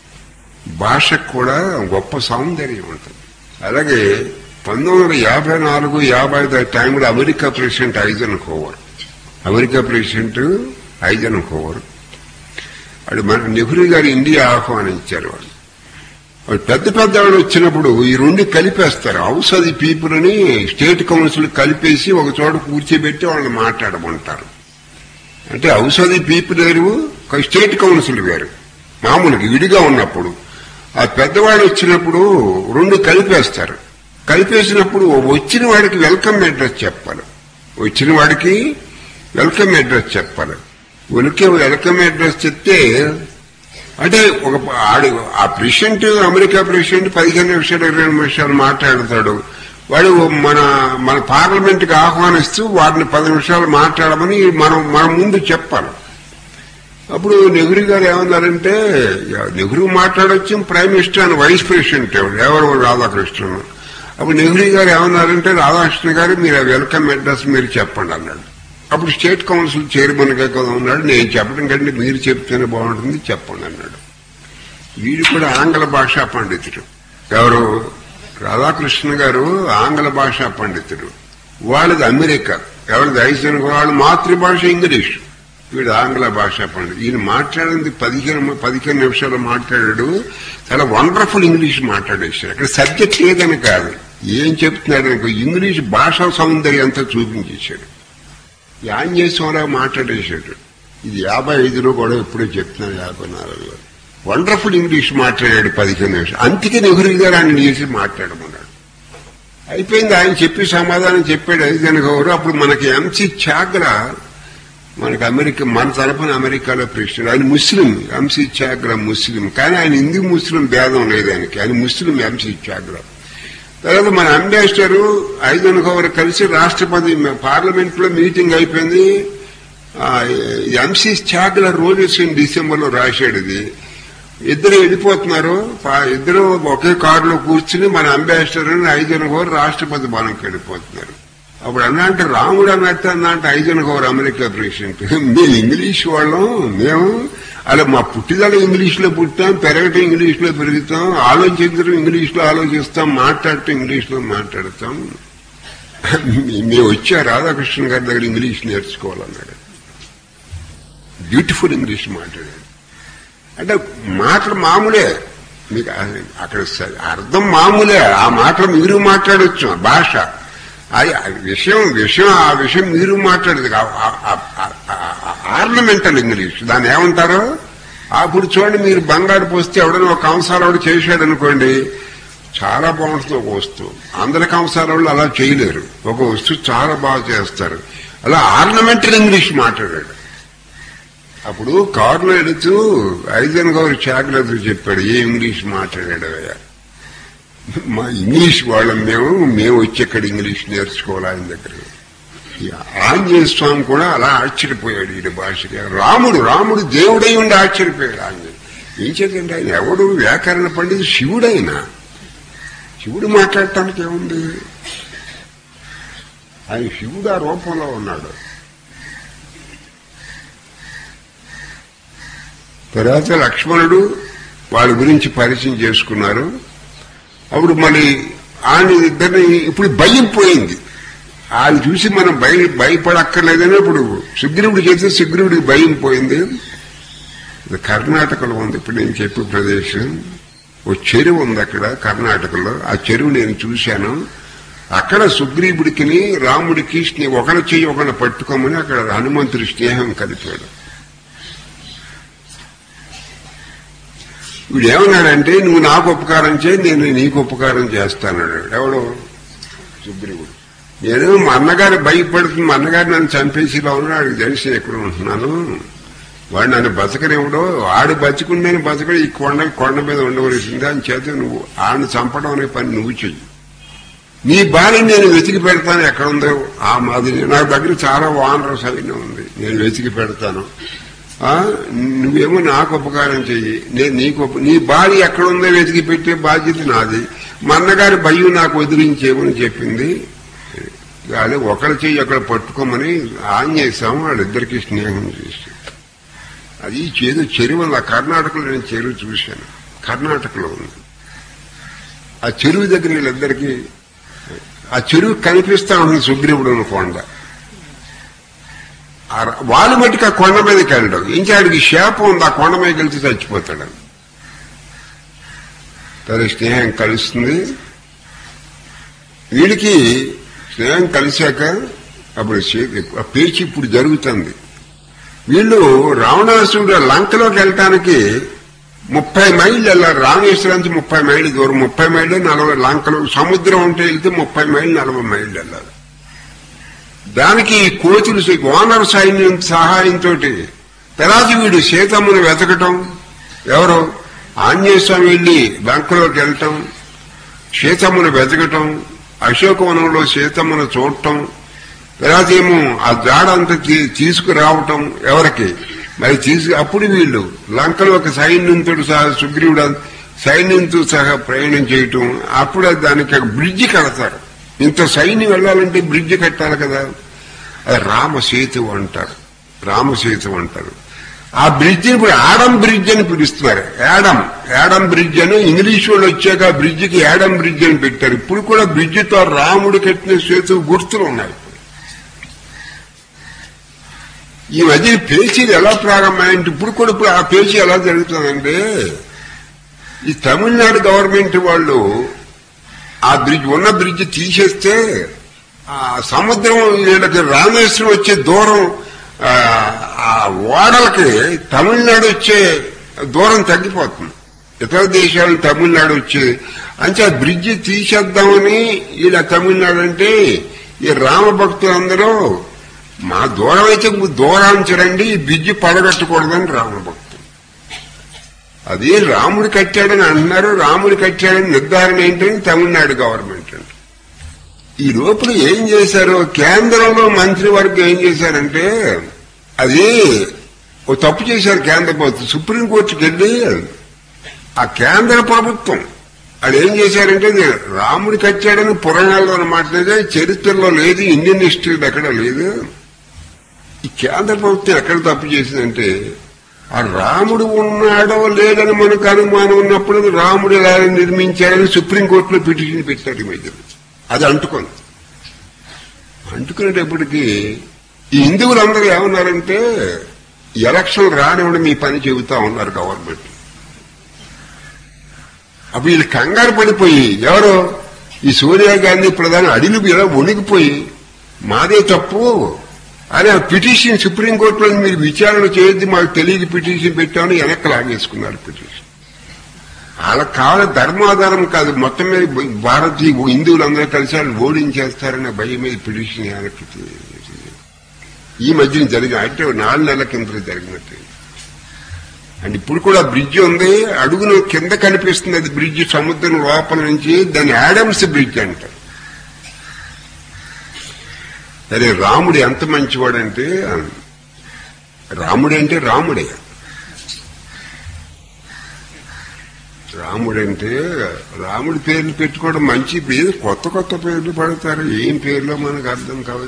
భాషకు కూడా గొప్ప సౌందర్యం ఉంటుంది అలాగే పంతొమ్మిది వందల యాభై నాలుగు యాభై ఐదు టైంలో America president Eisenhower America president Eisenhower అది మన నెహ్రూ గారు ఇండియా ఆహ్వానించారు వాళ్ళు వాళ్ళు పెద్ద పెద్ద వాళ్ళు వచ్చినప్పుడు ఈ రెండు కలిపేస్తారు హౌస్ ఆఫ్ ది పీపుల్ అని స్టేట్ కౌన్సిల్ కలిపేసి ఒక చోట కూర్చోబెట్టి వాళ్ళని మాట్లాడమంటారు అంటే హౌస్ ఆఫ్ ది పీపుల్ వేరు ఒక స్టేట్ కౌన్సిల్ వేరు మామూలుగా విడిగా ఉన్నప్పుడు ఆ పెద్దవాళ్ళు వచ్చినప్పుడు రెండు కలిపేస్తారు కలిపేసినప్పుడు వచ్చిన వాడికి వెల్కమ్ అడ్రస్ చెప్పాలి వచ్చిన వాడికి వెల్కమ్ అడ్రస్ చెప్పాలి ఉనికి వెల్కమ్ అడ్రస్ చెప్తే అంటే ఒక ఆడి ఆ ప్రెసిడెంట్ అమెరికా ప్రెసిడెంట్ పదిహేను నిమిషాలు ఇరవై నిమిషాలు మాట్లాడతాడు వాడు మన మన పార్లమెంట్ కి ఆహ్వానిస్తూ వారిని పది నిమిషాలు మాట్లాడమని మనం మన ముందు చెప్పాలి అప్పుడు నెహ్రూ గారు ఏమన్నారంటే నెహ్రూ మాట్లాడొచ్చు ప్రైమ్ మినిస్టర్ అని వైస్ ప్రెసిడెంట్ ఎవరు రాధాకృష్ణన్ అప్పుడు నెహ్రూ గారు ఏమన్నారంటే రాధాకృష్ణ గారు మీరు ఆ వెల్కమ్ అడ్రస్ మీరు చెప్పండి అన్నాడు అప్పుడు స్టేట్ కౌన్సిల్ చైర్మన్ గా కదా ఉన్నాడు నేను చెప్పడం కంటే మీరు చెప్తేనే బాగుంటుంది చెప్పండి అన్నాడు వీడు కూడా ఆంగ్ల భాషా పండితుడు ఎవరు రాధాకృష్ణ గారు ఆంగ్ల భాషా పండితుడు వాళ్ళది అమెరికా ఎవరిది ఐసన్ వాళ్ళ మాతృభాష ఇంగ్లీష్ వీడు ఆంగ్ల భాషా పండితుడు ఈయన మాట్లాడింది పదిహేను పదిహేను నిమిషాలు మాట్లాడాడు చాలా వండర్ఫుల్ ఇంగ్లీష్ మాట్లాడేశాడు అక్కడ సబ్జెక్ట్ లేదని కాదు ఏం చెప్తున్నాడు అనుకో ఇంగ్లీష్ భాషా సౌందర్యం అంతా చూపించేశాడు యాంజేశ్వరరావు మాట్లాడేశాడు ఇది యాభై ఐదులో కూడా ఎప్పుడో చెప్తున్నాను యాభై నాలుగులో వండర్ఫుల్ ఇంగ్లీష్ మాట్లాడాడు పదిహేను నిమిషాలు అందుకే నెహ్రూ గారు ఆయన చేసి మాట్లాడమన్నాడు అయిపోయింది ఆయన చెప్పి సమాధానం చెప్పాడు ఐదు గౌరు అప్పుడు మనకి ఎంసీ చాగ్రా మనకి అమెరికా మన తరపున అమెరికాలో ప్రెసిడెంట్ ఆయన ముస్లిం ఎంసీ చాగ్రా ముస్లిం కానీ ఆయన హిందూ ముస్లిం భేదం లేదు ఆయనకి ఆయన ముస్లిం ఎంసీ చాగ్రా తర్వాత మన అంబాసిడర్ ఐదు గౌరు కలిసి రాష్ట్రపతి పార్లమెంట్ లో మీటింగ్ అయిపోయింది MC Chagla roses in December లో రాశాడు ఇది ఇద్దరు వెళ్ళిపోతున్నారు పా- ఇద్దరు ఒకే కారులో కూర్చుని మన అంబాసిడర్ ఐదుగురు గౌరు రాష్ట్రపతి భవనంకి వెళ్ళిపోతున్నారు అప్పుడు అన్నా అంటే రాముడు అన్నట్టు అన్నా అంటే ఐదుగురు గౌరు అమెరికా ప్రెసిడెంట్ మేము ఇంగ్లీష్ వాళ్ళం మేము అలా మా పుట్టిదల ఇంగ్లీష్ లో పుట్టాం పెరగటం ఇంగ్లీష్ లో పెరుగుతాం ఆలోచించడం ఇంగ్లీష్ లో ఆలోచిస్తాం మాట్లాడటం ఇంగ్లీష్ లో మాట్లాడతాం మేము వచ్చా రాధాకృష్ణ గారి దగ్గర ఇంగ్లీష్ నేర్చుకోవాలన్నాడు బ్యూటిఫుల్ ఇంగ్లీష్ మాట్లాడాడు అంటే మాటలు మామూలే మీకు అ- అక్కడ స- అర్థం మామూలే ఆ మాటలు మీరు మాట్లాడొచ్చు ఆ భాష అది ఆ విషయం విషయం ఆ విషయం మీరు మాట్లాడదు ఆర్నమెంటల్ ఇంగ్లీష్ దాన్ని ఏమంటారు అప్పుడు చూడండి మీరు బంగారు పోస్తే ఎవడైనా ఒక కంసాలోడు చేశాడు అనుకోండి చాలా బాగుంటుంది ఒక వస్తువు అందరి కంసాలోళ్ళు అలా చేయలేరు ఒక వస్తువు చాలా బాగా చేస్తారు అలా ఆర్నమెంటల్ ఇంగ్లీష్ మాట్లాడాడు అప్పుడు కారులో వెళుతూ ఐజన్ గౌరి చాకలతో చెప్పాడు ఏ ఇంగ్లీష్ మాట్లాడాడు అయ్యా మా ఇంగ్లీష్ వాళ్ళం మేము మేము వచ్చి ఇక్కడ ఇంగ్లీష్ నేర్చుకోవాలి ఆయన దగ్గర ఈ ఆంజనేయ స్వామి కూడా అలా ఆశ్చర్యపోయాడు ఈయన భాషకి రాముడు రాముడు దేవుడై ఉండి ఆశ్చర్యపోయాడు ఆంజనేయ ఏం చేద్దండి ఆయన ఎవడు వ్యాకరణ పండితుడు శివుడు ఆయన శివుడు మాట్లాడటానికి ఏముంది ఆయన శివుడు ఆ రూపంలో ఉన్నాడు తర్వాత లక్ష్మణుడు వాళ్ళ గురించి పరిచయం చేసుకున్నారు అప్పుడు మళ్ళీ ఆయన ఇద్దరిని ఇప్పుడు భయం పోయింది ఆయన చూసి మనం భయ భయపడక్కర్లేదని ఇప్పుడు సుగ్రీవుడు చేస్తే సుగ్రీవుడికి భయం పోయింది ఇది కర్ణాటకలో ఉంది ఇప్పుడు నేను చెప్పే ప్రదేశం ఓ చెరువు ఉంది అక్కడ కర్ణాటకలో ఆ చెరువు నేను చూశాను అక్కడ సుగ్రీవుడికి రాముడికి స్నే ఒకరి చెయ్యి ఒకరిని పట్టుకోమని అక్కడ హనుమంతుడి స్నేహం కలిపాడు వీడు ఏమన్నాడంటే నువ్వు నాకు ఉపకారం చేయి నేను నీకు ఉపకారం చేస్తానన్నాడు ఎవడు సుగ్రీవుడు నేను మా అన్నగారు భయపడుతుంది మా అన్నగారు నన్ను చంపేసిలో ఉన్నాడు తెలిసి ఎక్కడ ఉంటున్నాను వాడు నన్ను బతకనివ్వడు ఆడు బతుకుని నేను బతకడు ఈ కొండ కొండ మీద ఉండవలసింది అని చేత నువ్వు ఆడిని చంపడం అనే పని నువ్వు చెయ్యి నీ భార్య నేను వెతికి పెడతాను ఎక్కడ ఉందో ఆ మాది నా దగ్గర చాలా వానర సైన్యం ఉంది నేను వెతికి పెడతాను ఆ నువ్వేమో నాకు ఉపకారం చెయ్యి నేను నీకు ఉప- నీ భార్య ఎక్కడ ఉందో వెతికి పెట్టే బాధ్యత నాది మా అన్నగారి భయం నాకు వదిలించేమని చెప్పింది అదే ఒకరి చెయ్యి అక్కడ పట్టుకోమని ఆంజేశాము వాళ్ళిద్దరికి స్నేహం చేసి అది చేదు చెరువు ఉంది. ఆ కర్ణాటకలో నేను చెరువు చూశాను కర్ణాటకలో ఉంది ఆ చెరువు దగ్గర వీళ్ళిద్దరికి ఆ చెరువు కనిపిస్తా ఉంటుంది సుగ్రీవుడు కొండ ఆ ర- వాళ్ళు మట్టుకు ఆ కొండ మీదకి వెళ్ళడం ఇంకా ఆడికి శాపం ఉంది ఆ కొండ మీదకి వెళ్తే చచ్చిపోతాడు తన స్నేహం కలుస్తుంది వీడికి స్నేహం కలిశాక అప్పుడు చే- ఆ పేచి ఇప్పుడు జరుగుతుంది వీళ్ళు రావణాసుడు లంకలోకి వెళ్ళటానికి ముప్పై మైళ్ళు వెళ్ళారు రామేశ్వరం నుంచి ముప్పై మైళ్ళు దూరం ముప్పై మైళ్ళు నలభై లంకలు సముద్రం ఉంటే వెళ్తే ముప్పై మైళ్ళు నలభై మైళ్ళు వెళ్ళాలి దానికి ఈ కోతులు ఓనర్ సైన్యం సహాయంతో తర్వాత వీడు సీతమ్మను వెతకటం ఎవరు ఆంజనేయస్వామి వెళ్ళి లంకలోకి వెళ్ళటం సీతమ్మను వెతకటం అశోకవనంలో సీతమ్మను చూడటం తర్వాత ఏమో ఆ జాడ అంతా తీ- తీసుకురావటం ఎవరికి మరి తీసుకు అప్పుడు వీళ్ళు లంకలో ఒక సైన్యంతో సహా సుగ్రీవుడు సైన్యంతో సహా ప్రయాణం చేయటం అప్పుడు దానికి ఒక బ్రిడ్జి కడతారు ఇంత సైన్యం వెళ్ళాలంటే బ్రిడ్జి కట్టాలి కదా అది రామసేతు అంటారు రామసేతు అంటారు ఆ బ్రిడ్జ్ ఇప్పుడు యాడమ్ బ్రిడ్జ్ అని పిలుస్తున్నారు యాడమ్ యాడమ్ బ్రిడ్జ్ అని ఇంగ్లీష్ వాళ్ళు వచ్చాక ఆ బ్రిడ్జికి యాడమ్ బ్రిడ్జ్ అని పెట్టారు ఇప్పుడు కూడా బ్రిడ్జితో రాముడు కట్టిన సేతు గుర్తులు ఉన్నాయి ఈ మధ్య పేచీలు ఎలా ప్రారంభమైంది ఇప్పుడు కూడా ఇప్పుడు ఆ పేచీ ఎలా జరుగుతుందంటే ఈ తమిళనాడు గవర్నమెంట్ వాళ్ళు ఆ బ్రిడ్జ్ ఉన్న బ్రిడ్జ్ తీసేస్తే ఆ సముద్రం వీళ్ళకి రామేశ్వరం వచ్చే దూరం ఆ, ఆ ఓడలకి తమిళనాడు వచ్చే దూరం తగ్గిపోతుంది ఇతర దేశాలు తమిళనాడు వచ్చే అంటే ఆ బ్రిడ్జి తీసేద్దామని ఈయన తమిళనాడు అంటే ఈ రామ భక్తులందరూ మా దూరం అయితే దూరానికి రండి ఈ బ్రిడ్జి పడగట్టకూడదని రామ భక్తులు అది రాముడు కట్టాడని అంటున్నారు రాముడు కట్టాడని నిర్ధారణ ఏంటని తమిళనాడు గవర్నమెంట్ అంట ఈ లోపల ఏం చేశారు కేంద్రంలో మంత్రివర్గం ఏం చేశారంటే అది ఓ తప్పు చేశారు కేంద్ర ప్రభుత్వం సుప్రీంకోర్టుకి వెళ్ళి ఆ కేంద్ర ప్రభుత్వం అది ఏం చేశారంటే ఇది రాముడు కట్టాడని పురాణాల్లో మాట్లాడితే చరిత్రలో లేదు ఇండియన్ హిస్టరీలో ఎక్కడ లేదు ఈ కేంద్ర ప్రభుత్వం ఎక్కడ తప్పు చేసిందంటే ఆ రాముడు ఉన్నాడో లేదని మనకు అనుమానం ఉన్నప్పుడు రాముడు ఎలా నిర్మించాడని సుప్రీంకోర్టులో పిటిషన్ పెట్టాడు ఈ మధ్య అది అంటుకుంది అంటుకునేటప్పటికి ఈ హిందువులందరూ ఏమన్నారంటే ఎలక్షన్ రానివ్వండి మీ పని చెబుతా ఉన్నారు గవర్నమెంట్ అప్పుడు వీళ్ళు కంగారు పడిపోయి ఎవరు ఈ సోనియా గాంధీ ప్రధాని అడిలు ఇలా వణికిపోయి మాదే తప్పు అని ఆ పిటిషన్ సుప్రీంకోర్టులో మీరు విచారణ చేయొద్దు మాకు తెలియక పిటిషన్ పెట్టామని వెనక్కి లాగేసుకున్నారు పిటిషన్ వాళ్ళకి కావాలి ధర్మాధారం కాదు మొత్తం మీద భారతీయ హిందువులందరూ కలిసి వాళ్ళు ఓడించేస్తారనే భయం మీద పిటిషన్ వెనక్కి తీ- ఈ మధ్యన జరిగిన అంటే నాలుగు నెలల కింద జరిగినట్టు అండ్ ఇప్పుడు కూడా బ్రిడ్జ్ ఉంది అడుగున కింద కనిపిస్తుంది అది బ్రిడ్జ్ సముద్రం లోపల నుంచి దాన్ని యాడమ్స్ బ్రిడ్జ్ అంటారు సరే రాముడు ఎంత మంచివాడంటే రాముడు అంటే రాముడే రాముడంటే రాముడి పేర్లు పెట్టుకోవడం మంచి పేరు కొత్త కొత్త పేర్లు పడతారు ఏం పేర్లో మనకు అర్థం కాదు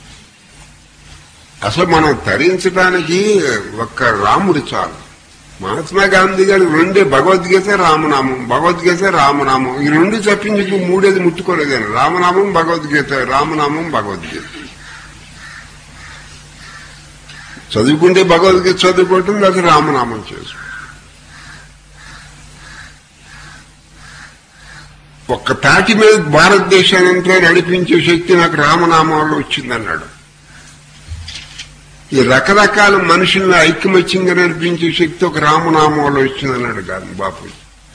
అసలు మనం తరించడానికి ఒక్క రాముడు చాలు మహాత్మా గాంధీ గారు రెండే భగవద్గీత రామనామం భగవద్గీత రామనామం ఈ రెండు తప్పించి ఇంకో మూడేది ముట్టుకోలేదని రామనామం భగవద్గీత రామనామం భగవద్గీత చదువుకుంటే భగవద్గీత చదువుకోవటం లేదా రామనామం చేసుకో ఒక్క తాటి మీద భారతదేశానంతా నడిపించే శక్తి నాకు రామనామంలో వచ్చిందన్నాడు ఈ రకరకాల మనుషుల్ని ఐక్యమత్యంగా నడిపించే శక్తి ఒక రామనామంలో వచ్చిందన్నాడు గాంధీ బాపు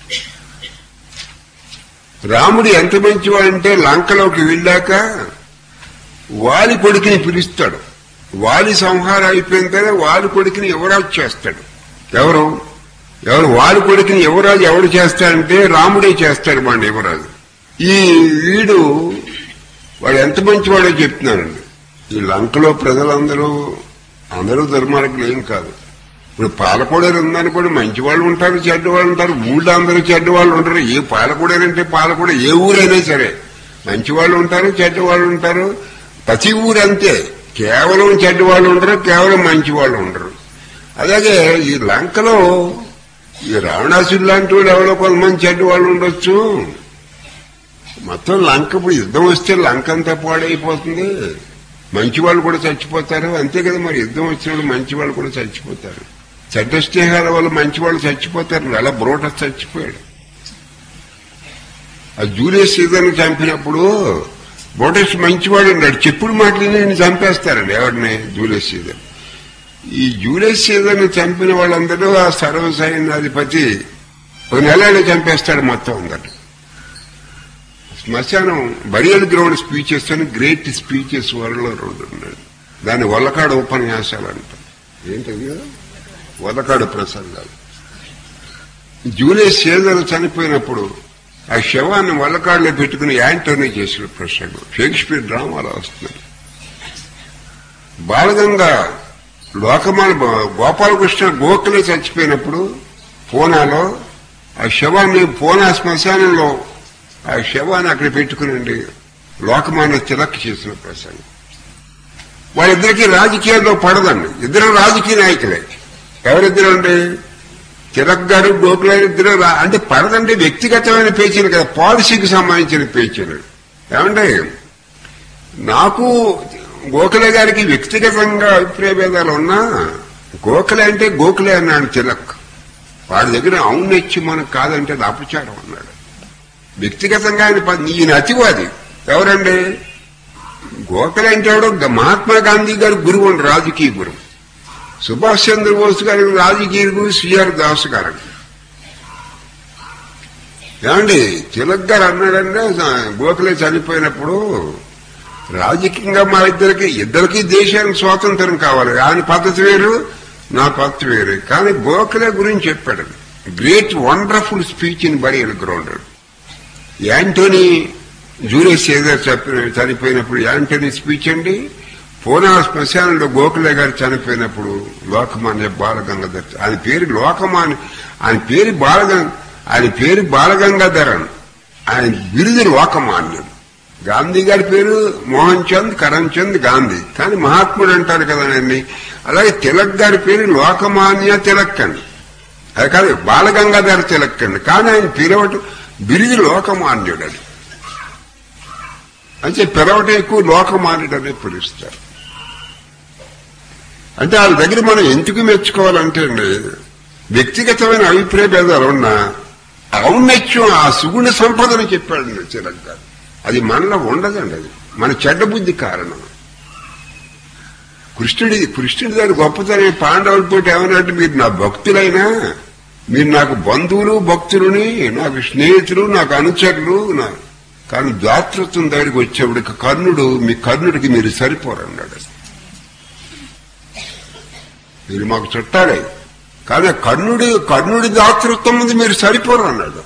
రాముడు ఎంత మంచివాడంటే లంకలోకి వెళ్ళాక వాలి కొడుకుని పిలుస్తాడు వాలి సంహారం అయిపోయిన తర్వాత వాలి కొడుకుని యువరాజు చేస్తాడు ఎవరు ఎవరు వాలి కొడుకుని యువరాజు ఎవడు చేస్తాడంటే రాముడే చేస్తాడు వాడిని యువరాజు ఈ వీడు వాడు ఎంత మంచివాడో చెప్తున్నానండి ఈ లంకలో ప్రజలందరూ అందరూ దుర్మార్గులు ఏం కాదు ఇప్పుడు పాలకోడేరు ఉందనుకోండి మంచి వాళ్ళు ఉంటారు చెడ్డ వాళ్ళు ఉంటారు ఊళ్ళో అందరూ చెడ్డ వాళ్ళు ఉంటారు ఏ పాలకోడేరంటే పాలకోడ ఏ ఊరైనా సరే మంచి వాళ్ళు ఉంటారు చెడ్డ వాళ్ళు ఉంటారు ప్రతి ఊరు అంతే కేవలం చెడ్డ వాళ్ళు ఉండరు కేవలం మంచి వాళ్ళు ఉండరు అలాగే ఈ లంకలో ఈ రావణాసుడు లాంటి వాళ్ళు ఎవరో కొంతమంది చెడ్డ వాళ్ళు ఉండొచ్చు మొత్తం లంక ఇప్పుడు యుద్ధం వస్తే లంక అంతా పాడైపోతుంది మంచి వాళ్ళు కూడా చచ్చిపోతారు అంతే కదా మరి యుద్ధం వచ్చినప్పుడు మంచి వాళ్ళు కూడా చచ్చిపోతారు చెడ్డ స్నేహాల వల్ల మంచి వాళ్ళు చచ్చిపోతారు అలా బ్రోటస్ చచ్చిపోయాడు ఆ జూలియస్ సీజన్ చంపినప్పుడు బ్రోటస్ మంచివాడు ఉన్నాడు చెప్పుడు మాటలు నేను చంపేస్తారండి ఎవరిని జూలియస్ సీజన్ ఈ జూలియస్ సీజన్ చంపిన వాళ్ళందరూ ఆ సర్వసైన్యాధిపతి ఒక నెలలో చంపేస్తాడు మొత్తం అందరు శ్మశానం బరియల్ గ్రౌండ్ స్పీచెస్ అని గ్రేట్ స్పీచెస్ వరలో రెండు ఉన్నాయి దాన్ని వల్లకాడు ఉపన్యాసాలు అంటారు ఏంటది వల్లకాడు ప్రసంగాలు జూలియస్ సీజర్ చనిపోయినప్పుడు ఆ శవాన్ని వల్లకాడులో పెట్టుకుని యాంటోనీ చేసిన ప్రసంగం షేక్స్పియర్ డ్రామాలో వస్తున్నారు బాలగంగా లోకమాన గోపాలకృష్ణ గోఖలే చచ్చిపోయినప్పుడు పూనాలో ఆ శవాన్ని పూనా శ్మశానంలో ఆ శవాన్ని అక్కడ పెట్టుకునండి లోకమాన్య తిలక్ చేసిన ప్రసంగం వాళ్ళిద్దరికీ రాజకీయాల్లో పడదండి ఇద్దరు రాజకీయ నాయకులే ఎవరిద్దరు అండి తిలక్ గారు గోకుల ఇద్దరు రా- అంటే పడదంటే వ్యక్తిగతమైన పేచీలు కదా పాలసీకి సంబంధించిన పేచీలు ఏమంటే నాకు గోఖలే గారికి వ్యక్తిగతంగా అభిప్రాయ భేదాలు ఉన్నా గోఖలే అంటే గోఖలే అన్నాడు తిలక్ వాడి దగ్గర అవునొచ్చి మనకు కాదంటే అది అపచారం అన్నాడు వ్యక్తిగతంగా ఆయన ప- ఈయన అతివాది ఎవరండి గోఖలే అంటే ఎవడో గ- మహాత్మా గాంధీ గారి గురువు అండి రాజకీయ గురువు సుభాష్ చంద్రబోస్ గారి రాజకీయ గురువు సిఆర్ దాస్ గారు ఏమండి తిలక్ గారు అన్నాడంటే గోఖలే చనిపోయినప్పుడు రాజకీయంగా మా ఇద్దరికి ఇద్దరికి దేశానికి స్వాతంత్రం కావాలి ఆయన పద్ధతి వేరు నా పద్ధతి వేరు కానీ గోఖలే గురించి చెప్పాడు great wonderful speech in burial ground Antony Julius Caesar చెప్పిన చనిపోయినప్పుడు యాంటోనీ స్పీచ్ అండి పూనా శ్మశానంలో గోఖలే గారు చనిపోయినప్పుడు లోకమాన్య బాలగంగాధర్ ఆయన పేరు లోకమాన్య ఆయన పేరు బాలగంగ ఆయన పేరు బాలగంగాధరన్ ఆయన బిరుదు లోకమాన్యుడు గాంధీ గారి పేరు మోహన్ చంద్ కరణ్ చంద్ గాంధీ కానీ మహాత్ముడు అంటారు కదండి అలాగే తిలక్ గారి పేరు లోకమాన్య తిలక్ అండి అది కాదు బాలగంగాధర తిలక్ అండి కానీ ఆయన పిలవటం బిరుదు లోకమాన్యుడు అని అంటే పిలవటం ఎక్కువ లోకమాన్యుడు అనే పిలుస్తారు అంటే వాళ్ళ దగ్గర మనం ఎందుకు మెచ్చుకోవాలంటే అండి వ్యక్తిగతమైన అభిప్రాయ భేదాలు ఉన్నా ఔన్నత్యం ఆ సుగుణ సంపదను చెప్పాడు తిలక్ గారు అది మనలో ఉండదండి అది మన చెడ్డ బుద్ధి కారణం కృష్ణుడి కృష్ణుడి దాని గొప్పతనం పాండవులతో ఏమన్నట్టు మీరు నా భక్తులైనా మీరు నాకు బంధువులు భక్తులని నాకు స్నేహితులు నాకు అనుచరులు నా కానీ దాతృత్వం దగ్గరికి వచ్చేవాడికి కర్ణుడు మీ కర్ణుడికి మీరు సరిపోరన్నాడు మీరు మాకు చుట్టాలే కానీ కర్ణుడి కర్ణుడి దాతృత్వం ముందు మీరు సరిపోరు అన్నాడు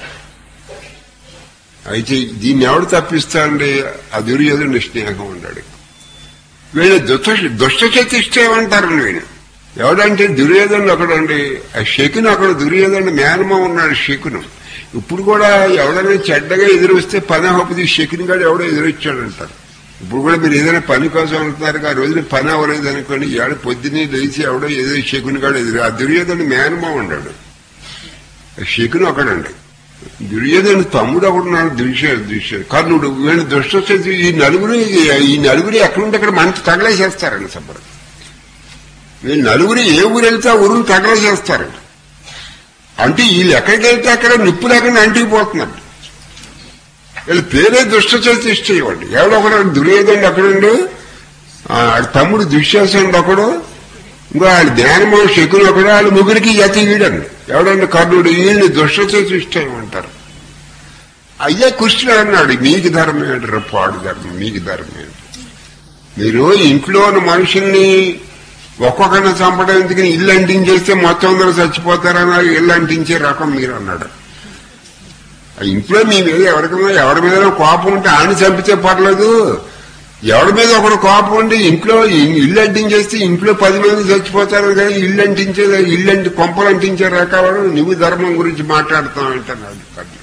అయితే దీన్ని ఎవడు తప్పిస్తాడండి ఆ దుర్యోధనుడి స్నేహం ఉన్నాడు వీళ్ళు దుష్ట దుష్ట చతిష్టేమంటారు వీళ్ళు ఎవడంటే దుర్యోధనుడు ఒకడండి ఆ శకుని ఒకడు దుర్యోధనుడు మేనమా ఉన్నాడు శకును ఇప్పుడు కూడా ఎవడైనా చెడ్డగా ఎదురొస్తే పని అవ్వదు శకుని గారు ఎవడో ఎదురొచ్చాడంటారు ఇప్పుడు కూడా మీరు ఏదైనా పని కోసం అంటున్నారు ఆ రోజున పని అవ్వలేదు అనుకోండి ఏడు పొద్దున్నే లేచి ఎవడో ఏదో శకుని గాడు ఎదురు ఆ దుర్యోధనుడు మేనమా ఉన్నాడు ఆ శకుని ఒకడండి దుర్యోధను తమ్ముడు ఒకడున్నాడు దుష్య దుష్య కర్ణుడు వీళ్ళు దుష్ట ఈ నలుగురు ఈ నలుగురు ఎక్కడుంటే అక్కడ మంచి తగలేసేస్తారండి సబ్బరు వీళ్ళు నలుగురు ఏ ఊరు వెళ్తే ఆ ఊరుని తగలేసేస్తారు అంటే వీళ్ళు ఎక్కడికి వెళ్తే అక్కడ నిప్పు లేకుండా అంటికిపోతున్నారు వీళ్ళ పేరే దుష్ట చతుష్ట ఇవ్వండి ఎవడో ఒకడు దుర్యోధనుడు అక్కడుండు ఆ, ఆడి తమ్ముడు దుశ్శాసనుడు ఒకడు ఇంకో ఆడ జ్ఞానమో శకుని ఒకడు వాళ్ళ ముగ్గురికి యతి వీడండి ఎవడండి కర్ణుడు వీళ్ళని దుష్ట చతుష్ట ఇవ్వమంటారు అయ్యే కృష్ణుడు అన్నాడు మీకు ధర్మం ఏంటరా పాడు ధర్మం మీకు ధర్మం ఏంటి మీరు ఇంట్లో ఉన్న మనుషుల్ని ఒక్కొక్కరిని చంపడం ఎందుకని ఇల్లు అంటించేస్తే మొత్తం అందరూ చచ్చిపోతారని ఇల్లు అంటించే రకం మీరు అన్నాడు ఆ ఇంట్లో మీ మీద ఎవరికైనా ఎవరి మీద కోపం ఉంటే ఆయన చంపితే పర్లేదు ఎవరి మీద ఒకడు కోపం ఉండి ఇంట్లో ఇ- ఇల్లు అంటించేస్తే ఇంట్లో పది మంది చచ్చిపోతారు కానీ ఇల్లు అంటించే ఇల్లు అంటి కొంపలు అంటించే రకాలు నువ్వు ధర్మం గురించి మాట్లాడుతావు అంటున్నాడు కర్ణుడు.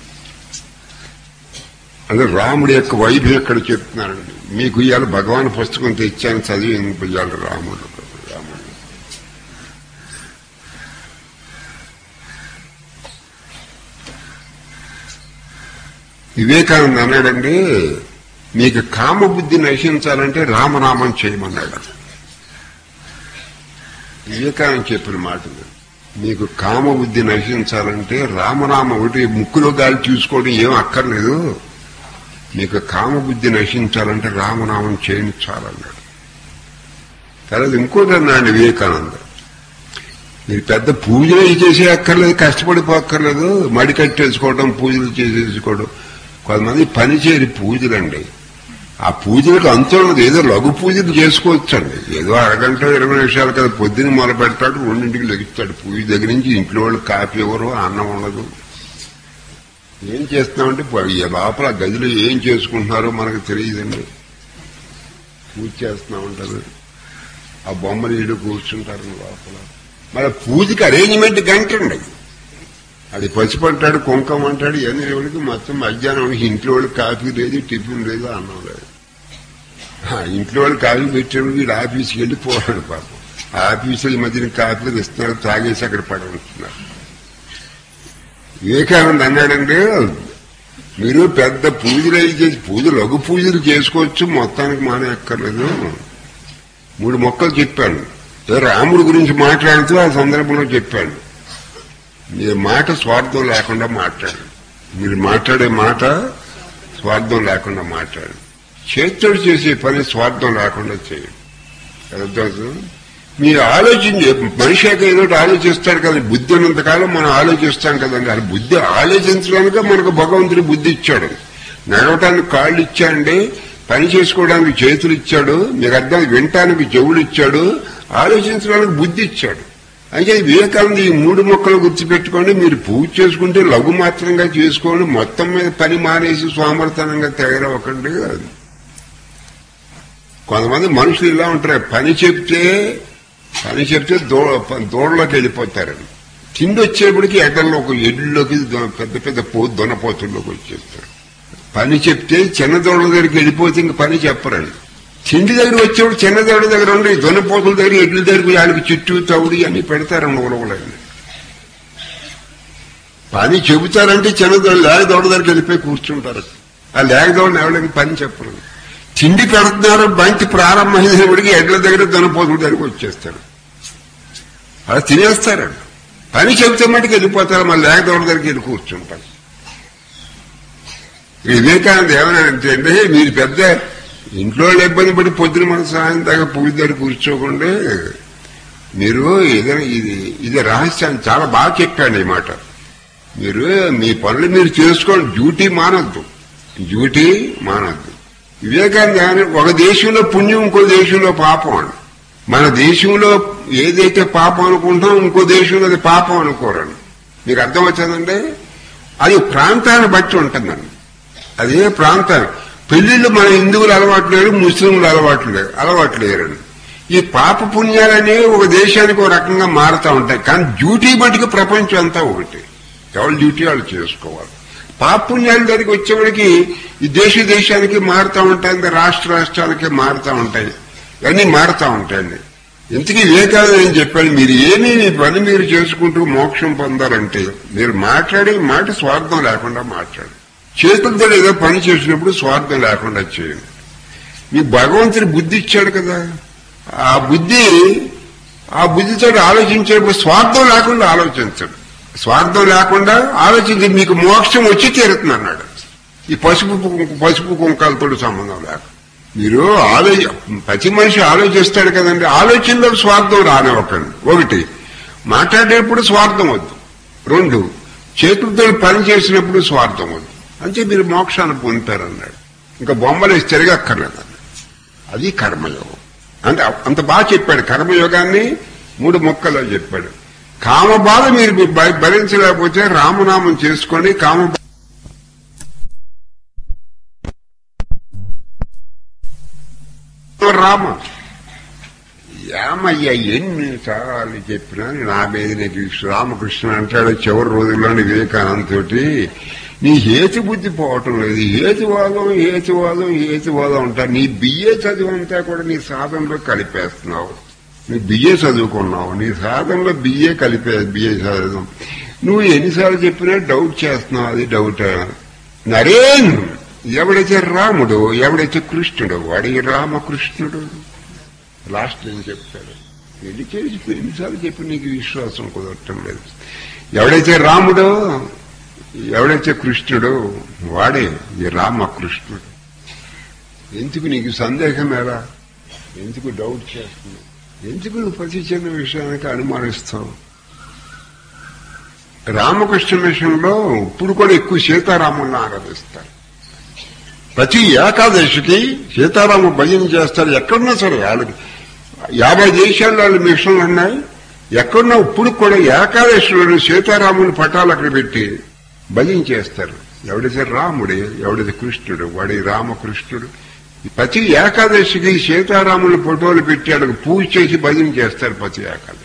అదే రాముడి యొక్క వైభవం ఇక్కడ చెప్తున్నారండి మీకు ఇవాళ భగవాన్ పుస్తకం తెచ్చాను చదివి ఇవాళ రాముడు రాముడు వివేకానంద అన్నాడండి మీకు కామబుద్ధి నశించాలంటే రామనామం చేయమన్నాడు వివేకానంద చెప్పిన మాట ఇది. మీకు కామబుద్ధి నశించాలంటే రామనామం ఒకటి ముక్కులో గాలి చూసుకోవడం ఏం అక్కర్లేదు మీకు కామబుద్ధి నశించాలంటే రామనామం చేయండి చాలన్నాడు తర్వాత ఇంకోటి అన్నాడు వివేకానంద మీరు పెద్ద పూజలు అవి చేసే అక్కర్లేదు కష్టపడిపోక్కర్లేదు మడి కట్టేసుకోవడం పూజలు చేసేసుకోవడం కొంతమంది పని చేయని పూజలండి ఆ పూజలకు అంతున్నది ఏదో లఘు పూజలు చేసుకోవచ్చండి ఏదో అరగంట ఇరవై నిమిషాలు కదా పొద్దున్న మొదలు పెడతాడు రెండింటికి లెగుస్తాడు పూజ దగ్గర నుంచి ఇంట్లో వాళ్ళు కాఫీ ఇవ్వరు అన్నం ఉండదు ఏం చేస్తున్నామంటే ప- ఈ లోపల ఆ గదిలో ఏం చేసుకుంటున్నారో మనకు తెలియదండి పూజ చేస్తున్నా ఉంటారు ఆ బొమ్మలు ఇల్లు కూర్చుంటారు లోపల మరి పూజకి అరేంజ్మెంట్ గంట అండి అది పసిపంటాడు కుంకం అంటాడు ఇవన్నీ ఎవరికి మొత్తం మధ్యాహ్నం ఇంట్లో వాళ్ళు కాఫీ లేదు టిఫిన్ లేదు అన్నం లేదు ఆ, ఇంట్లో వాళ్ళు కాఫీ పెట్టాడు వీడు ఆఫీస్కి వెళ్ళి పోరాడు పాపం ఆ ఆఫీసులు ఈ మధ్యన కాఫీలు ఇస్తున్నారు తాగేసి అక్కడ పడవుతున్నారు వివేకానంద అన్నాడంటే మీరు పెద్ద పూజలు అయి చేసి పూజలు లఘు పూజలు చేసుకోవచ్చు మొత్తానికి మానే అక్కర్లేదు మూడు మొక్కలు చెప్పాను ఏదో రాముడి గురించి మాట్లాడుతూ ఆ సందర్భంలో చెప్పాను మీ మాట స్వార్థం లేకుండా మాట్లాడు మీరు మాట్లాడే మాట స్వార్థం లేకుండా మాట్లాడు చేతుడు చేసే పని స్వార్థం లేకుండా చేయండి అర్థం మీరు ఆలోచించే మనిషి అయితే ఏదో ఒకటి ఆలోచిస్తాడు కదా బుద్ధి ఉన్నంతకాలం మనం ఆలోచిస్తాం కదండి అది బుద్ధి ఆలోచించడానికే మనకు భగవంతుడు బుద్ధి ఇచ్చాడు నడవటానికి కాళ్ళు ఇచ్చాడండి పని చేసుకోవడానికి చేతులు ఇచ్చాడు మీకు అర్థం వినటానికి చెవులు ఇచ్చాడు ఆలోచించడానికి బుద్ధి ఇచ్చాడు అయితే వివేకానంద ఈ మూడు మొక్కలు గుర్తుపెట్టుకోండి మీరు పూజ చేసుకుంటే లఘు మాత్రంగా చేసుకోండి మొత్తం మీద పని మానేసి సోమర్తనంగా తయారవ్వకండి కొంతమంది మనుషులు ఇలా ఉంటారు పని చెప్తే పని చెప్తే దో దూడలోకి వెళ్ళిపోతారు తిండి వచ్చేప్పటికి ఎడ్డల్లోకి ఎడ్లలోకి దో- పెద్ద పెద్ద పో దొనపోతుల్లోకి వచ్చేస్తారు పని చెప్తే చిన్న దూడల దగ్గరికి వెళ్ళిపోతే ఇంక పని చెప్పరండి తిండి దగ్గర వచ్చేప్పుడు చిన్న దూడ దగ్గర ఉండి దొనపోతుల దగ్గర ఎడ్ల దగ్గరికి వాళ్ళకి చుట్టూ తౌడి అని పెడతారండి ఉలవలని పని చెబుతారంటే చిన్న దూడ లేక దూడ దగ్గరికి వెళ్ళిపోయి కూర్చుంటారు ఆ లేక దూడని ఎవరికి పని చెప్పరు తిండి పెడుతున్నారు బంతి ప్రారంభమైనప్పటికీ ఎడ్ల దగ్గర దొనపోతుల దగ్గరికి వచ్చేస్తారు అలా తినేస్తారండి పని చెబితే మటుకు వెళ్ళిపోతారు మళ్ళీ లేక దూడ దగ్గరికి వెళ్ళి కూర్చుంటారు ఈ వివేకానంద ఏమన్నారంటే అంటే మీరు పెద్ద ఇంట్లో వాళ్ళు ఇబ్బంది పడి పొద్దున మన సాయం దాకా పూజ దగ్గర కూర్చోకుండా మీరు ఏదైనా ఇది ఇది రహస్యాన్ని చాలా బాగా చెప్పాను ఈ మాట మీరు మీ పనులు మీరు చేసుకోండి డ్యూటీ మానద్దు డ్యూటీ మానద్దు వివేకానంద ఏమన్నా- ఒక దేశంలో పుణ్యం ఇంకో దేశంలో పాపం అని మన దేశంలో ఏదైతే పాపం అనుకుంటాం ఇంకో దేశంలో అది పాపం అనుకోరండి మీకు అర్థం వచ్చిందండి అది ప్రాంతాన్ని బట్టి ఉంటుందండి అదే ప్రాంతం పెళ్లిళ్ళు మన హిందువులు అలవాటు లేరు ముస్లింలు అలవాటు లేరు అలవాటు లేరండి ఈ పాప పుణ్యాలనేవి ఒక దేశానికి ఒక రకంగా మారుతూ ఉంటాయి కానీ డ్యూటీ బట్టికి ప్రపంచం అంతా ఒకటి ఎవరి డ్యూటీ వాళ్ళు చేసుకోవాలి పాప పుణ్యాల దగ్గరికి వచ్చేవాడికి ఈ దేశ దేశానికి మారుతూ ఉంటాయి రాష్ట్ర రాష్ట్రాలకి మారుతూ ఉంటాయి ఇవన్నీ మారుతూ ఉంటాయండి ఇంతకీ వివేకానంద ఏం చెప్పాడు మీరు ఏమీ మీ పని మీరు చేసుకుంటూ మోక్షం పొందాలంటే మీరు మాట్లాడే మాట స్వార్థం లేకుండా మాట్లాడు చేతులతో ఏదో పని చేసినప్పుడు స్వార్థం లేకుండా చేయండి మీ భగవంతుని బుద్ధి ఇచ్చాడు కదా ఆ బుద్ధి ఆ బుద్ధితో ఆలోచించేటప్పుడు స్వార్థం లేకుండా ఆలోచించడు స్వార్థం లేకుండా ఆలోచించి మీకు మోక్షం వచ్చి తీరుతుంది అన్నాడు ఈ పసుపు కుంకు- పసుపు కుంకాలతో సంబంధం లేక మీరు ఆలోచ ప్రతి మనిషి ఆలోచిస్తాడు కదండి ఆలోచనలో స్వార్థం రానివ్వకండి ఒకటి మాట్లాడేటప్పుడు స్వార్థం వద్దు రెండు చేతులతో పని చేసినప్పుడు స్వార్థం వద్దు అంటే మీరు మోక్షాన్ని పొందుతారన్నాడు ఇంకా బొమ్మలు వేసి తిరగక్కర్లేదు అది కర్మయోగం అంటే అంత బాగా చెప్పాడు కర్మయోగాన్ని మూడు మొక్కలో చెప్పాడు కామబాధ మీరు భ- భరించలేకపోతే రామనామం చేసుకోండి కామ రామ ఏమయ్యా ఎన్నిసార్లు చెప్పినా నా మీద నీకు రామకృష్ణ అంటాడు చివరి రోజుల్లోని వివేకానంద తోటి నీ హేతు బుద్ధి పోవటం లేదు హేతువాదం హేతువాదం హేతువాదం అంటారు నీ బిఏ చదువు అంతా కూడా నీ సాధనలో కలిపేస్తున్నావు నువ్వు బిఏ చదువుకున్నావు నీ సాధనలో బిఏ కలిపే బిఏ చదువు నువ్వు ఎన్నిసార్లు చెప్పినా డౌట్ చేస్తున్నావు అది డౌట్ నరేన్ ఎవడైతే రాముడు ఎవడైతే కృష్ణుడు వాడి రామకృష్ణుడు లాస్ట్ ఏం చెప్తాడు ఎన్ని చేసి ఎన్నిసార్లు చెప్పి నీకు విశ్వాసం కుదరటం లేదు ఎవడైతే రాముడో ఎవడైతే కృష్ణుడో వాడే ఈ రామకృష్ణుడు ఎందుకు నీకు సందేహం ఎలా ఎందుకు డౌట్ చేస్తున్నావు ఎందుకు నువ్వు ప్రతి చిన్న విషయానికి అనుమానిస్తావు రామకృష్ణ విషయంలో ఇప్పుడు కూడా ఎక్కువ సీతారాములను ఆరాధిస్తారు ప్రతి ఏకాదశికి సీతారామ భజన చేస్తారు ఎక్కడున్నా సరే వాళ్ళకి యాభై దేశాల్లో వాళ్ళ మిషన్లు ఉన్నాయి ఎక్కడున్నా ఇప్పుడు కూడా ఏకాదశిలో సీతారాముని పటాలు అక్కడ పెట్టి భజన చేస్తారు ఎవడైతే రాముడే ఎవడైతే కృష్ణుడు వాడి రామకృష్ణుడు ప్రతి ఏకాదశికి సీతారాముల ఫోటోలు పెట్టి వాళ్ళకి పూజ చేసి భజన చేస్తారు ప్రతి ఏకాదశి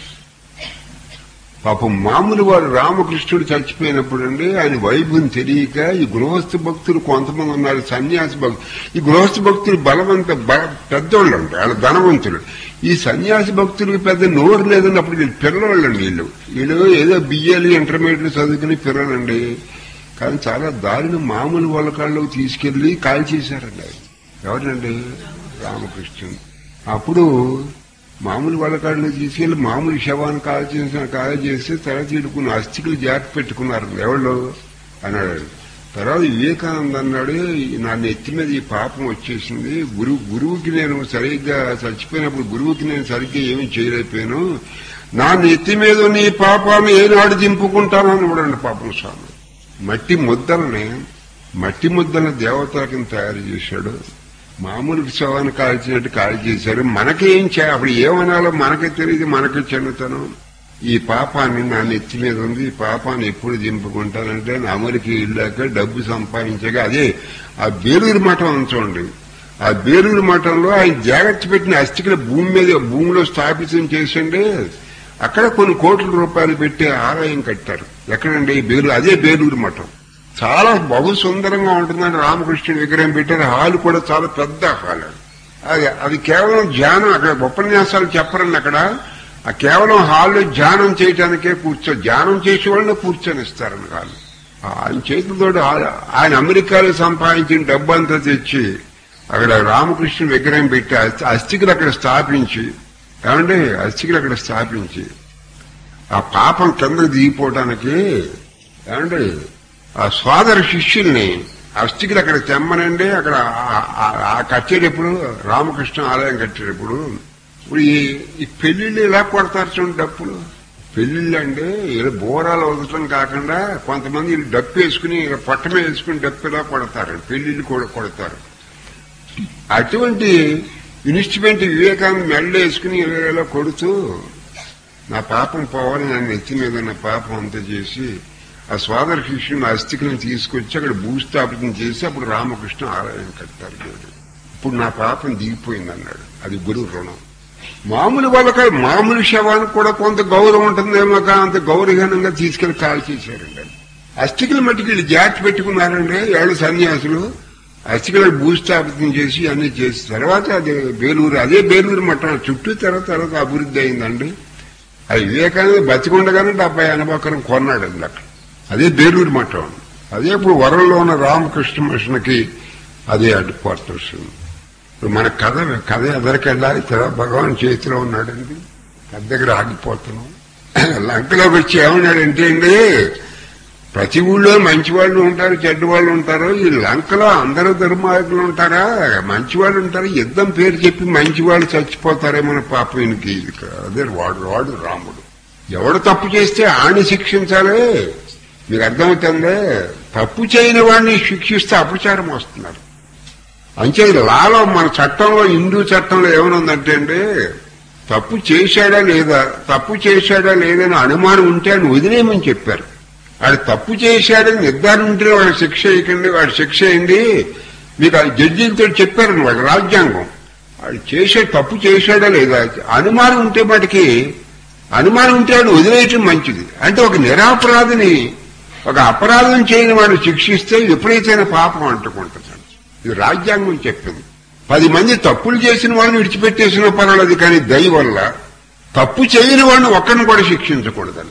పాపం మామూలు వారు రామకృష్ణుడు చచ్చిపోయినప్పుడు అండి ఆయన వైభవం తెలియక ఈ గృహస్థ భక్తులు కొంతమంది ఉన్నారు సన్యాసి భక్తులు ఈ గృహస్థ భక్తులు బలవంత బల పెద్దోళ్ళు అండి వాళ్ళ ధనవంతులు ఈ సన్యాసి భక్తులకి పెద్ద నోరు లేదని అప్పుడు వీళ్ళు పిల్లవాళ్ళండి వీళ్ళు వీళ్ళు ఏదో బిఏలు ఇంటర్మీడియట్ చదువుకుని పిల్లలండి కానీ చాలా దారిని మామూలు వాళ్ళ కాళ్ళకు తీసుకెళ్లి కాల్ చేశారండి ఆయన. ఎవరండి రామకృష్ణుడు అప్పుడు మామూలు వాళ్ళ కాళ్ళు తీసుకెళ్లి మామూలు శవాన్ని కాల్ చేసిన కాల్ చేసి తల తీడుకుని అస్థికులు జాగ్రత్త పెట్టుకున్నారు ఎవళ్ళు అన్నాడు తర్వాత వివేకానంద అన్నాడు నా నెత్తి మీద ఈ పాపం వచ్చేసింది గురువు గురువుకి నేను సరిగ్గా చచ్చిపోయినప్పుడు గురువుకి నేను సరిగ్గా ఏమీ చేయలేకపోయాను నా నెత్తి మీద ఉన్న ఈ పాపాన్ని ఏనాడు దింపుకుంటానని కూడా పాపం స్వామి మట్టి ముద్దల్ని మట్టి ముద్దలను దేవతలకి తయారు చేశాడు మామూలు శవాన్ని కాల్చినట్టు కాల్ చేశారు మనకేం చే అప్పుడు ఏమనాలో మనకే తెలియదు మనకే చెందుతాను ఈ పాపాన్ని నా నెత్తి మీద ఉంది ఈ పాపాన్ని ఎప్పుడు దింపుకుంటానంటే నా అమెరికా వెళ్ళాక డబ్బు సంపాదించాక అదే ఆ బేలూరు మఠం ఉంచండి ఆ బేలూరు మఠంలో ఆయన జాగ్రత్త పెట్టిన అస్థికల భూమి మీద భూమిలో స్థాపితం చేసండి అక్కడ కొన్ని కోట్ల రూపాయలు పెట్టి ఆలయం కట్టారు ఎక్కడండి బేలూరు అదే బేలూరు మఠం చాలా బహు సుందరంగా ఉంటుందని రామకృష్ణుడి విగ్రహం పెట్టారు హాల్ కూడా చాలా పెద్ద హాల్ అది అది కేవలం ధ్యానం అక్కడ ఉపన్యాసాలు చెప్పరండి అక్కడ ఆ కేవలం హాల్లో ధ్యానం చేయటానికే కూర్చో ధ్యానం చేసే వాళ్ళని కూర్చొనిస్తారని వాళ్ళు ఆయన చేతులతో ఆయన అమెరికాలో సంపాదించిన డబ్బు అంతా తెచ్చి అక్కడ రామకృష్ణ విగ్రహం పెట్టి అస్థి- అస్థికులు అక్కడ స్థాపించి ఏమండి అస్థికులు అక్కడ స్థాపించి ఆ పాపం కిందకు దిగిపోవటానికి ఏమండి ఆ సోదర శిష్యుల్ని అస్థికులు అక్కడ తెమ్మనండి అక్కడ ఆ- ఆ- ఆ కట్టేటప్పుడు రామకృష్ణ ఆలయం కట్టేటప్పుడు ఇప్పుడు ఈ ఈ పెళ్లిళ్ళు ఎలా కొడతారు చూడండి డప్పులు పెళ్లిళ్ళు అంటే ఇలా బోరాలు వదలటం కాకుండా కొంతమంది వీళ్ళు డప్పు వేసుకుని ఇలా పట్టమే వేసుకుని డప్పు ఇలా కొడతారు పెళ్లిళ్ళు కూడా కొడతారు అటువంటి ఇన్స్ట్రుమెంట్ వివేకానంద మెళ్ళ వేసుకుని ఇలా ఇలా కొడుతూ నా పాపం పోవాలి నన్ను ఎత్తి మీద ఉన్న పాపం అంతా చేసి ఆ సోదర శిష్యుని అస్థికులను తీసుకొచ్చి అక్కడ భూస్థాపితం చేసి అప్పుడు రామకృష్ణ ఆలయం కట్టారు దేవుడు ఇప్పుడు నా పాపం దిగిపోయింది అన్నాడు అది గురువు రుణం మామూలు వాళ్ళకి మామూలు శవానికి కూడా కొంత గౌరవం ఉంటుందేమో కానీ అంత గౌరవహీనంగా తీసుకెళ్లి కాల్ చేశారండి అస్థికల మట్టికి వీళ్ళు జాతి పెట్టుకున్నారండి ఏళ్ళు సన్యాసులు అస్థికల భూస్థాపితం చేసి అన్ని చేసి తర్వాత అది బేలూరు అదే బేలూరు మట్టం చుట్టూ తర్వాత తర్వాత అభివృద్ధి అయిందండి అది వివేకానంద బతికుండగానే డెబ్బై ఎనభై ఎకరం కొన్నాడండి అక్కడ అదే బేలూరు మఠం అదే ఇప్పుడు వరంలో ఉన్న రామకృష్ణ మిషన్కి అదే అడ్డు క్వార్టర్స్ ఇప్పుడు మన కథ కథ ఎదరికెళ్ళాలి కదా భగవాన్ చేతిలో ఉన్నాడండి కథ దగ్గర ఆగిపోతున్నాం లంకలోకి వచ్చి ఏమన్నాడంటే అండి ప్రతి ఊళ్ళో మంచి వాళ్ళు ఉంటారు చెడ్డ వాళ్ళు ఉంటారు ఈ లంకలో అందరూ దుర్మార్గులు ఉంటారా మంచి వాళ్ళు ఉంటారు యుద్ధం పేరు చెప్పి మంచి వాళ్ళు చచ్చిపోతారేమో పాపం ఈయనకి అదే వాడు వాడు రాముడు ఎవడు తప్పు చేస్తే ఆని శిక్షించాలి మీకు అర్థమవుతుందే తప్పు చేయని వాడిని శిక్షిస్తే అపచారం వస్తున్నారు అంతే లాలో మన చట్టంలో హిందూ చట్టంలో ఏమనుందంటే అండి తప్పు చేశాడా లేదా తప్పు చేశాడా లేదని అనుమానం ఉంటే అని వదిలేయమని చెప్పారు వాడు తప్పు చేశాడని నిర్ధారణ ఉంటే వాడు శిక్ష వేయకండి వాడు శిక్ష అయింది మీకు ఆ జడ్జీలతో చెప్పారు వాడు రాజ్యాంగం వాడు చేసే తప్పు చేశాడా లేదా అనుమానం ఉంటే వాటికి అనుమానం ఉంటే వాడు వదిలేయటం మంచిది అంటే ఒక నిరాపరాధిని ఒక అపరాధం చేయని వాడు శిక్షిస్తే విపరీతమైన పాపం అంటుకుంటుంది ఇది రాజ్యాంగం చెప్పింది పది మంది తప్పులు చేసిన వాళ్ళని విడిచిపెట్టేసిన పర్వాలేదు కానీ దయ వల్ల తప్పు చేయని వాడిని ఒక్కరిని కూడా శిక్షించకూడదని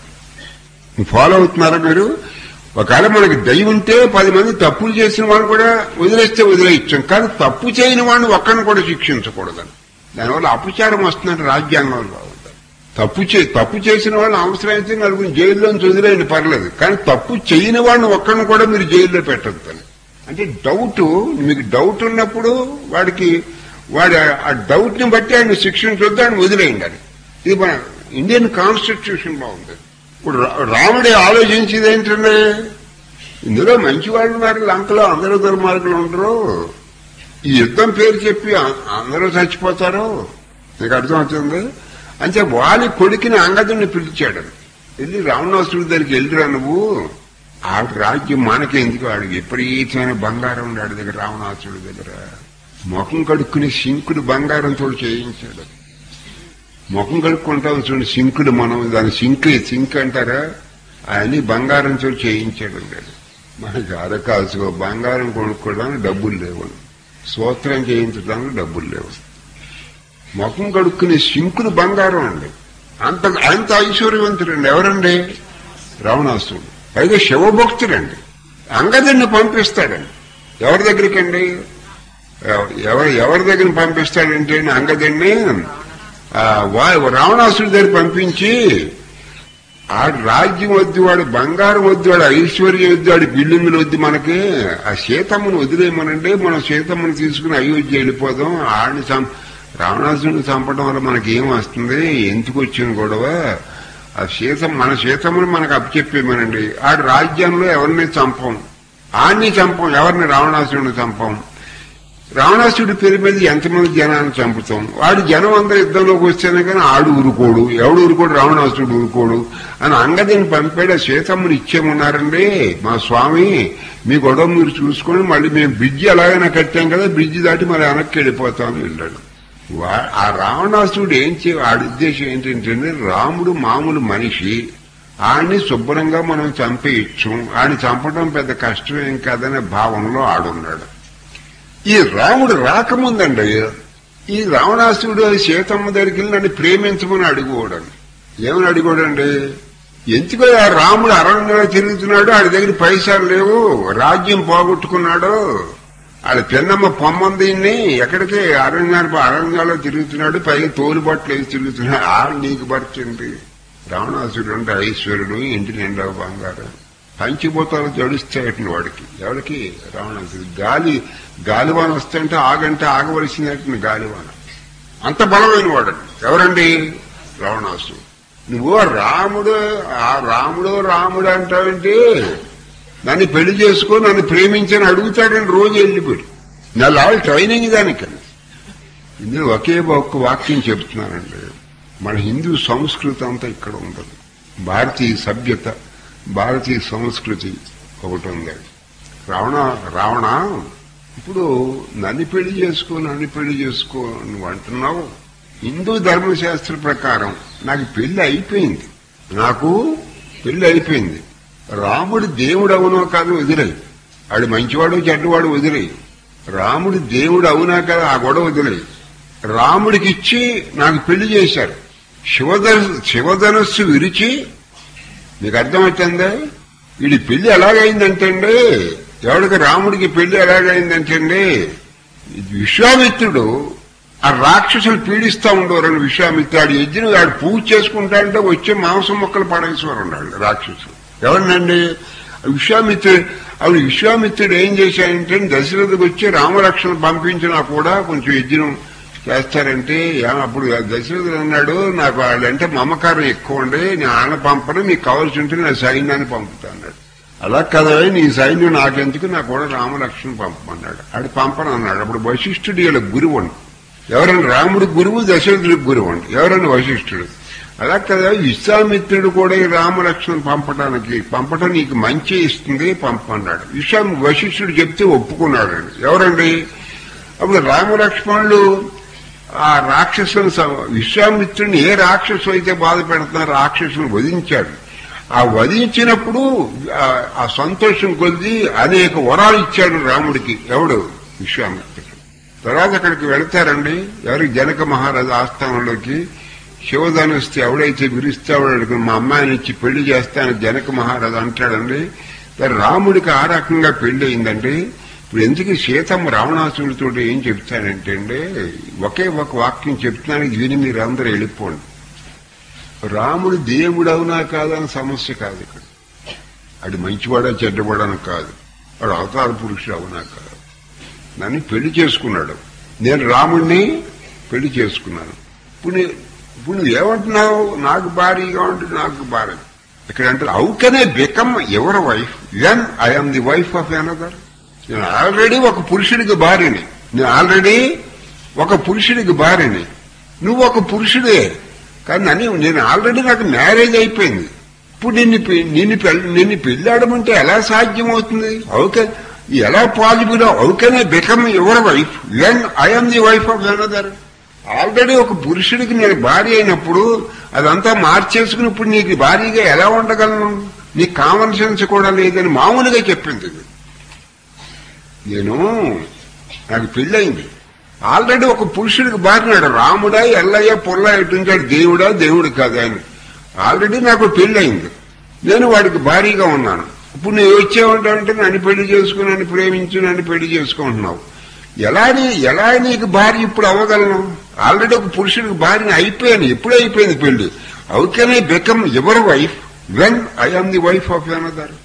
ఫాలో అవుతున్నారా మీరు ఒకవేళ మనకి దయ ఉంటే పది మంది తప్పులు చేసిన వాడిని కూడా వదిలేస్తే వదిలేయచ్చు కానీ తప్పు చేయని వాడిని ఒక్కరిని కూడా శిక్షించకూడదని దానివల్ల అపచారం వస్తుందంటే రాజ్యాంగంలో తప్పు చే తప్పు చేసిన వాళ్ళని అవసరమైతే నలుగురు జైల్లోంచి వదిలేయండి పర్లేదు కానీ తప్పు చేయని వాడిని ఒక్కరిని కూడా మీరు జైల్లో పెట్టద్దని అంటే డౌట్ మీకు డౌట్ ఉన్నప్పుడు వాడికి వాడి ఆ డౌట్ ని బట్టి ఆయన శిక్షించొద్దు ఆయన వదిలేయండి అని ఇది మన ఇండియన్ కాన్స్టిట్యూషన్ బాగుంది ఇప్పుడు రాముడి ఆలోచించేది ఏంటంటే ఇందులో మంచి వాళ్ళు ఉన్నారు లంకలో అందరూ దుర్మార్గులు ఉండరు ఈ యుద్ధం పేరు చెప్పి అందరూ చచ్చిపోతారు నీకు అర్థమవుతుంది అంటే వాలి కొడుకుని అంగదుని పిలిచాడు వెళ్ళి రావణాసుడి దగ్గరికి వెళ్ళిరా నువ్వు ఆ రాజ్యం మనకి ఎందుకు వాడికి విపరీతమైన బంగారం ఉన్నాడు దగ్గర రావణాసుడి దగ్గర ముఖం కడుక్కుని సింకుడు బంగారంతో చేయించాడు ముఖం కడుక్కుంటాం చూడండి సింకుడు మనం దాని సింక్ సింక్ అంటారా అవన్నీ బంగారంతో చేయించాడు అన్నాడు మనకి అరకాల్సుకో బంగారం కొనుక్కోవడానికి డబ్బులు లేవు స్తోత్రం చేయించడానికి డబ్బులు లేవు ముఖం కడుక్కునే సింకులు బంగారం అండి అంత అంత ఐశ్వర్యవంతుడండి ఎవరండి రావణాసుడు పైగా శివభక్తుడండి అంగదుడిని పంపిస్తాడండి ఎవరి దగ్గరికండి ఎవరు ఎవరి దగ్గర పంపిస్తాడంటే అంగదుడిని రావణాసుడి దగ్గర పంపించి ఆ రాజ్యం వద్దు వాడు బంగారం వద్దు వాడు ఐశ్వర్యం వద్దు వాడి బిల్డింగులు వద్దు మనకి ఆ సీతమ్మను వదిలేయమనండి మనం సీతమ్మను తీసుకుని అయోధ్య వెళ్ళిపోదాం ఆడిని చం రావణాసుడిని చంపడం వల్ల మనకి ఏం వస్తుంది ఎందుకు వచ్చింది గొడవ ఆ సీతం మన సీతమ్మని మనకు అప్పచెప్పేమనండి ఆడి రాజ్యంలో ఎవరిని చంపం ఆడిని చంపం ఎవరిని రావణాసుడిని చంపం రావణాసుడి పేరు మీద ఎంతమంది జనాన్ని చంపుతాం వాడు జనం అందరూ యుద్ధంలోకి వస్తేనే కానీ ఆడు ఊరుకోడు ఎవడు ఊరుకోడు రావణాసుడు ఊరుకోడు అని అంగదిని పంపాడు సీతమ్మని ఇచ్చేమన్నారండి మా స్వామి మీ గొడవ మీరు చూసుకొని మళ్ళీ మేము బ్రిడ్జి ఎలాగైనా కట్టాం కదా బ్రిడ్జి దాటి మరి వెనక్కి వెళ్ళిపోతామని వెళ్ళాడు ఆ రావణాసుడు ఏం చే వాడి ఉద్దేశం ఏంటంటే రాముడు మామూలు మనిషి ఆడిని శుభ్రంగా మనం చంపేయచ్చు ఆడిని చంపడం పెద్ద కష్టమేం కాదనే భావనలో ఆడున్నాడు ఈ రాముడు రాకముందండి ఈ రావణాసుడు సీతమ్మ దగ్గరికి వెళ్ళి నన్ను ప్రేమించమని అడుగుకోవడం ఏమని అడుగుకోడండి ఎందుకో ఆ రాముడు అరణ్యంలో తిరుగుతున్నాడు ఆడి దగ్గర పైసలు లేవు రాజ్యం పోగొట్టుకున్నాడు ఆడ పిన్నమ్మ పొమ్మందిని ఎక్కడికి అరణ్యాలు అరణ్యాల్లో తిరుగుతున్నాడు పైగా తోలుబట్లు వేసి తిరుగుతున్నాడు ఆ నీకు పరిచింది రావణాసుడు అంటే ఐశ్వర్యుడు ఇంటి నిండా బంగారం పంచిభూతాలు జడుస్తాయట వాడికి ఎవరికి రావణాసుడు గాలి గాలివాన వస్తుంటే ఆగంటే ఆగవలసినట్టు గాలివాన అంత బలమైన వాడు ఎవరండి రావణాసుడు నువ్వు రాముడు ఆ రాముడు రాముడు అంటావేంటి నన్ను పెళ్లి చేసుకో నన్ను ప్రేమించని అడుగుతాడని రోజు వెళ్ళిపోయి నెల ట్రైనింగ్ దానికని ఇందులో ఒకే ఒక్క వాక్యం చెప్తున్నానండి మన హిందూ సంస్కృతి అంతా ఇక్కడ ఉండదు భారతీయ సభ్యత భారతీయ సంస్కృతి ఒకటి ఉంది రావణ రావణ ఇప్పుడు నన్ను పెళ్లి చేసుకో నన్ను పెళ్లి చేసుకో నువ్వు అంటున్నావు హిందూ ధర్మశాస్త్ర ప్రకారం నాకు పెళ్లి అయిపోయింది నాకు పెళ్లి అయిపోయింది రాముడు దేవుడు అవునో కాదు వదిలేయి ఆడు మంచివాడు చెడ్డవాడు వదిలేయి రాముడు దేవుడు అవునా కదా ఆ గొడవ వదిలేయి రాముడికి ఇచ్చి నాకు పెళ్లి చేశారు శివధను శివధనస్సు విరిచి మీకు అర్థమవుతుందా వీడి పెళ్లి ఎలాగైందంటే అండి ఎవడికి రాముడికి పెళ్లి ఎలాగైందంటే అండి విశ్వామిత్రుడు ఆ రాక్షసులు పీడిస్తా ఉండేవారని విశ్వామిత్రుడు యజ్ఞం వాడు పూజ చేసుకుంటా అంటే వచ్చే మాంసం మొక్కలు పడేసేవారు ఉండాలి రాక్షసులు ఎవరినండి విశ్వామిత్రుడు అప్పుడు విశ్వామిత్రుడు ఏం చేశాడంటే దశరథకు వచ్చి రామరక్షణ పంపించినా కూడా కొంచెం యజ్ఞం చేస్తారంటే ఏం అప్పుడు దశరథుడు అన్నాడు నాకు వాళ్ళంటే మమకారం ఎక్కువ ఉండే నేను ఆయన పంపను మీకు కావాల్సి ఉంటే నా సైన్యాన్ని పంపుతా అన్నాడు అలా కదా నీ సైన్యం నాకెందుకు నాకు కూడా రామలక్ష్మణ పంపమన్నాడు ఆడు పంపను అన్నాడు అప్పుడు వశిష్ఠుడు వీళ్ళ గురువు అండి ఎవరైనా రాముడు గురువు దశరథుడికి గురువు అండి ఎవరైనా వశిష్ఠుడు అలా కదా విశ్వామిత్రుడు కూడా ఈ రామలక్ష్మణ్ పంపడానికి పంపటం నీకు మంచి ఇస్తుంది పంపన్నాడు విశ్వామి వశిష్ఠుడు చెప్తే ఒప్పుకున్నాడు ఎవరండి అప్పుడు రామలక్ష్మణులు ఆ రాక్షసులను స- విశ్వామిత్రుని ఏ రాక్షసు అయితే బాధ పెడుతున్నా రాక్షసుని వధించాడు ఆ వధించినప్పుడు ఆ- ఆ సంతోషం కొద్ది అనేక వరాలు ఇచ్చాడు రాముడికి ఎవడు విశ్వామిత్రుడు తర్వాత అక్కడికి వెళతారండి ఎవరికి జనక మహారాజు ఆస్థానంలోకి శివధనుస్తే ఎవడైతే విరుస్తాడో వాడికి మా అమ్మాయిని ఇచ్చి పెళ్లి చేస్తాను జనక మహారాజు అంటాడండి మరి రాముడికి ఆ రకంగా పెళ్లి అయిందండి ఇప్పుడు ఎందుకు సీతమ్మ రావణాసుడితో ఏం చెప్తానంటే అండి ఒకే ఒక వాక్యం చెప్తున్నాను ఇది విని మీరు అందరూ వెళ్ళిపోండి రాముడు దేవుడు అవునా కాదని సమస్య కాదు ఇక్కడ అది మంచివాడా చెడ్డవాడని కాదు వాడు అవతార పురుషుడు అవునా కాదు నన్ను పెళ్లి చేసుకున్నాడు నేను రాముడిని పెళ్లి చేసుకున్నాను ఇప్పుడు నీ- ఇప్పుడు నువ్వు ఏమంటున్నావు నాకు భారీగా ఉంటుంది నాకు భార్య ఇక్కడ అంటే how can I become your wife when I'm the wife of another నేను ఆల్రెడీ ఒక పురుషుడికి భార్యని నేను ఆల్రెడీ ఒక పురుషుడికి భార్యని నువ్వు ఒక పురుషుడే కానీ నన్ను నేను ఆల్రెడీ నాకు మ్యారేజ్ అయిపోయింది ఇప్పుడు నిన్ను పె- నిన్ను పెళ్- నిన్ను పెళ్ళాడమంటే ఎలా సాధ్యమవుతుంది ఓకే ఎలా పాజిబుల్ ఓకేనే become your wife when I'm the wife of another already ఒక పురుషుడికి నేను భార్య అయినప్పుడు అదంతా మార్చేసుకుని ఇప్పుడు నీకు భార్యగా ఎలా ఉండగలను నీకు కామన్ సెన్స్ కూడా లేదని మామూలుగా చెప్పింది ఇది. నేను నాకు పెళ్ళయింది ఆల్రెడీ ఒక పురుషుడికి బారినాడు రాముడా ఎల్లయ్య పొల్ల ఎటుంచాడు దేవుడా దేవుడు కాదా అని ఆల్రెడీ నాకు పెళ్ళయింది నేను వాడికి భారీగా ఉన్నాను ఇప్పుడు నువ్వు వచ్చేవంటే నన్ను పెళ్లి చేసుకుని నన్ను ప్రేమించు నన్ను పెళ్లి చేసుకుంటున్నావు ఎలా నీ- ఎలా నీకు భార్య ఇప్పుడు అవ్వగలను ఆల్రెడీ ఒక పురుషుడికి భార్యని అయిపోయాను ఎప్పుడు అయిపోయింది పెళ్లి అవుకనే become your wife when I'm the wife of another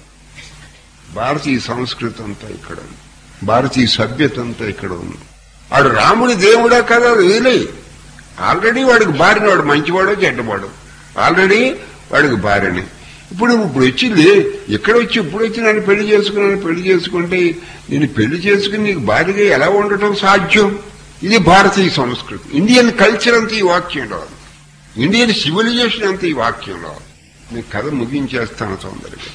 భారతీయ సంస్కృతి అంతా ఇక్కడ ఉంది భారతీయ సభ్యత అంతా ఇక్కడ ఉంది వాడు రాముడి దేవుడా కదా వేలే ఆల్రెడీ వాడికి భార్యని వాడు మంచివాడో చెడ్డవాడు ఆల్రెడీ వాడికి భార్యని ఇప్పుడు ఇప్పుడు వచ్చింది ఎక్కడ వచ్చి ఇప్పుడు వచ్చి నన్ను పెళ్లి చేసుకున్నాను పెళ్లి చేసుకుంటే నేను పెళ్లి చేసుకుని నీకు భార్యగా ఎలా ఉండటం సాధ్యం ఇది భారతీయ సంస్కృతి ఇండియన్ కల్చర్ అంతా ఈ వాక్యంలో ఉంది. ఇండియన్ సివిలైజేషన్ అంతా ఈ వాక్యంలో ఉంది. నేను కథ ముగించేస్తాను తొందరగా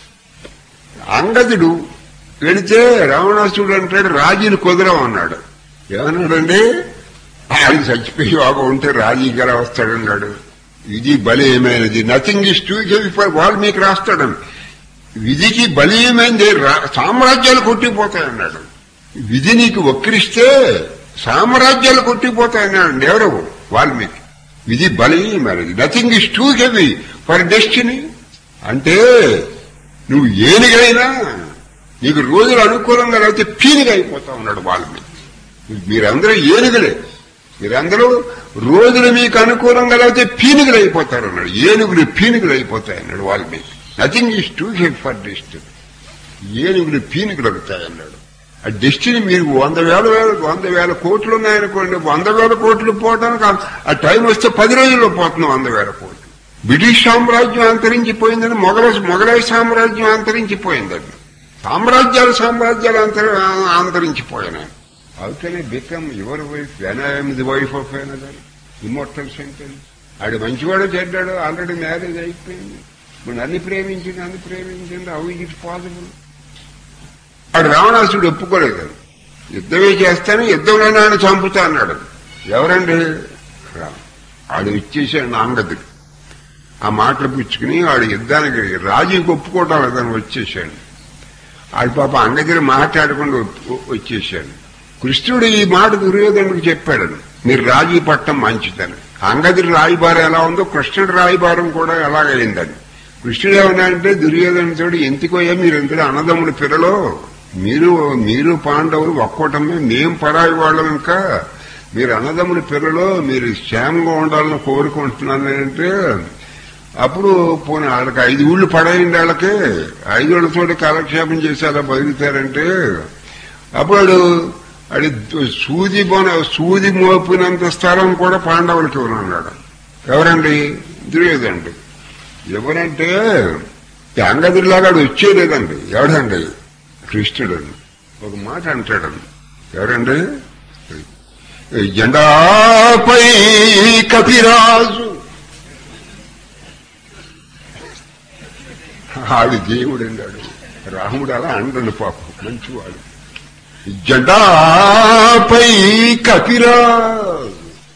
అంగదుడు వెళితే రావణాసుడు అంటాడు రాజుని కుదరం అన్నాడు ఏమన్నాడండి ఆయన చచ్చిపోయి బాగా ఉంటే రాజీకి ఎలా వస్తాడన్నాడు ఇది బలీయమైనది nothing is too heavy for Valmiki రాస్తాడని విధికి బలీయమైనది రా- సామ్రాజ్యాలు కొట్టిపోతాయన్నాడు విధి నీకు వక్రిస్తే సామ్రాజ్యాలు కొట్టిపోతాయన్నాడు ఎవరు వాల్మీకి విధి బలీయమైనది nothing is too heavy for destiny అంటే నువ్వు ఏనుగైనా నీకు రోజులు అనుకూలంగా లేకపోతే పీనుగా అయిపోతా ఉన్నాడు వాల్మీకి మీరందరూ ఏనుగులే మీరందరూ రోజులు మీకు అనుకూలంగా లేకపోతే పీనుగులు అయిపోతారు అన్నాడు ఏనుగులు పీనుగులు అయిపోతాయి అన్నాడు Valmiki nothing is too heavy for destiny ఏనుగులు పీనుగులు అవుతాయి అన్నాడు ఆ డెస్టినీ మీరు వంద వేల వేల వంద వేల కోట్లు ఉన్నాయనుకోండి వంద వేల కోట్లు పోవడానికి ఆ- ఆ టైం వస్తే పది రోజుల్లో పోతున్నాం వంద వేల కోట్లు బ్రిటిష్ సామ్రాజ్యం అంతరించిపోయిందని మొగల మొగలై సామ్రాజ్యం అంతరించిపోయిందండి సామ్రాజ్యాలు సామ్రాజ్యాలు అంతర అంతరించిపోయినాయి అవుతనే become your wife when I'm the wife of another immortal sentence ఆడు మంచివాడు చెడ్డాడు ఆల్రెడీ మ్యారేజ్ అయిపోయింది ఇప్పుడు నన్ను ప్రేమించింది నన్ను ప్రేమించింది హౌ ఇట్ ఇట్ పాసిబుల్ వాడు రావణాసుడు ఒప్పుకోలేదు యుద్ధమే చేస్తాను యుద్ధంలోనే ఆయన చంపుతా అన్నాడు ఎవరండి రామ్ ఆడు వచ్చేసాడు అంగదుడు ఆ మాటలు పుచ్చుకుని వాడు యుద్ధానికి రాజీ ఒప్పుకోవటం లేదని వచ్చేసాడు ఆడు పాప అంగదిని మాట్లాడకుండా వ- వచ్చేసాడు కృష్ణుడు ఈ మాట దుర్యోధనుడికి చెప్పాడు మీరు రాజీ పట్టం మంచిదని అంగదిరి రాయబారం ఎలా ఉందో కృష్ణుడి రాయబారం కూడా ఎలాగైందని కృష్ణుడు ఏమన్నాడంటే దుర్యోధనుడు ఎందుకోయా మీరు ఎందుకు అన్నదమ్ముడు పిల్లలు మీరు మీరు పాండవులు ఒక్కోటమే మేం పరాయి వాళ్ళం ఇంకా మీరు అన్నదమ్ముల పిల్లలు మీరు క్షేమంగా ఉండాలని కోరుకుంటున్నాను అంటే అప్పుడు పోనీ వాళ్ళకి ఐదు ఊళ్ళు పడేయండి వాళ్ళకి ఐదు ఊళ్ళతో కాలక్షేపం చేసి అలా బతుకుతారంటే అప్పుడు వాడు అది సూది బోన సూది మోపినంత స్థలం కూడా పాండవులకి ఇవ్వనన్నాడు ఎవరండి దుర్యోధనుడు ఎవరంటే అంగదిలాగా వచ్చేలేదండి ఎవడండి కృష్ణుడు ఒక మాట అంటాడండి ఎవరండి జెండాపై కపిరాజు ఆడు దేవుడు అన్నాడు రాముడు అలా అండండి పాపం మంచివాడు జెండాపై కపిరాజు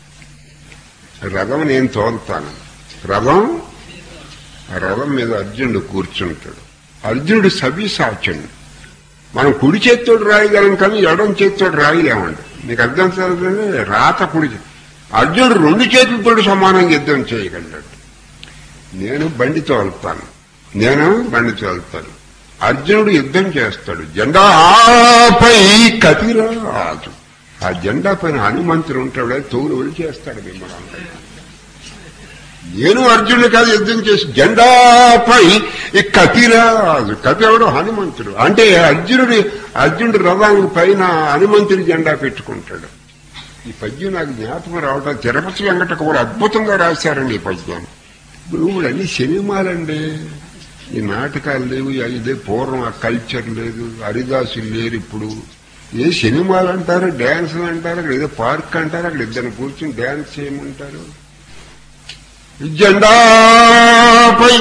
రథం నేను తోలుతాను రథం ఆ రథం మీద అర్జునుడు కూర్చుంటాడు అర్జునుడు సవ్యసాచండి మనం కుడి చేత్తోడు రాయగలం కానీ ఎడం చేత్తోడు రాయలేమండి మీకు అర్థం చదువుతుంది రాత కుడి చే- అర్జునుడు రెండు చేతులతో సమానంగా యుద్ధం చేయగలడు నేను బండి తోలుతాను నేను బండి తోలుతాను అర్జునుడు యుద్ధం చేస్తాడు జెండాపై కపిరాజు ఆ జెండా పైన హనుమంతుడు ఉంటాడు తోలు ఒలి చేస్తాడు మిమ్మల్ని అందరినీ. నేను అర్జునుడు కాదు యుద్ధం చేసి జెండాపై ఈ కపిరాజు కపి ఎవడు హనుమంతుడు అంటే అర్జునుడి అర్జునుడి రథానికి పైన హనుమంతుడి జెండా పెట్టుకుంటాడు ఈ పద్యం నాకు జ్ఞాపకం రావటం తిరుపతి వెంకట కూడా అద్భుతంగా రాశారండి ఈ పద్యం ఇప్పుడు అన్ని సినిమాలండి ఈ నాటకాలు లేవు ఇదే పూర్వం ఆ కల్చర్ లేదు హరిదాసులు లేరు ఇప్పుడు ఏ సినిమాలు అంటారు డ్యాన్సులు అంటారు అక్కడ ఏదో పార్క్ అంటారు అక్కడ ఇద్దరు కూర్చుని డ్యాన్స్ చేయమంటారు జెండాపై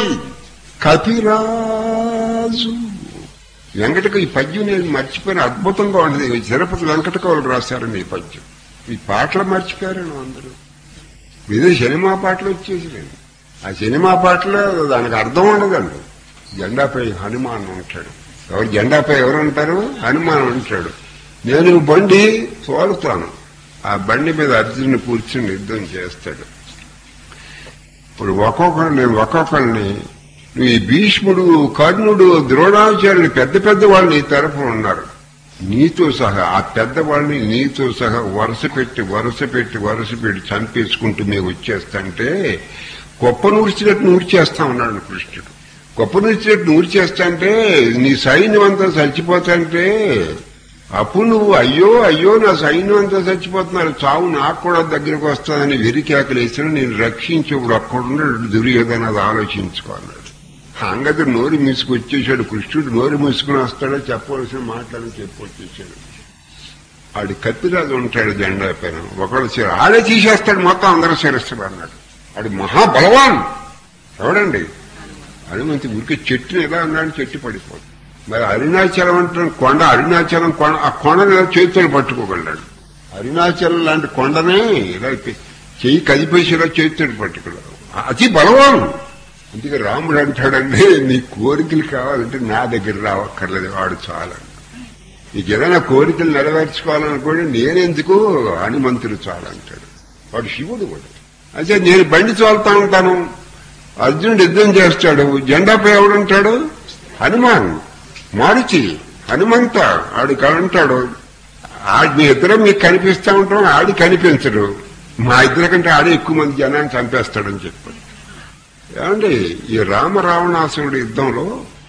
కపిరాజు వెంకటకు ఈ పద్యం నేను మర్చిపోయిన అద్భుతంగా ఉండదు ఈ తిరుపతి వెంకటకవులు రాశారండి ఈ పద్యం ఈ పాటలు మర్చిపోయారు అందరూ ఇదే సినిమా పాటలు వచ్చేసి ఆ సినిమా పాటలో దానికి అర్థం ఉండదండి జెండాపై హనుమాన్ ఉంటాడు ఎవరు జెండాపై ఎవరు ఉంటారు హనుమాన్ ఉంటాడు నేను బండి తోలుతాను ఆ బండి మీద అర్జునుని కూర్చుని యుద్ధం చేస్తాడు ఇప్పుడు ఒక్కొక్కరు నేను ఒక్కొక్కరిని ఈ భీష్ముడు కర్ణుడు ద్రోణాచార్యులు పెద్ద పెద్ద వాళ్ళు నీ తరఫున ఉన్నారు నీతో సహా ఆ పెద్దవాళ్ళని నీతో సహా వరుస పెట్టి వరుస పెట్టి వరుస పెట్టి చంపేసుకుంటూ మేము వచ్చేస్తంటే గొప్ప నూర్చినట్టు నూర్చేస్తా ఉన్నాడు కృష్ణుడు గొప్ప నూర్చినట్టు నూర్చేస్తంటే నీ సైన్యం అంతా చచ్చిపోతాంటే అప్పుడు నువ్వు అయ్యో అయ్యో నా సైన్యం అంతా చచ్చిపోతున్నారు చావు నాకు కూడా దగ్గరకు వస్తుందని వెరికేకలేసిన నేను రక్షించి ఇప్పుడు అక్కడున్నాడు దుర్యోధన అది ఆలోచించుకోన్నాడు అంగది నోరు మూసుకొచ్చేసాడు కృష్ణుడు నోరు మూసుకుని వస్తాడో చెప్పవలసిన మాటలు చెప్పొచ్చేసాడు ఆడి కత్తిరాజు ఉంటాడు జెండా పైన ఒకడు శిర ఆడే తీసేస్తాడు మొత్తం అందరూ శిరస్సులు అన్నాడు ఆడు మహాబలవాన్ ఎవడండి హనుమంతి ఊరికి చెట్టుని ఎలా అన్నాడు చెట్టు పడిపోదు మరి అరుణాచలం అంటే కొండ అరుణాచలం కొండ ఆ కొండని ఇలా చేతులు పట్టుకోగలడు అరుణాచలం లాంటి కొండనే ఇలా పె- చెయ్యి కదిపేసి ఇలా చేతులు పట్టుకోగలడు అతి బలవాన్ అందుకే రాముడు అంటాడండి నీ కోరికలు కావాలంటే నా దగ్గర రావక్కర్లేదు వాడు చాలండి నీకు ఏదైనా కోరికలు నెరవేర్చుకోవాలనుకోండి నేనెందుకు హనుమంతుడు చాలంటాడు వాడు శివుడు వాడు అయితే నేను బండి తోలుతా ఉంటాను అర్జునుడు యుద్ధం చేస్తాడు జెండాపై ఎవడుంటాడు హనుమాన్ మారుచి హనుమంత ఆడు అంటాడు ఆడి మీ ఇద్దరం మీకు కనిపిస్తా ఉంటాం ఆడి కనిపించడు మా ఇద్దరి కంటే ఆడే ఎక్కువ మంది జనాన్ని చంపేస్తాడని చెప్పాడు ఏమండి ఈ రామరావణాసురుడి యుద్ధంలో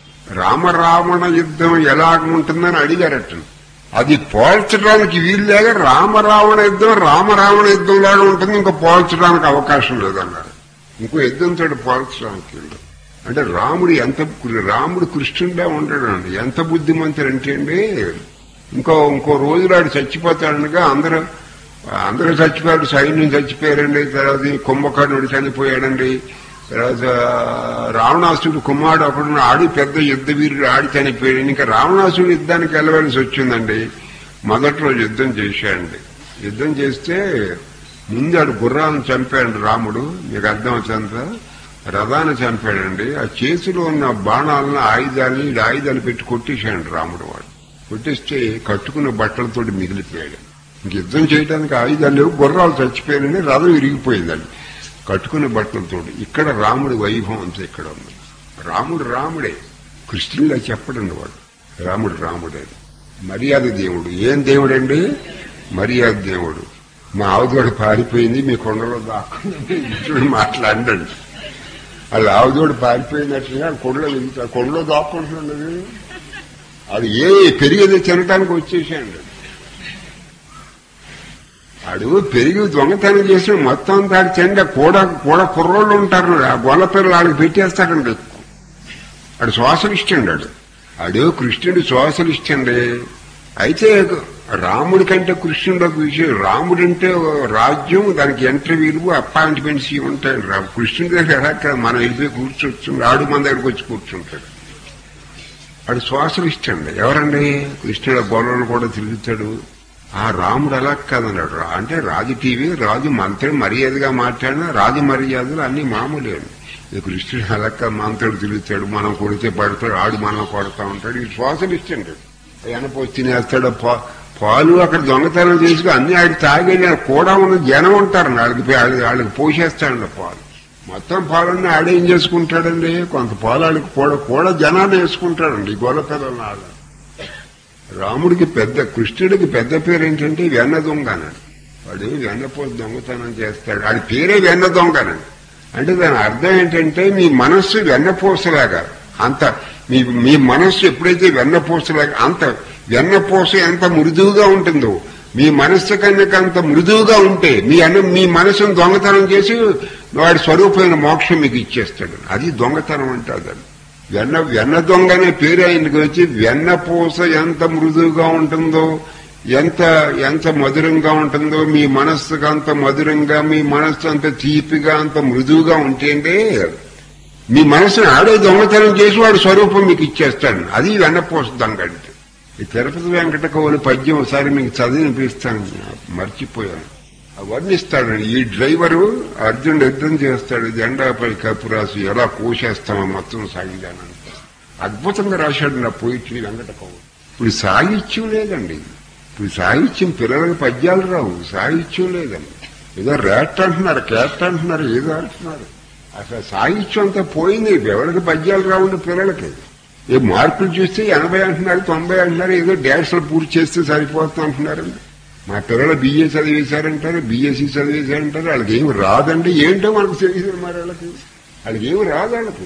రామరావణ యుద్ధం ఎలాగ ఉంటుందని అడిగారట అది పోల్చడానికి వీల్లేక రామరావణ యుద్ధం రామరావణ యుద్ధం లాగా ఉంటుంది ఇంకా పోల్చడానికి అవకాశం లేదన్నారు ఇంకో యుద్ధంతో పోల్చడానికి వీలు. అంటే రాముడు ఎంత రాముడు కృష్ణుడిలా ఉంటాడండి ఎంత బుద్ధిమంతుడు అంటే అండి ఇంకో ఇంకో రోజు నాడు చచ్చిపోతాడనగా అందరూ అందరూ చచ్చిపోయారు సైన్యం చచ్చిపోయారండి తర్వాత ఈ కుంభకర్ణుడు చనిపోయాడండి తర్వాత రావణాసుడు కుమారుడు ఒకడు ఆడి పెద్ద యుద్ధ వీరుడు ఆడి చనిపోయాడు ఇంకా రావణాసుడు యుద్ధానికి వెళ్ళవలసి వచ్చిందండి మొదటి రోజు యుద్ధం చేశాడండి యుద్ధం చేస్తే ముందు ఆడు గుర్రాలను చంపాడు రాముడు మీకు అర్థం వచ్చిందా రథాన్ని చంపాడండి ఆ చేతిలో ఉన్న బాణాలను ఆయుధాన్ని ఈడు ఆయుధాలు పెట్టి కొట్టేశాడు రాముడు వాడు కొట్టేస్తే కట్టుకున్న బట్టలతోటి మిగిలిపోయాడు ఇంక యుద్ధం చేయడానికి ఆయుధాలు లేవు గుర్రాలు చచ్చిపోయాయని రథం విరిగిపోయిందండి కట్టుకున్న బట్టలతోటి ఇక్కడ రాముడి వైభవం అంతా ఇక్కడ ఉంది రాముడు రాముడే కృష్ణుడిలా చెప్పడండి వాడు రాముడు రాముడే మర్యాద దేవుడు ఏం దేవుడండి మర్యాద దేవుడు మా ఆవుదోడు పారిపోయింది మీ కొండలో దాక్కుంది ఇటువంటి మాట్లాడండి వాళ్ళ ఆవుదోడు పారిపోయినట్లుగా కొండలో వెళ్తా కొండలో దాక్కుంటున్నది అది ఏ పెరిగేది తినటానికి వచ్చేసాడు ఆడు పెరిగి దొంగతనం చేసిన మొత్తం అంతా ఆడు చెండ కూడా కూడా కుర్రోళ్ళు ఉంటారు ఆ గొల్ల పిల్లలు ఆడికి పెట్టేస్తాడండి ఆడు శ్వాసలిష్టండి ఆడు ఆడు కృష్ణుడు శ్వాసలిష్టండి అయితే రాముడి కంటే కృష్ణుడు ఒక విషయం రాముడు అంటే రాజ్యం దానికి ఇంటర్వ్యూలు అపాయింట్మెంట్స్ ఇవి ఉంటాయి రా కృష్ణుడి దగ్గర ఎలా ఇక్కడ మనం వెళ్ళిపోయి కూర్చోవచ్చు ఆడు మన దగ్గరకు వచ్చి కూర్చుంటాడు ఆడు శ్వాసలు ఇష్టండి ఎవరండి కృష్ణుడు గొడవలు కూడా తిరుగుతాడు ఆ రాముడు అలా కాదన్నాడు రా- అంటే రాజు టీవీ రాజు మంత్రుడు మర్యాదగా మాట్లాడినా రాజు మర్యాదలు అన్ని మామూలే అండి ఈ కృష్ణుడు అలక్క మంత్రుడు తిరుగుతాడు మనం కొడితే పడతాడు ఆడు మనం కొడతా ఉంటాడు ఈ శ్వాసలు ఇష్టండి ఎనపోసి తినేస్తాడు పా- పాలు అక్కడ దొంగతనం చేసుకుని అన్ని ఆడి తాగేది కూడా ఉన్న జనం ఉంటారు వాళ్ళకి వాళ్ళకి వాళ్ళకి పోసేస్తాడండి పాలు మొత్తం పాలన్నీ ఆడేం చేసుకుంటాడండి కొంత పాలు ఆడికి కూడా కూడా జనాన్ని వేసుకుంటాడండి ఈ గొల్ల పిల్లలు ఆడ రాముడికి పెద్ద కృష్ణుడికి పెద్ద పేరు ఏంటంటే వెన్న దొంగ అన్నాడు వాడు వెన్నపోతు దొంగతనం చేస్తాడు వాడి పేరే వెన్న దొంగ అన్నాడు అంటే దాని అర్థం ఏంటంటే మీ మనస్సు వెన్నపూసలాగా అంత మీ మీ మనస్సు ఎప్పుడైతే వెన్నపూసలాగా అంత వెన్నపూస ఎంత మృదువుగా ఉంటుందో మీ మనస్సు కనుక అంత మృదువుగా ఉంటే మీ అన్న మీ మనసును దొంగతనం చేసి వాడి స్వరూపమైన మోక్షం మీకు ఇచ్చేస్తాడు అది దొంగతనం అంటే అదని వెన్న వెన్న దొంగ అనే పేరు ఆయనకి వచ్చి వెన్నపూస ఎంత మృదువుగా ఉంటుందో ఎంత ఎంత మధురంగా ఉంటుందో మీ మనస్సుకు అంత మధురంగా మీ మనస్సు అంత తీపిగా అంత మృదువుగా ఉంటేంటే మీ మనసును ఆడే దొంగతనం చేసి వాడు స్వరూపం మీకు ఇచ్చేస్తాడు అది వెన్నపూస దొంగ అంటే ఈ తిరుపతి వెంకట కవులు పద్యం ఒకసారి మీకు చదివినిపిస్తాను మర్చిపోయాను ఆ వర్ణిస్తాడు ఈ డ్రైవరు అర్జునుడు యుద్ధం చేస్తాడు జెండాపై కప్పు రాసి ఎలా కోసేస్తామో మొత్తం సాగిదానని అద్భుతంగా రాశాడు నా పోయిట్రీ వెంకట కవులు ఇప్పుడు సాహిత్యం లేదండి ఇప్పుడు సాహిత్యం పిల్లలకు పద్యాలు రావు సాహిత్యం లేదండి ఏదో రేట్ అంటున్నారు క్యాట్ అంటున్నారు ఏదో అంటున్నారు అసలు సాహిత్యం అంతా పోయింది ఎవరికి పద్యాలు రావుండి పిల్లలకి ఏ మార్కులు చూస్తే ఎనభై అంటున్నారు తొంభై అంటున్నారు ఏదో డ్యాన్సులు పూర్తి చేస్తే సరిపోతుంది అంటున్నారండి మా పిల్లలు బిఏ చదివేశారంటారు బిఎస్సి చదివేశారంటారు వాళ్ళకి ఏమి రాదండి ఏంటో మనకు తెలియదు మరి వాళ్ళకి వాళ్ళకి ఏమి రాదు వాళ్ళకి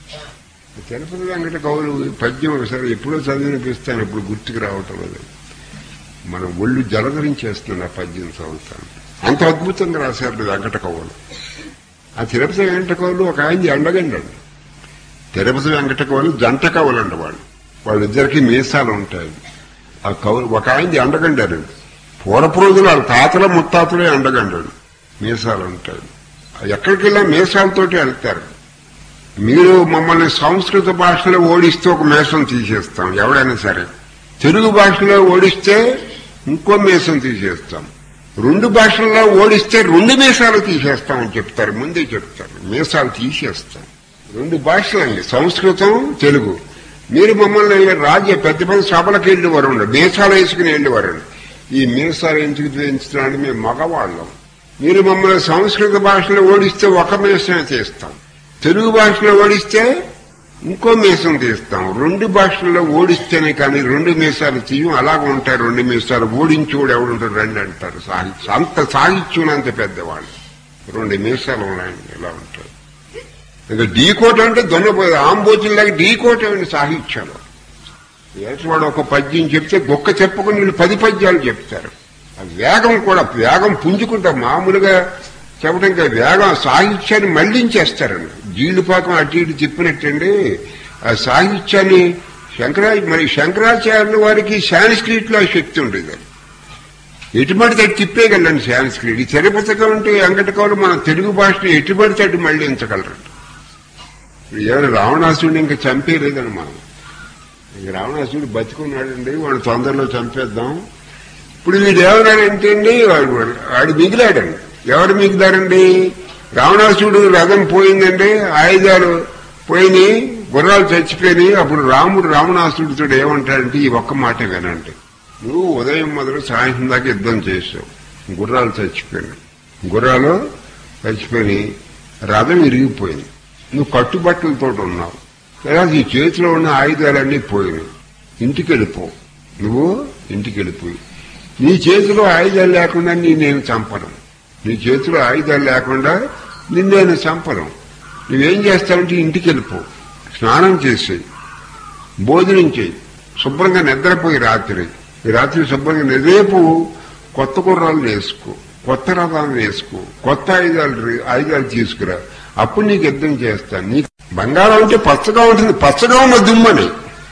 తిరుపతి వెంకట కవులు పద్యం ఒకసారి ఎప్పుడో చదివినిపిస్తాను ఇప్పుడు గుర్తుకు రావటం లేదు మనం ఒళ్ళు జలధరించేస్తున్నాం ఆ పద్యం చదువుతాను అంత అద్భుతంగా రాశారు వెంకట కవులు ఆ తిరుపతి వెంకట కవులు ఒక ఆయన ఎండగండాడు తిరుపతి వెంకట కవులు జంట కవులు అండి వాళ్ళు వాళ్ళిద్దరికి మీసాలు ఉంటాయి ఆ కవులు ఒక ఆయన ఎండగండారు పూర్వపు రోజులు వాళ్ళ తాతల ముత్తాతలే ఎండగండాడు మీసాలు ఉంటాయి ఎక్కడికి వెళ్ళా మీసాలతోటి వెళ్తారు మీరు మమ్మల్ని సంస్కృత భాషలో ఓడిస్తే ఒక మేషం తీసేస్తాం ఎవడైనా సరే తెలుగు భాషలో ఓడిస్తే ఇంకో మేషం తీసేస్తాం రెండు భాషల్లో ఓడిస్తే రెండు మీసాలు తీసేస్తామని చెప్తారు ముందే చెప్తారు మీసాలు తీసేస్తాం రెండు భాషలండి సంస్కృతం తెలుగు మీరు మమ్మల్ని రాజ్య పెద్ద పెద్ద సభలకు వెళ్ళేవారు మీసాలు వేసుకుని వెళ్ళేవారు ఈ మీసాలు ఎందుకు పెంచుతున్నాడు మేము మగవాళ్ళం మీరు మమ్మల్ని సంస్కృత భాషలో ఓడిస్తే ఒక మీసమే తీస్తాం తెలుగు భాషలో ఓడిస్తే ఇంకో మీసం తీస్తాం రెండు భాషల్లో ఓడిస్తేనే కానీ రెండు మీసాలు తీయం అలాగ ఉంటాయి రెండు మీసాలు ఓడించోడు ఎవడుంటారు రెండు అంటారు సాహిత్యం అంత సాహిత్యం అంత పెద్దవాళ్ళు రెండు మీసాలు ఉన్నాయండి ఇలా ఉంటారు ఇంకా ఢీకోట అంటే దొన్నపోయేది ఆంబోతుల్లాగా ఢీకోట అండి సాహిత్యంలో వాడు ఒక పద్యం చెప్తే గొక్క చెప్పుకుని వీళ్ళు పది పద్యాలు చెప్తారు ఆ వేగం కూడా వేగం పుంజుకుంటారు మామూలుగా చెప్పడం ఇంకా వేగం సాహిత్యాన్ని మళ్లించేస్తారండి జీలుపాకం అటు ఇటు తిప్పినట్టండి ఆ సాహిత్యాన్ని శంకరా మరి శంకరాచార్యుల వారికి సాంస్క్రిట్ లో శక్తి ఉండేది ఎటుబడితే అటు తిప్పేయగలండి సాంస్క్రిట్ ఈ తిరుపతికం అంటే వెంకటకవులు మన తెలుగు భాషను ఎటుబడితే అటు మళ్లించగలరు ఇప్పుడు ఎవరు రావణాసుడిని ఇంకా చంపేయలేదండి మనం ఇంక రావణాసుడు బతికున్నాడండి వాడు తొందరలో చంపేద్దాం ఇప్పుడు వీడు ఏమన్నాడంటే అండి వాడు వాడు మిగిలాడండి ఎవరు మిగుతారండి రావణాసుడు రథం పోయిందండి ఆయుధాలు పోయినాయి గుర్రాలు చచ్చిపోయినాయి అప్పుడు రాముడు రావణాసుడితో ఏమంటాడంటే ఈ ఒక్క మాట వినండి నువ్వు ఉదయం మొదలు సాయంత్రం దాకా యుద్ధం చేసావు గుర్రాలు చచ్చిపోయినాయి గుర్రాలు చచ్చిపోయినాయి రథం ఇరిగిపోయింది నువ్వు కట్టుబట్టలతో ఉన్నావు లేదా ఈ చేతిలో ఉన్న ఆయుధాలన్నీ పోయినాయి ఇంటికి వెళ్ళిపో నువ్వు ఇంటికి వెళ్ళిపోయి నీ చేతిలో ఆయుధాలు లేకుండా నీ నేను చంపను నీ చేతిలో ఆయుధాలు లేకుండా నిన్ను నేను చంపను నువ్వేం చేస్తావంటే ఇంటికి వెళ్ళిపో స్నానం చేసేయి భోజనం చేయి శుభ్రంగా నిద్రపోయి రాత్రి ఈ రాత్రి శుభ్రంగా నిద్రేపు కొత్త గుర్రాలు వేసుకో కొత్త రథాలు వేసుకో కొత్త ఆయుధాలు రే- ఆయుధాలు తీసుకురా అప్పుడు నీకు యుద్ధం చేస్తాను నీకు బంగారం అంటే పచ్చగా ఉంటుంది పచ్చగా ఉన్న దుమ్మని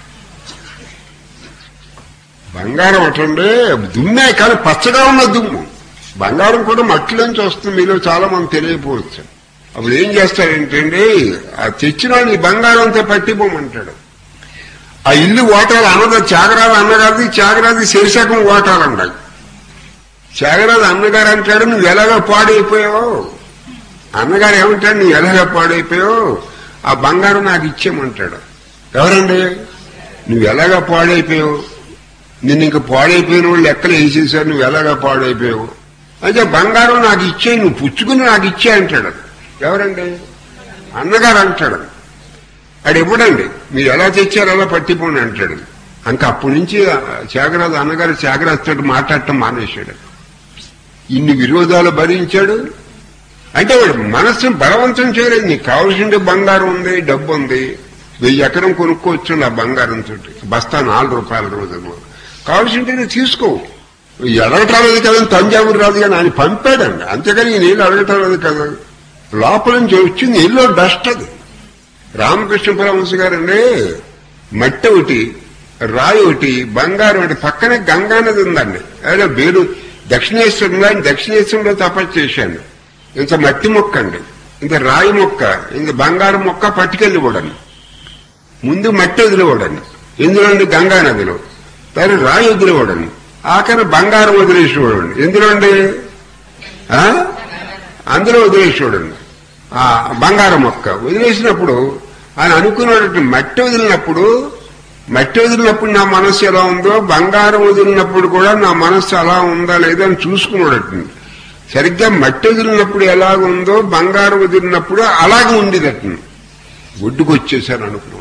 బంగారం అటండే దుమ్మే కానీ పచ్చగా ఉన్న దుమ్ము బంగారం కూడా మట్టిలోంచి వస్తుంది మీలో చాలా మంది తెలియకపోవచ్చు అప్పుడు ఏం చేస్తాడంటే ఆ తెచ్చిన వాడిని ఈ బంగారం అంతా పట్టిపోమంటాడు ఆ ఇల్లు ఓటాలు అన్నది త్యాగరాజు అన్నగారిది త్యాగరాజు శీర్షకం ఓటాలు అన్నాయి త్యాగరాజు అన్నగారు అంటాడు నువ్వు ఎలాగో పాడైపోయావు అన్నగారు ఏమంటాడు నువ్వు ఎలాగో పాడైపోయావు ఆ బంగారం నాకు ఇచ్చేయమంటాడు ఎవరండి నువ్వు ఎలాగా పాడైపోయావు నిన్ను ఇంక పాడైపోయిన వాళ్ళు ఎక్కడ వేసేసారు నువ్వు ఎలాగా పాడైపోయావు అయితే బంగారం నాకు ఇచ్చే నువ్వు పుచ్చుకుని నాకు ఇచ్చే అంటాడు ఎవరండి అన్నగారు అంటాడు అది ఇవ్వడండి మీరు ఎలా తెచ్చారో అలా పట్టిపోండి అంటాడు ఇంకా అప్పటి నుంచి త్యాగరాజు అన్నగారు త్యాగరాజుతో మాట్లాడటం మానేశాడు ఇన్ని విరోధాలు భరించాడు అంటే వాడు మనస్సును బలవంతం చేయలేదు నీకు కావాల్సింటే బంగారం ఉంది డబ్బు ఉంది వెయ్యి ఎకరం కొనుక్కోవచ్చు ఆ బంగారం తోటి బస్తా నాలుగు రూపాయల రోజులు కావాల్సింటే నువ్వు తీసుకో ఎడగటం లేదు కదా తంజావూరు రాదు కానీ ఆయన పంపాడండి అంతేగాని ఈ నీళ్ళు అడగటం లేదు కదా లోపల నుంచి వచ్చింది ఎల్లో డస్ట్ అది రామకృష్ణ పరమహంస గారండి మట్టి ఒకటి రాయి ఒకటి బంగారం ఒకటి పక్కనే గంగా నది ఉందండి అదే బేలు దక్షిణేశ్వరంలో ఆయన దక్షిణేశ్వరంలో తపస్సు చేశాను ఇంత మట్టి మొక్క అండి ఇంత రాయి మొక్క ఇంత బంగారం మొక్క పట్టుకెళ్ళి కూడాను ముందు మట్టి వదిలేవాడని ఎందులో అండి గంగా నదిలో తర్వాత రాయి వదిలేవాడని ఆఖరి బంగారం వదిలేసేవాడండి ఎందులో అండి ఆ? అందులో వదిలేసేవాడండి ఆ బంగారం మొక్క వదిలేసినప్పుడు ఆయన అనుకున్నటువంటి మట్టి వదిలినప్పుడు మట్టి వదిలినప్పుడు నా మనస్సు ఎలా ఉందో బంగారం వదిలినప్పుడు కూడా నా మనస్సు అలా ఉందా లేదా అని చూసుకున్నాడట సరిగ్గా మట్టి వదిలినప్పుడు ఎలాగ ఉందో బంగారం వదిలినప్పుడు అలాగే ఉండేదట ఒడ్డుకు వచ్చేసాను అనుకున్నాడు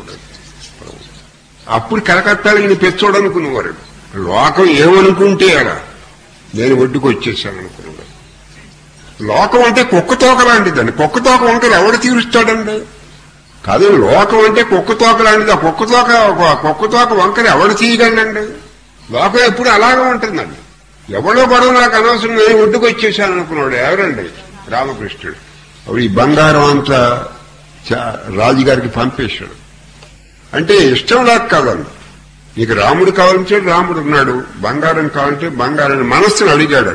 అప్పుడు కలకత్తాలో ఈయన పెచ్చోడు అనుకునేవారు లోకం ఏమనుకుంటే అలా నేను ఒడ్డుకు వచ్చేసాను అనుకున్నాడు లోకం అంటే కుక్క తోక లాంటిదండి కుక్క తోక వంకలు ఎవడు తీరుస్తాడండి కాదు లోకం అంటే కుక్క తోక లాంటిది ఆ కుక్క తోక ఒక కుక్క తోక వంకలు ఎవడు తీయగలండి లోకం ఎప్పుడు అలాగే ఉంటుందండి ఎవడో గొడవ నాకు అనవసరం నేను ఒడ్డుకు వచ్చేసాను అనుకున్నాడు ఎవరండి రామకృష్ణుడు అప్పుడు ఈ బంగారం అంతా చా- రాజుగారికి పంపేశాడు అంటే ఇష్టం లేక కాదండి నీకు రాముడు కావాలంటే రాముడు ఉన్నాడు బంగారం కావాలంటే బంగారం మనస్సును అడిగాడు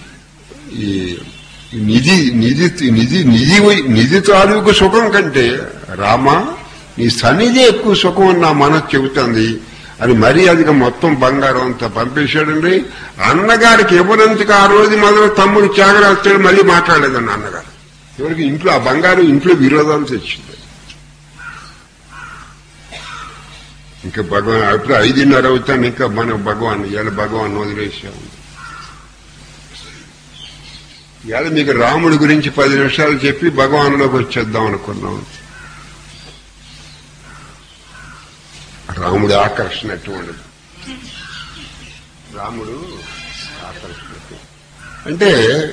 ఈ ఈ నిధి నిధి నిధి నిధి నిధి తాలూకు సుఖం కంటే రామా నీ సన్నిధి ఎక్కువ సుఖం అని నా మనసు చెబుతుంది అని మర్యాదగా మొత్తం బంగారం అంతా పంపేశాడండి అన్నగారికి ఇవ్వనందుకు ఆ రోజు మొదలు తమ్ముడు త్యాగరాస్తాడు మళ్ళీ మాట్లాడలేదండి అన్నగారు ఎవరికి ఇంట్లో ఆ బంగారం ఇంట్లో విరోధాలు తెచ్చింది ఇంకా భగవాన్ అప్పుడు ఐదున్నర అవుతాను ఇంకా మన భగవాన్ ఇవాళ భగవాన్ వదిలేసాము ఇవాళ మీకు రాముడి గురించి పది నిమిషాలు చెప్పి భగవాన్లోకి వచ్చేద్దాం అనుకున్నాం రాముడి ఆకర్షణ ఎటువంటిది రాముడు ఆకర్షణ ఎటువంటిది. అంటే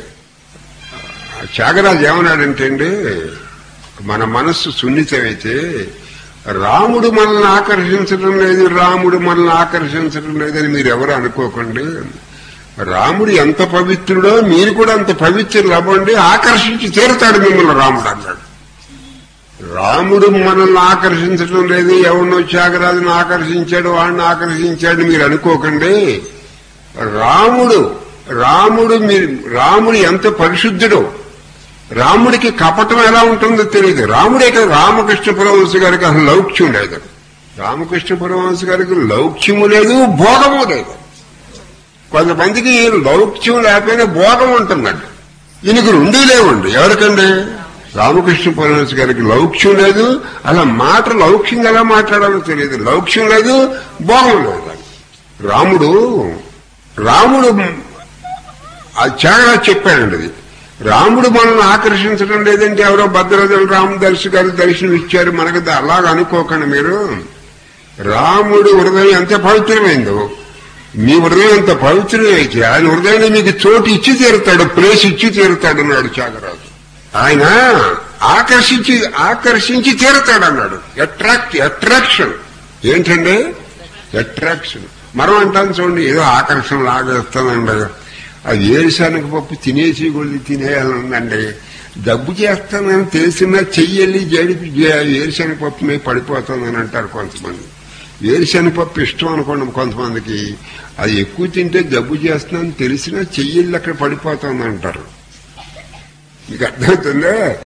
ఆ త్యాగరాజు ఏమన్నాడంటే అండి మన మనస్సు సున్నితమైతే రాముడు మనల్ని ఆకర్షించడం లేదు రాముడు మనల్ని ఆకర్షించడం లేదని మీరు ఎవరు అనుకోకండి రాముడు ఎంత పవిత్రుడో మీరు కూడా అంత పవిత్రులు అవ్వండి ఆకర్షించి తీరుతాడు మిమ్మల్ని రాముడు అన్నాడు రాముడు మనల్ని ఆకర్షించడం లేదు ఎవరినో త్యాగరాజును ఆకర్షించాడు వాడిని ఆకర్షించాడు మీరు అనుకోకండి రాముడు రాముడు మీరు రాముడు ఎంత పరిశుద్ధుడో రాముడికి కపటం ఎలా ఉంటుందో తెలియదు రాముడే కదా రామకృష్ణ పరమహంస గారికి అసలు లౌక్ష్యం లేదు రామకృష్ణ పరమహంస గారికి లౌక్ష్యము లేదు భోగము లేదు కొంతమందికి లౌక్ష్యం లేకపోయినా భోగం ఉంటుందండి ఈయనకు రెండు లేవండి ఎవరికండి రామకృష్ణ పరమహంస గారికి లౌక్ష్యం లేదు అలా మాట లౌక్యంగా ఎలా మాట్లాడాలో తెలియదు లౌక్ష్యం లేదు భోగం లేదు రాముడు రాముడు అది చాలా చెప్పాడండి అది రాముడు మనల్ని ఆకర్షించడం లేదంటే ఎవరో భద్రదలు రామదర్శి గారు దర్శనం ఇచ్చారు మనకు అలాగ అనుకోకండి మీరు రాముడు హృదయం ఎంత పవిత్రమైందో మీ హృదయం ఎంత పవిత్రమైతే ఆయన హృదయాన్ని మీకు చోటు ఇచ్చి తీరుతాడు ప్లేస్ ఇచ్చి తీరుతాడు అన్నాడు త్యాగరాజు ఆయన ఆకర్షించి ఆకర్షించి తీరుతాడు అన్నాడు అట్రాక్ట్ అట్రాక్షన్ ఏంటండి అట్రాక్షన్ మనం అంటాం చూడండి ఏదో ఆకర్షణ లాగేస్తానండి అది ఏరుశానక పప్పు తినేసి కొద్ది తినేయాలనుందండి డబ్బు చేస్తానని తెలిసినా చెయ్యల్లి జడిపి ఏరుశనగ పప్పు మీద పడిపోతుందని అంటారు కొంతమంది వేరుశనగ పప్పు ఇష్టం అనుకోండి కొంతమందికి అది ఎక్కువ తింటే జబ్బు చేస్తున్నాను తెలిసినా చెయ్యల్లి అక్కడ పడిపోతుంది అంటారు మీకు అర్థమవుతుందా